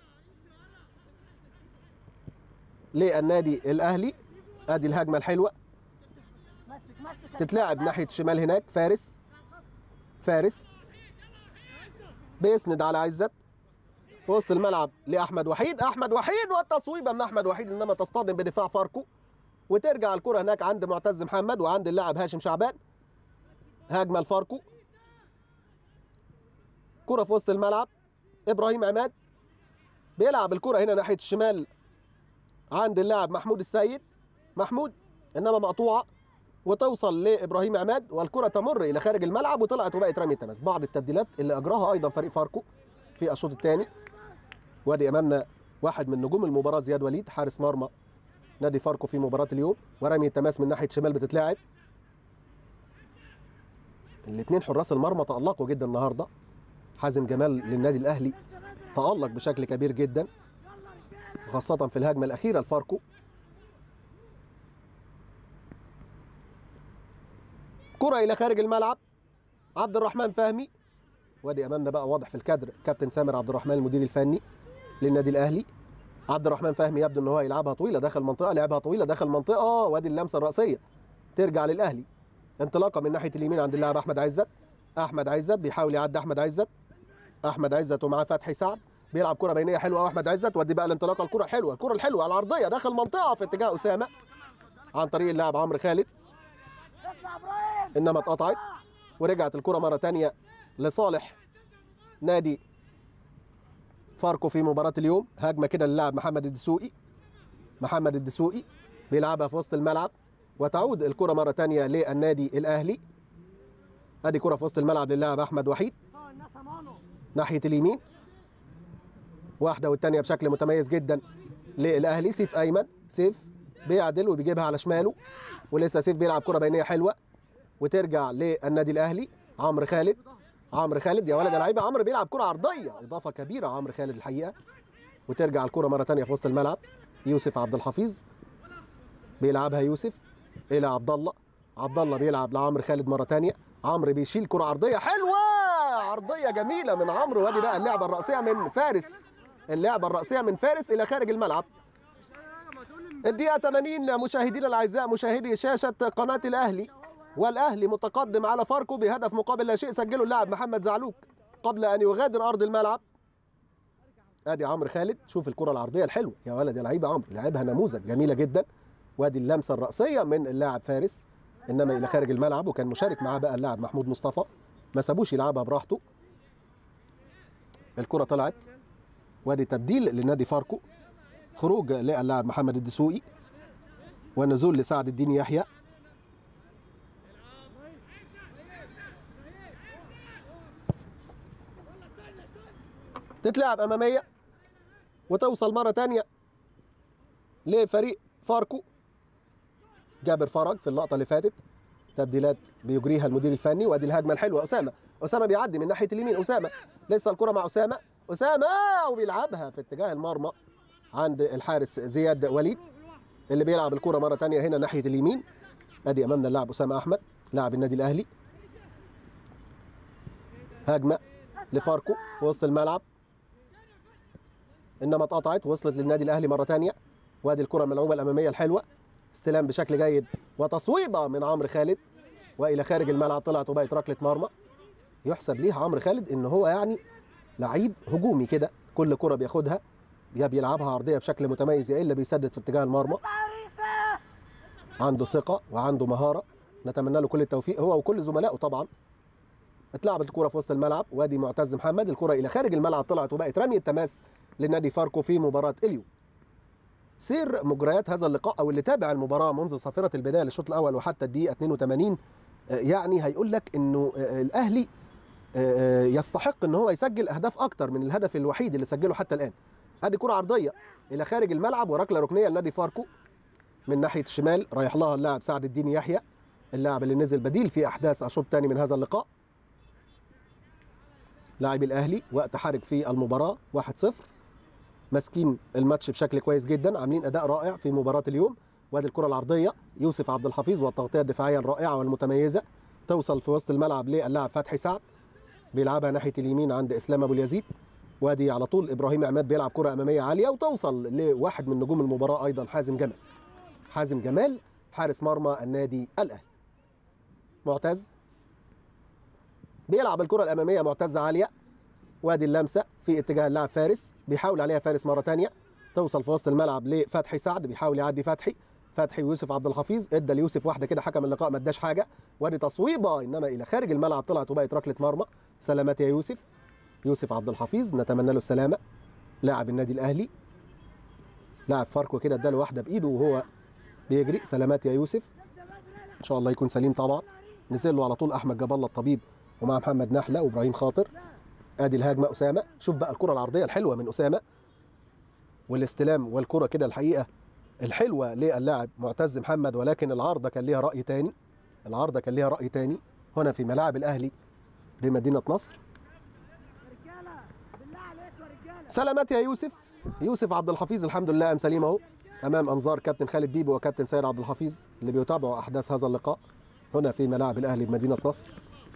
للنادي الاهلي ادي الهجمه الحلوه مسك مسك تتلعب ناحيه الشمال هناك فارس فارس بيسند على عزت في وسط الملعب لاحمد وحيد احمد وحيد والتصويبه من احمد وحيد انما تصطدم بدفاع فاركو وترجع الكره هناك عند معتز محمد وعند اللاعب هاشم شعبان هجمه لفاركو كره في وسط الملعب ابراهيم عماد بيلعب الكره هنا ناحيه الشمال عند اللاعب محمود السيد محمود انما مقطوعه وتوصل لابراهيم عماد والكره تمر الى خارج الملعب وطلعت وبقت رمي التماس بعض التبديلات اللي اجراها ايضا فريق فاركو في الشوط الثاني وادي امامنا واحد من نجوم المباراه زياد وليد حارس مرمى نادي فاركو في مباراه اليوم ورمي التماس من ناحيه شمال بتتلعب الاثنين حراس المرمى تالقوا جدا النهارده حازم جمال للنادي الاهلي تالق بشكل كبير جدا خاصه في الهجمه الاخيره لفاركو كرة إلى خارج الملعب عبد الرحمن فهمي وادي أمامنا بقى واضح في الكادر كابتن سامر عبد الرحمن المدير الفني للنادي الأهلي عبد الرحمن فهمي يبدو ان هو يلعبها طويله داخل منطقه لعبها طويله داخل منطقه وادي اللمسه الراسيه ترجع للاهلي انطلاقه من ناحيه اليمين عند اللاعب احمد عزت احمد عزت بيحاول يعدي احمد عزت احمد عزت ومعاه فتحي سعد بيلعب كره بينيه حلوه واحمد عزت ودي بقى الانطلاقه الكره الحلوه الكره الحلوه على العرضيه داخل منطقه في اتجاه اسامه عن طريق اللاعب عمرو خالد اطلع ابراهيم انما اتقطعت ورجعت الكره مره تانية لصالح نادي فاركو في مباراه اليوم هجمه كده للاعب محمد الدسوقي محمد الدسوقي بيلعبها في وسط الملعب وتعود الكره مره تانية للنادي الاهلي ادي كره في وسط الملعب للاعب احمد وحيد اه الناس امانه ناحيه اليمين واحده والتانية بشكل متميز جدا للاهلي سيف ايمن سيف بيعدل وبيجيبها على شماله ولسه سيف بيلعب كره بينيه حلوه وترجع للنادي الاهلي عمرو خالد عمرو خالد يا ولد يا لعيبه عمرو بيلعب كره عرضيه اضافه كبيره عمرو خالد الحقيقه وترجع الكره مره تانية في وسط الملعب يوسف عبد الحفيظ بيلعبها يوسف الى عبد الله عبد الله بيلعب لعمرو خالد مره تانية عمرو بيشيل كره عرضيه حلوه عرضيه جميله من عمرو وادي بقى اللعبه الراسيه من فارس اللعبه الراسيه من فارس الى خارج الملعب الدقيقة 80 مشاهدينا الأعزاء مشاهدي شاشة قناة الأهلي والأهلي متقدم على فاركو بهدف مقابل لا شيء سجله اللاعب محمد زعلوك قبل أن يغادر أرض الملعب ادي عمرو خالد شوف الكرة العرضية الحلوة يا ولد يا لعيبة عمرو لعبها نموذج جميلة جدا وادي اللمسة الرأسية من اللاعب فارس إنما إلى خارج الملعب وكان مشارك معاه بقى اللاعب محمود مصطفى ما سابوش يلعبها براحته الكرة طلعت وادي تبديل لنادي فاركو خروج للاعب محمد الدسوقي ونزول لسعد الدين يحيى تتلعب اماميه وتوصل مره تانية لفريق فاركو جابر فرج في اللقطه اللي فاتت تبديلات بيجريها المدير الفني وادي الهجمه الحلوه اسامه اسامه بيعدي من ناحيه اليمين اسامه لسه الكره مع اسامه اسامه وبيلعبها في اتجاه المرمى عند الحارس زياد وليد اللي بيلعب الكرة مرة تانية هنا ناحية اليمين ادي امامنا اللاعب اسامة احمد لاعب النادي الاهلي هجمة لفاركو في وسط الملعب انما اتقطعت وصلت للنادي الاهلي مرة تانية وادي الكرة الملعوبة الامامية الحلوة استلام بشكل جيد وتصويبة من عمرو خالد والى خارج الملعب طلعت وبقت ركلة مرمى يحسب ليه عمرو خالد ان هو يعني لعيب هجومي كده كل كرة بياخدها يا بيلعبها عرضيه بشكل متميز يا الا بيسدد في اتجاه المرمى عريسه عنده ثقه وعنده مهاره نتمنى له كل التوفيق هو وكل زملائه طبعا اتلعبت الكره في وسط الملعب وادي معتز محمد الكره الى خارج الملعب طلعت وبقت رميه تماس لنادي فاركو في مباراه اليوم سير مجريات هذا اللقاء او اللي تابع المباراه منذ صافره البدايه للشوط الاول وحتى الدقيقه 82 آه، يعني هيقول لك انه آه، الاهلي آه، يستحق ان هو يسجل اهداف اكتر من الهدف الوحيد اللي سجله حتى الان ادي كره عرضيه الى خارج الملعب وركله ركنيه لنادي فاركو من ناحيه الشمال رايح لها اللاعب سعد الدين يحيى اللاعب اللي نزل بديل في احداث الشوط الثاني من هذا اللقاء لاعب الاهلي وقت حرج في المباراه 1-0 ماسكين الماتش بشكل كويس جدا عاملين اداء رائع في مباراه اليوم وادي الكره العرضيه يوسف عبد الحفيظ والتغطيه الدفاعيه الرائعه والمتميزه توصل في وسط الملعب للاعب فتحي سعد بيلعبها ناحيه اليمين عند اسلام ابو اليزيد وادي على طول ابراهيم عماد بيلعب كره اماميه عاليه وتوصل لواحد من نجوم المباراه ايضا حازم جمال حازم جمال حارس مرمى النادي الاهلي معتز بيلعب الكره الاماميه معتز عاليه وادي اللمسه في اتجاه اللاعب فارس بيحاول عليها فارس مره ثانيه توصل في وسط الملعب لفتحي سعد بيحاول يعدي فتحي فتحي ويوسف عبد الحفيظ ادى ليوسف واحده كده حكم اللقاء ما اداش حاجه وادي تصويبه انما الى خارج الملعب طلعت وبقت ركله مرمى سلامات يا يوسف يوسف عبد الحفيظ نتمنى له السلامه لاعب النادي الاهلي لاعب فاركو كده اداله واحده بايده وهو بيجري سلامات يا يوسف ان شاء الله يكون سليم طبعا نزل له على طول احمد جاب الله الطبيب ومع محمد نحله وابراهيم خاطر ادي الهجمه اسامه شوف بقى الكره العرضيه الحلوه من اسامه والاستلام والكره كده الحقيقه الحلوه للاعب معتز محمد ولكن العارضه كان ليها راي تاني العارضه كان ليها راي تاني هنا في ملاعب الاهلي بمدينه نصر رجاله بالله عليكم يا رجاله سلامات يا يوسف يوسف عبد الحفيظ الحمد لله قام سليم اهو امام انظار كابتن خالد بيبو وكابتن سيد عبد الحفيظ اللي بيتابعوا احداث هذا اللقاء هنا في ملاعب الاهلي بمدينه نصر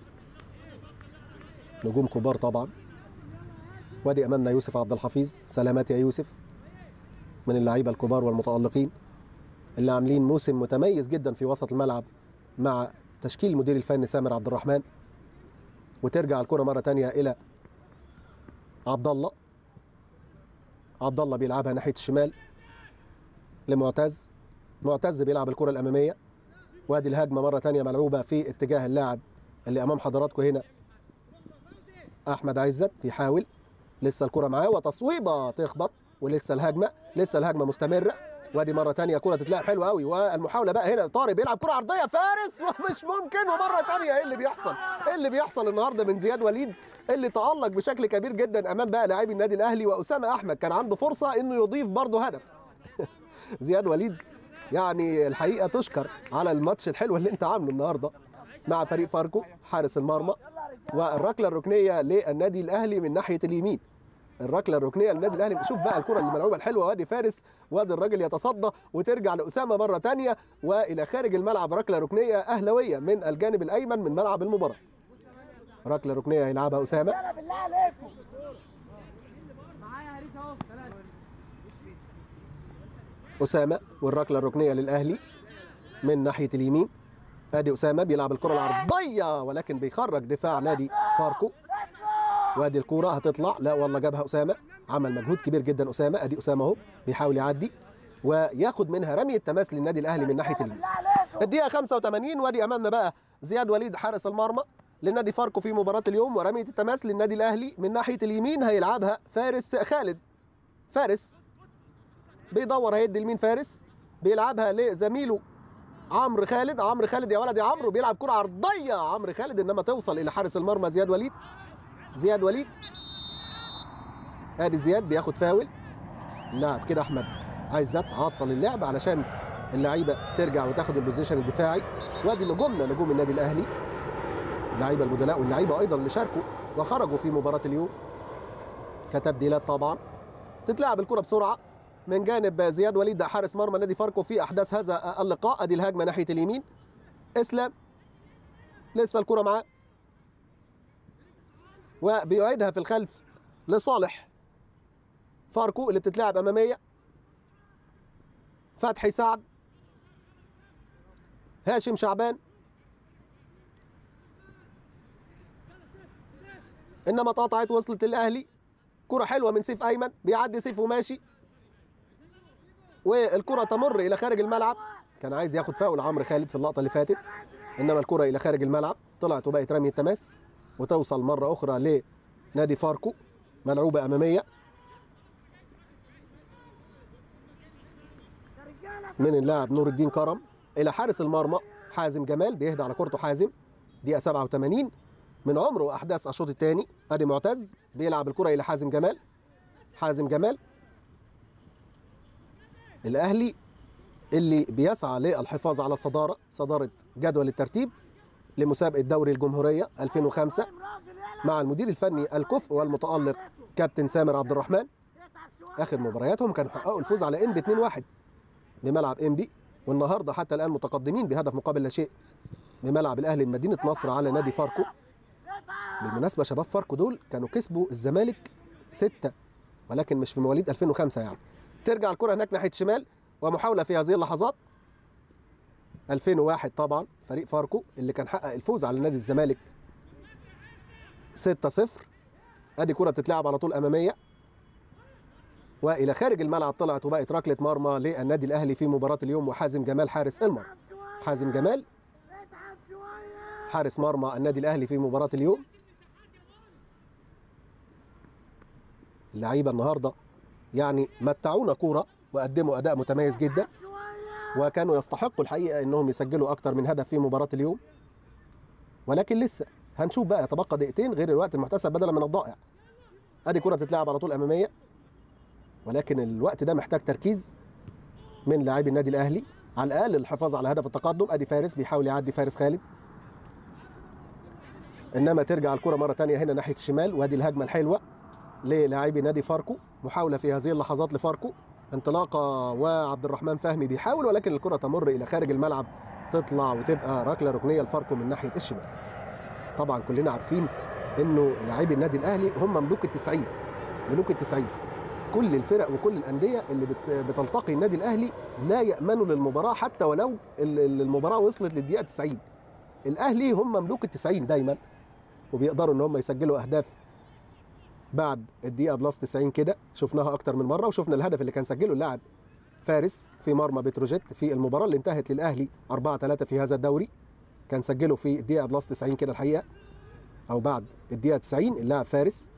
نجوم كبار طبعا وادي امامنا يوسف عبد الحفيظ سلامات يا يوسف من اللعيبه الكبار والمتالقين اللي عاملين موسم متميز جدا في وسط الملعب مع تشكيل المدير الفني سامر عبد الرحمن وترجع الكره مره تانية الى عبد الله عبد الله بيلعبها ناحيه الشمال لمعتز معتز بيلعب الكره الاماميه وادي الهجمه مره تانية ملعوبه في اتجاه اللاعب اللي امام حضراتكم هنا احمد عزت بيحاول لسه الكره معاه وتصويبه تخبط ولسه الهجمه لسه الهجمه مستمره وادي مره تانية كره تتلعب حلوه قوي والمحاوله بقى هنا طارق بيلعب كره عرضيه فارس ومش ممكن ومره تانية ايه اللي بيحصل ايه اللي بيحصل النهارده من زياد وليد اللي تالق بشكل كبير جدا امام بقى لاعبي النادي الاهلي واسامه احمد كان عنده فرصه انه يضيف برضه هدف زياد وليد يعني الحقيقه تشكر على الماتش الحلو اللي انت عامله النهارده مع فريق فاركو حارس المرمى والركله الركنيه للنادي الاهلي من ناحيه اليمين الركله الركنيه للنادي الاهلي شوف بقى الكره اللي ملعوبه الحلوه وادي فارس وادي الراجل يتصدى وترجع لاسامه مره تانية والى خارج الملعب ركله ركنيه اهلاويه من الجانب الايمن من ملعب المباراه ركله ركنيه هيلعبها اسامه رجاله بالله عليكم معايا هريس اهو ثلاثه اسامه والركله الركنيه للاهلي من ناحيه اليمين ادي اسامه بيلعب الكره العرضيه ولكن بيخرج دفاع نادي فاركو وادي الكوره هتطلع لا والله جابها اسامه عمل مجهود كبير جدا اسامه ادي اسامه اهو بيحاول يعدي وياخد منها رميه تماس للنادي الاهلي من ناحيه اليمين بالله عليكم الدقيقه 85 وادي امامنا بقى زياد وليد حارس المرمى لنادي فاركو في مباراه اليوم ورميه التماس للنادي الاهلي من ناحيه اليمين هيلعبها فارس خالد فارس بيدور هيدي لمين فارس بيلعبها لزميله عمرو خالد عمرو خالد يا ولد يا عمرو بيلعب كره عرضيه عمرو خالد انما توصل الى حارس المرمى زياد وليد زياد وليد ادي زياد بياخد فاول اللاعب كده احمد عزت عطل اللعب علشان اللعيبه ترجع وتاخد البوزيشن الدفاعي وادي نجومنا نجوم النادي الاهلي اللعيبه البدلاء واللعيبه ايضا اللي شاركوا وخرجوا في مباراه اليوم كتبديلات طبعا تتلعب الكره بسرعه من جانب زياد وليد حارس مرمى نادي فاركو في احداث هذا اللقاء ادي الهجمه ناحيه اليمين اسلام لسه الكره معاه وبيعيدها في الخلف لصالح فاركو اللي بتتلعب اماميه فتحي سعد هاشم شعبان انما اتقطعت وصلت للاهلي كره حلوه من سيف ايمن بيعدي سيف وماشي والكره تمر الى خارج الملعب كان عايز ياخد فاول عمرو خالد في اللقطه اللي فاتت انما الكره الى خارج الملعب طلعت وبقت رميه تماس وتوصل مره اخرى لنادي فاركو ملعوبه اماميه من اللاعب نور الدين كرم الى حارس المرمى حازم جمال بيهدى على كورته حازم دقيقه 87 من عمره واحداث الشوط الثاني ادي معتز بيلعب الكره الى حازم جمال حازم جمال الاهلي اللي بيسعى للحفاظ على صداره صداره جدول الترتيب لمسابقه دوري الجمهوريه 2005 مع المدير الفني الكفء والمتالق كابتن سامر عبد الرحمن اخر مبارياتهم كانوا حققوا الفوز على انبي 2-1 بملعب انبي والنهارده حتى الان متقدمين بهدف مقابل لا شيء بملعب الاهلي مدينه نصر على نادي فاركو بالمناسبه شباب فاركو دول كانوا كسبوا الزمالك ستة ولكن مش في مواليد 2005 يعني ترجع الكره هناك ناحيه الشمال ومحاوله في هذه اللحظات 2001 طبعا فريق فاركو اللي كان حقق الفوز على نادي الزمالك 6-0 ادي كره بتتلعب على طول اماميه والى خارج الملعب طلعت وبقت ركله مرمى للنادي الاهلي في مباراه اليوم وحازم جمال حارس المرمى حازم جمال حارس مرمى النادي الاهلي في مباراه اليوم اللعيبه النهارده يعني متعونا كوره وقدموا اداء متميز جدا وكانوا يستحقوا الحقيقه انهم يسجلوا اكتر من هدف في مباراه اليوم ولكن لسه هنشوف بقى يتبقى دقيقتين غير الوقت المحتسب بدلا من الضائع ادي كره بتتلعب على طول اماميه ولكن الوقت ده محتاج تركيز من لاعبي النادي الاهلي على الاقل الحفاظ على هدف التقدم ادي فارس بيحاول يعدي فارس خالد انما ترجع الكره مره ثانيه هنا ناحيه الشمال وادي الهجمه الحلوه للاعبي نادي فاركو محاوله في هذه اللحظات لفاركو انطلاقه وعبد الرحمن فهمي بيحاول ولكن الكره تمر الى خارج الملعب تطلع وتبقى ركله ركنيه لفاركو من ناحيه الشمال طبعا كلنا عارفين انه لاعبي النادي الاهلي هم مملوك التسعين ملوك التسعين كل الفرق وكل الانديه اللي بت- بتلتقي النادي الاهلي لا يامنوا للمباراه حتى ولو ال- ال- المباراه وصلت للدقيقه 90 الاهلي هم مملوك التسعين دايما وبيقدروا ان هم يسجلوا اهداف بعد الدقيقه بلس 90 كده شفناها اكتر من مره وشفنا الهدف اللي كان سجله اللاعب فارس في مرمى بتروجيت في المباراه اللي انتهت للاهلي 4 3 في هذا الدوري كان سجله في الدقيقه بلس 90 كده الحقيقه او بعد الدقيقه 90 اللاعب فارس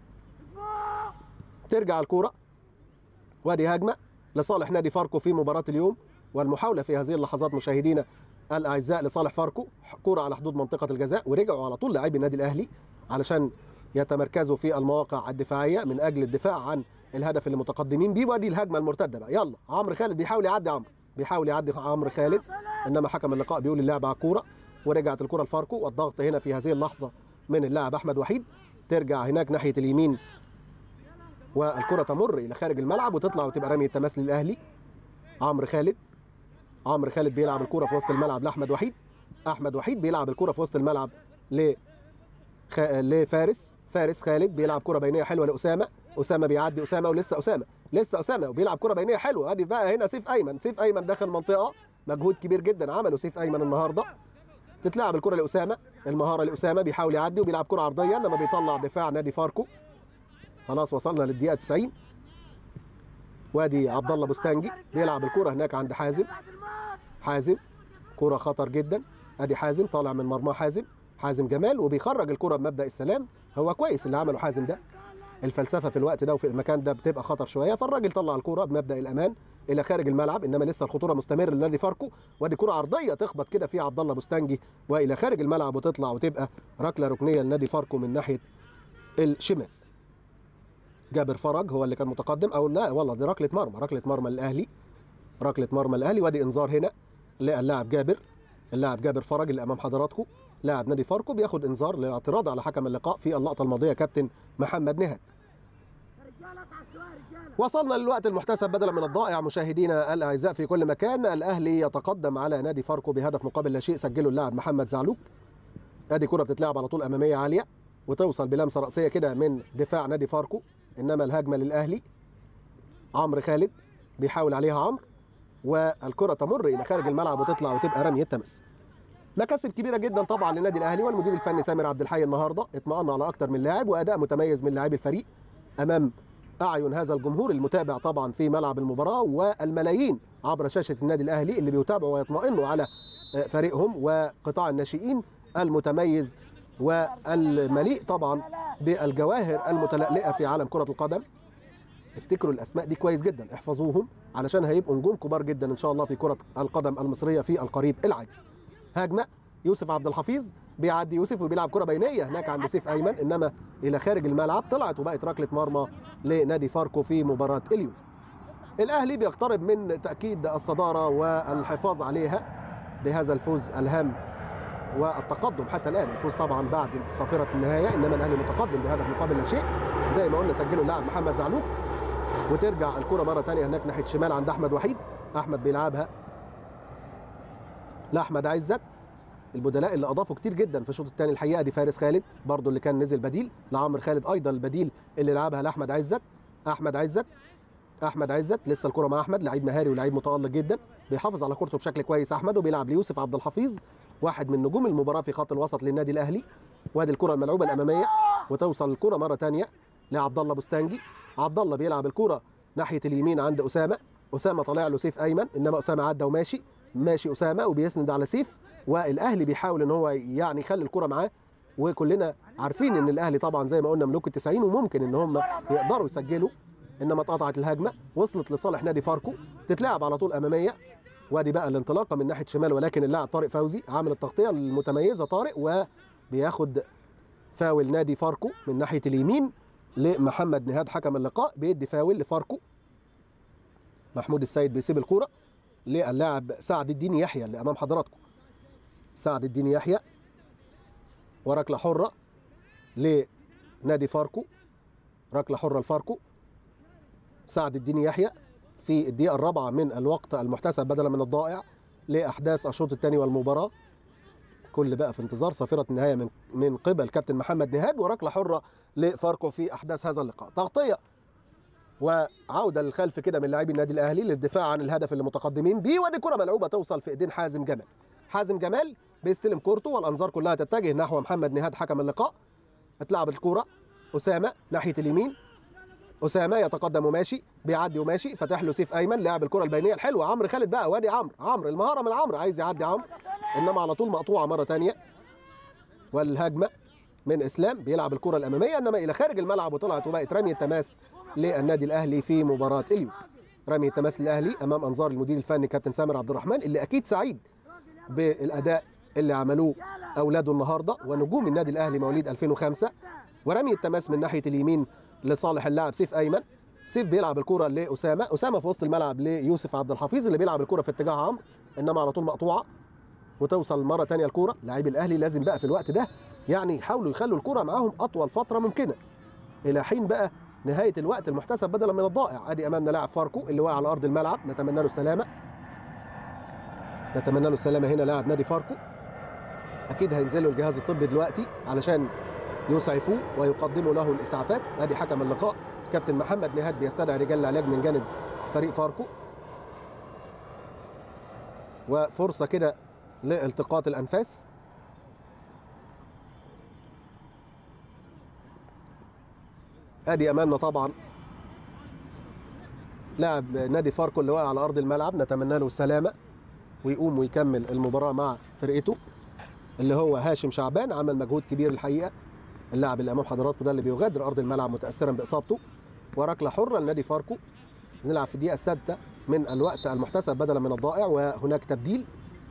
ترجع الكوره وادي هجمه لصالح نادي فاركو في مباراه اليوم والمحاوله في هذه اللحظات مشاهدينا الاعزاء لصالح فاركو كوره على حدود منطقه الجزاء ورجعوا على طول لاعبي النادي الاهلي علشان يتمركزوا في المواقع الدفاعيه من اجل الدفاع عن الهدف اللي متقدمين بيه وادي الهجمه المرتده بقى يلا عمرو خالد بيحاول يعدي عمرو بيحاول يعدي عمرو خالد انما حكم اللقاء بيقول اللعب على الكوره ورجعت الكره لفاركو والضغط هنا في هذه اللحظه من اللاعب احمد وحيد ترجع هناك ناحيه اليمين والكره تمر الى خارج الملعب وتطلع وتبقى رميه تماس للاهلي عمرو خالد عمرو خالد بيلعب الكره في وسط الملعب لاحمد وحيد احمد وحيد بيلعب الكره في وسط الملعب ل خ... لفارس فارس خالد بيلعب كره بينيه حلوه لاسامه اسامه بيعدي اسامه ولسه اسامه لسه اسامه وبيلعب كره بينيه حلوه ادي بقى هنا سيف ايمن سيف ايمن داخل المنطقه مجهود كبير جدا عمله سيف ايمن النهارده تتلعب الكره لاسامه المهاره لاسامه بيحاول يعدي وبيلعب كره عرضيه انما بيطلع دفاع نادي فاركو خلاص وصلنا للدقيقه 90 وادي عبد الله بوستانجي بيلعب الكره هناك عند حازم حازم كره خطر جدا ادي حازم طالع من مرمى حازم حازم جمال وبيخرج الكره بمبدا السلام هو كويس اللي عمله حازم ده الفلسفه في الوقت ده وفي المكان ده بتبقى خطر شويه فالراجل طلع الكره بمبدا الامان الى خارج الملعب انما لسه الخطوره مستمره لنادي فاركو وادي كره عرضيه تخبط كده في عبد الله بوستانجي والى خارج الملعب وتطلع وتبقى ركله ركنيه لنادي فاركو من ناحيه الشمال جابر فرج هو اللي كان متقدم او لا والله دي ركله مرمى ركله مرمى الاهلي ركله مرمى الاهلي وادي انذار هنا للاعب جابر اللاعب جابر فرج اللي امام حضراتكم لاعب نادي فاركو بياخد انذار للاعتراض على حكم اللقاء في اللقطه الماضيه كابتن محمد نهاد وصلنا للوقت المحتسب بدلا من الضائع مشاهدينا الاعزاء في كل مكان الاهلي يتقدم على نادي فاركو بهدف مقابل لا شيء سجله اللاعب محمد زعلوك ادي كره بتتلعب على طول اماميه عاليه وتوصل بلمسه راسيه كده من دفاع نادي فاركو انما الهجمه للاهلي عمرو خالد بيحاول عليها عمرو والكره تمر الى خارج الملعب وتطلع وتبقى رميه تمس مكاسب كبيره جدا طبعا للنادي الاهلي والمدير الفني سامر عبد الحي النهارده اطمأن على اكثر من لاعب واداء متميز من لاعبي الفريق امام اعين هذا الجمهور المتابع طبعا في ملعب المباراه والملايين عبر شاشه النادي الاهلي اللي بيتابعوا ويطمئنوا على فريقهم وقطاع الناشئين المتميز والمليء طبعا بالجواهر المتلألئة في عالم كرة القدم افتكروا الاسماء دي كويس جدا احفظوهم علشان هيبقوا نجوم كبار جدا ان شاء الله في كره القدم المصريه في القريب العاجل هجمه يوسف عبد الحفيظ بيعدي يوسف وبيلعب كره بينيه هناك عند سيف ايمن انما الى خارج الملعب طلعت وبقت ركله مرمى لنادي فاركو في مباراه اليوم الاهلي بيقترب من تاكيد الصداره والحفاظ عليها بهذا الفوز الهام والتقدم حتى الان الفوز طبعا بعد صافره النهايه انما الاهلي متقدم بهدف مقابل لا شيء زي ما قلنا سجله اللاعب محمد زعلوك وترجع الكره مره ثانيه هناك ناحيه شمال عند احمد وحيد احمد بيلعبها لاحمد عزت البدلاء اللي اضافوا كتير جدا في الشوط الثاني الحقيقه دي فارس خالد برضو اللي كان نزل بديل لعمرو خالد ايضا البديل اللي لعبها لاحمد عزت احمد عزت احمد عزت لسه الكره مع احمد لعيب مهاري ولعيب متالق جدا بيحافظ على كورته بشكل كويس احمد وبيلعب ليوسف عبد الحفيظ واحد من نجوم المباراه في خط الوسط للنادي الاهلي وادي الكره الملعوبه الاماميه وتوصل الكره مره ثانيه لعبد الله بوستانجي عبد الله بيلعب الكره ناحيه اليمين عند اسامه اسامه طالع له سيف ايمن انما اسامه عدى وماشي ماشي اسامه وبيسند على سيف والاهلي بيحاول ان هو يعني يخلي الكره معاه وكلنا عارفين ان الاهلي طبعا زي ما قلنا ملوك ال 90 وممكن ان هم يقدروا يسجلوا انما اتقطعت الهجمه وصلت لصالح نادي فاركو تتلعب على طول اماميه وادي بقى الانطلاقه من ناحيه شمال ولكن اللاعب طارق فوزي عامل التغطيه المتميزه طارق وبياخد فاول نادي فاركو من ناحيه اليمين لمحمد نهاد حكم اللقاء بيدي فاول لفاركو محمود السيد بيسيب الكوره للاعب سعد الدين يحيى اللي امام حضراتكم سعد الدين يحيى وركله حره لنادي فاركو ركله حره لفاركو سعد الدين يحيى في الدقيقه الرابعه من الوقت المحتسب بدلا من الضائع لاحداث الشوط الثاني والمباراه كل بقى في انتظار صافره النهايه من من قبل كابتن محمد نهاد وركله حره لفاركو في احداث هذا اللقاء تغطيه وعوده للخلف كده من لاعبي النادي الاهلي للدفاع عن الهدف اللي متقدمين بيه ودي كره ملعوبه توصل في ايدين حازم جمال حازم جمال بيستلم كورته والانظار كلها تتجه نحو محمد نهاد حكم اللقاء اتلعب الكوره اسامه ناحيه اليمين اسامه يتقدم وماشي بيعدي وماشي فتح له سيف ايمن لاعب الكره البينيه الحلوه عمرو خالد بقى وادي عمرو عمرو المهاره من عمرو عايز يعدي عمرو انما على طول مقطوعه مره ثانيه والهجمه من اسلام بيلعب الكره الاماميه انما الى خارج الملعب وطلعت وبقت رميه تماس للنادي الاهلي في مباراه اليوم رميه تماس للاهلي امام انظار المدير الفني كابتن سامر عبد الرحمن اللي اكيد سعيد بالاداء اللي عملوه اولاده النهارده ونجوم النادي الاهلي مواليد 2005 ورميه تماس من ناحيه اليمين لصالح اللاعب سيف ايمن سيف بيلعب الكره لاسامه اسامه في وسط الملعب ليوسف عبد الحفيظ اللي بيلعب الكره في اتجاه عمرو انما على طول مقطوعه وتوصل مره ثانيه الكره لاعبي الاهلي لازم بقى في الوقت ده يعني يحاولوا يخلوا الكره معاهم اطول فتره ممكنه الى حين بقى نهايه الوقت المحتسب بدلا من الضائع ادي امامنا لاعب فاركو اللي واقع على ارض الملعب نتمنى له السلامه نتمنى له السلامه هنا لاعب نادي فاركو اكيد هينزلوا الجهاز الطبي دلوقتي علشان يسعفوه ويقدموا له الاسعافات ادي حكم اللقاء كابتن محمد نهاد بيستدعي رجال العلاج من جانب فريق فاركو وفرصه كده لالتقاط الانفاس ادي امامنا طبعا لاعب نادي فاركو اللي واقع على ارض الملعب نتمنى له السلامه ويقوم ويكمل المباراه مع فرقته اللي هو هاشم شعبان عمل مجهود كبير الحقيقه اللاعب اللي امام حضراتكم ده اللي بيغادر ارض الملعب متاثرا باصابته وركله حره لنادي فاركو نلعب في الدقيقه السادسه من الوقت المحتسب بدلا من الضائع وهناك تبديل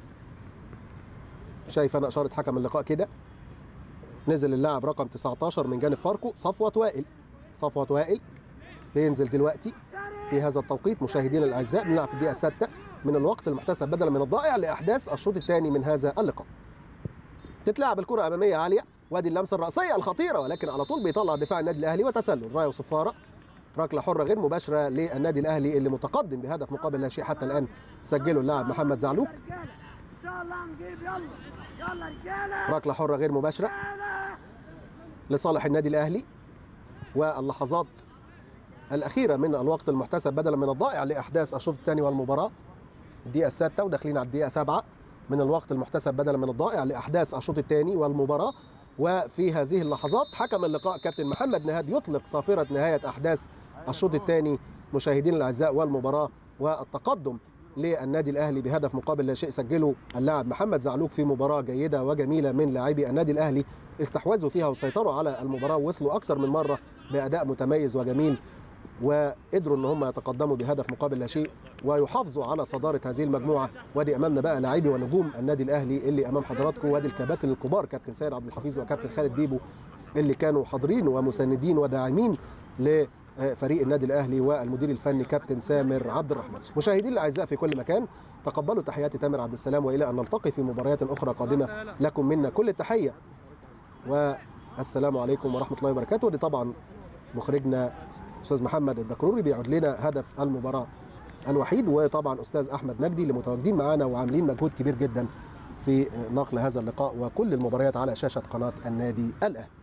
شايف انا اشاره حكم اللقاء كده نزل اللاعب رقم 19 من جانب فاركو صفوت وائل صفوت وائل بينزل دلوقتي في هذا التوقيت مشاهدينا الاعزاء بنلعب في الدقيقه السادسه من الوقت المحتسب بدلا من الضائع لاحداث الشوط الثاني من هذا اللقاء تتلعب الكره اماميه عاليه وادي اللمسه الراسيه الخطيره ولكن على طول بيطلع دفاع النادي الاهلي وتسلل رايه وصفاره ركله حره غير مباشره للنادي الاهلي اللي متقدم بهدف مقابل لا شيء حتى الان سجله اللاعب محمد زعلوك ان شاء الله نجيب يلا يلا رجاله ركله حره غير مباشره رجالة. لصالح النادي الاهلي واللحظات الاخيره من الوقت المحتسب بدلا من الضائع لاحداث الشوط الثاني والمباراه الدقيقه السادسه وداخلين على الدقيقه سبعة من الوقت المحتسب بدلا من الضائع لاحداث الشوط الثاني والمباراه وفي هذه اللحظات حكم اللقاء كابتن محمد نهاد يطلق صافره نهايه احداث الشوط الثاني مشاهدينا الاعزاء والمباراه والتقدم للنادي الاهلي بهدف مقابل لا شيء سجله اللاعب محمد زعلوك في مباراه جيده وجميله من لاعبي النادي الاهلي استحوذوا فيها وسيطروا على المباراه ووصلوا اكثر من مره باداء متميز وجميل وقدروا ان هم يتقدموا بهدف مقابل لا شيء ويحافظوا على صداره هذه المجموعه وادي امامنا بقى لاعبي ونجوم النادي الاهلي اللي امام حضراتكم وادي الكباتن الكبار كابتن سيد عبد الحفيظ وكابتن خالد بيبو اللي كانوا حاضرين ومساندين وداعمين لفريق النادي الاهلي والمدير الفني كابتن سامر عبد الرحمن مشاهدينا الاعزاء في كل مكان تقبلوا تحياتي تامر عبد السلام والى ان نلتقي في مباريات اخرى قادمه لكم منا كل التحيه والسلام عليكم ورحمه الله وبركاته ودي طبعا مخرجنا استاذ محمد الدكروري بيعود لنا هدف المباراه الوحيد وطبعا استاذ احمد مجدي اللي متواجدين معانا وعاملين مجهود كبير جدا في نقل هذا اللقاء وكل المباريات على شاشه قناه النادي الاهلي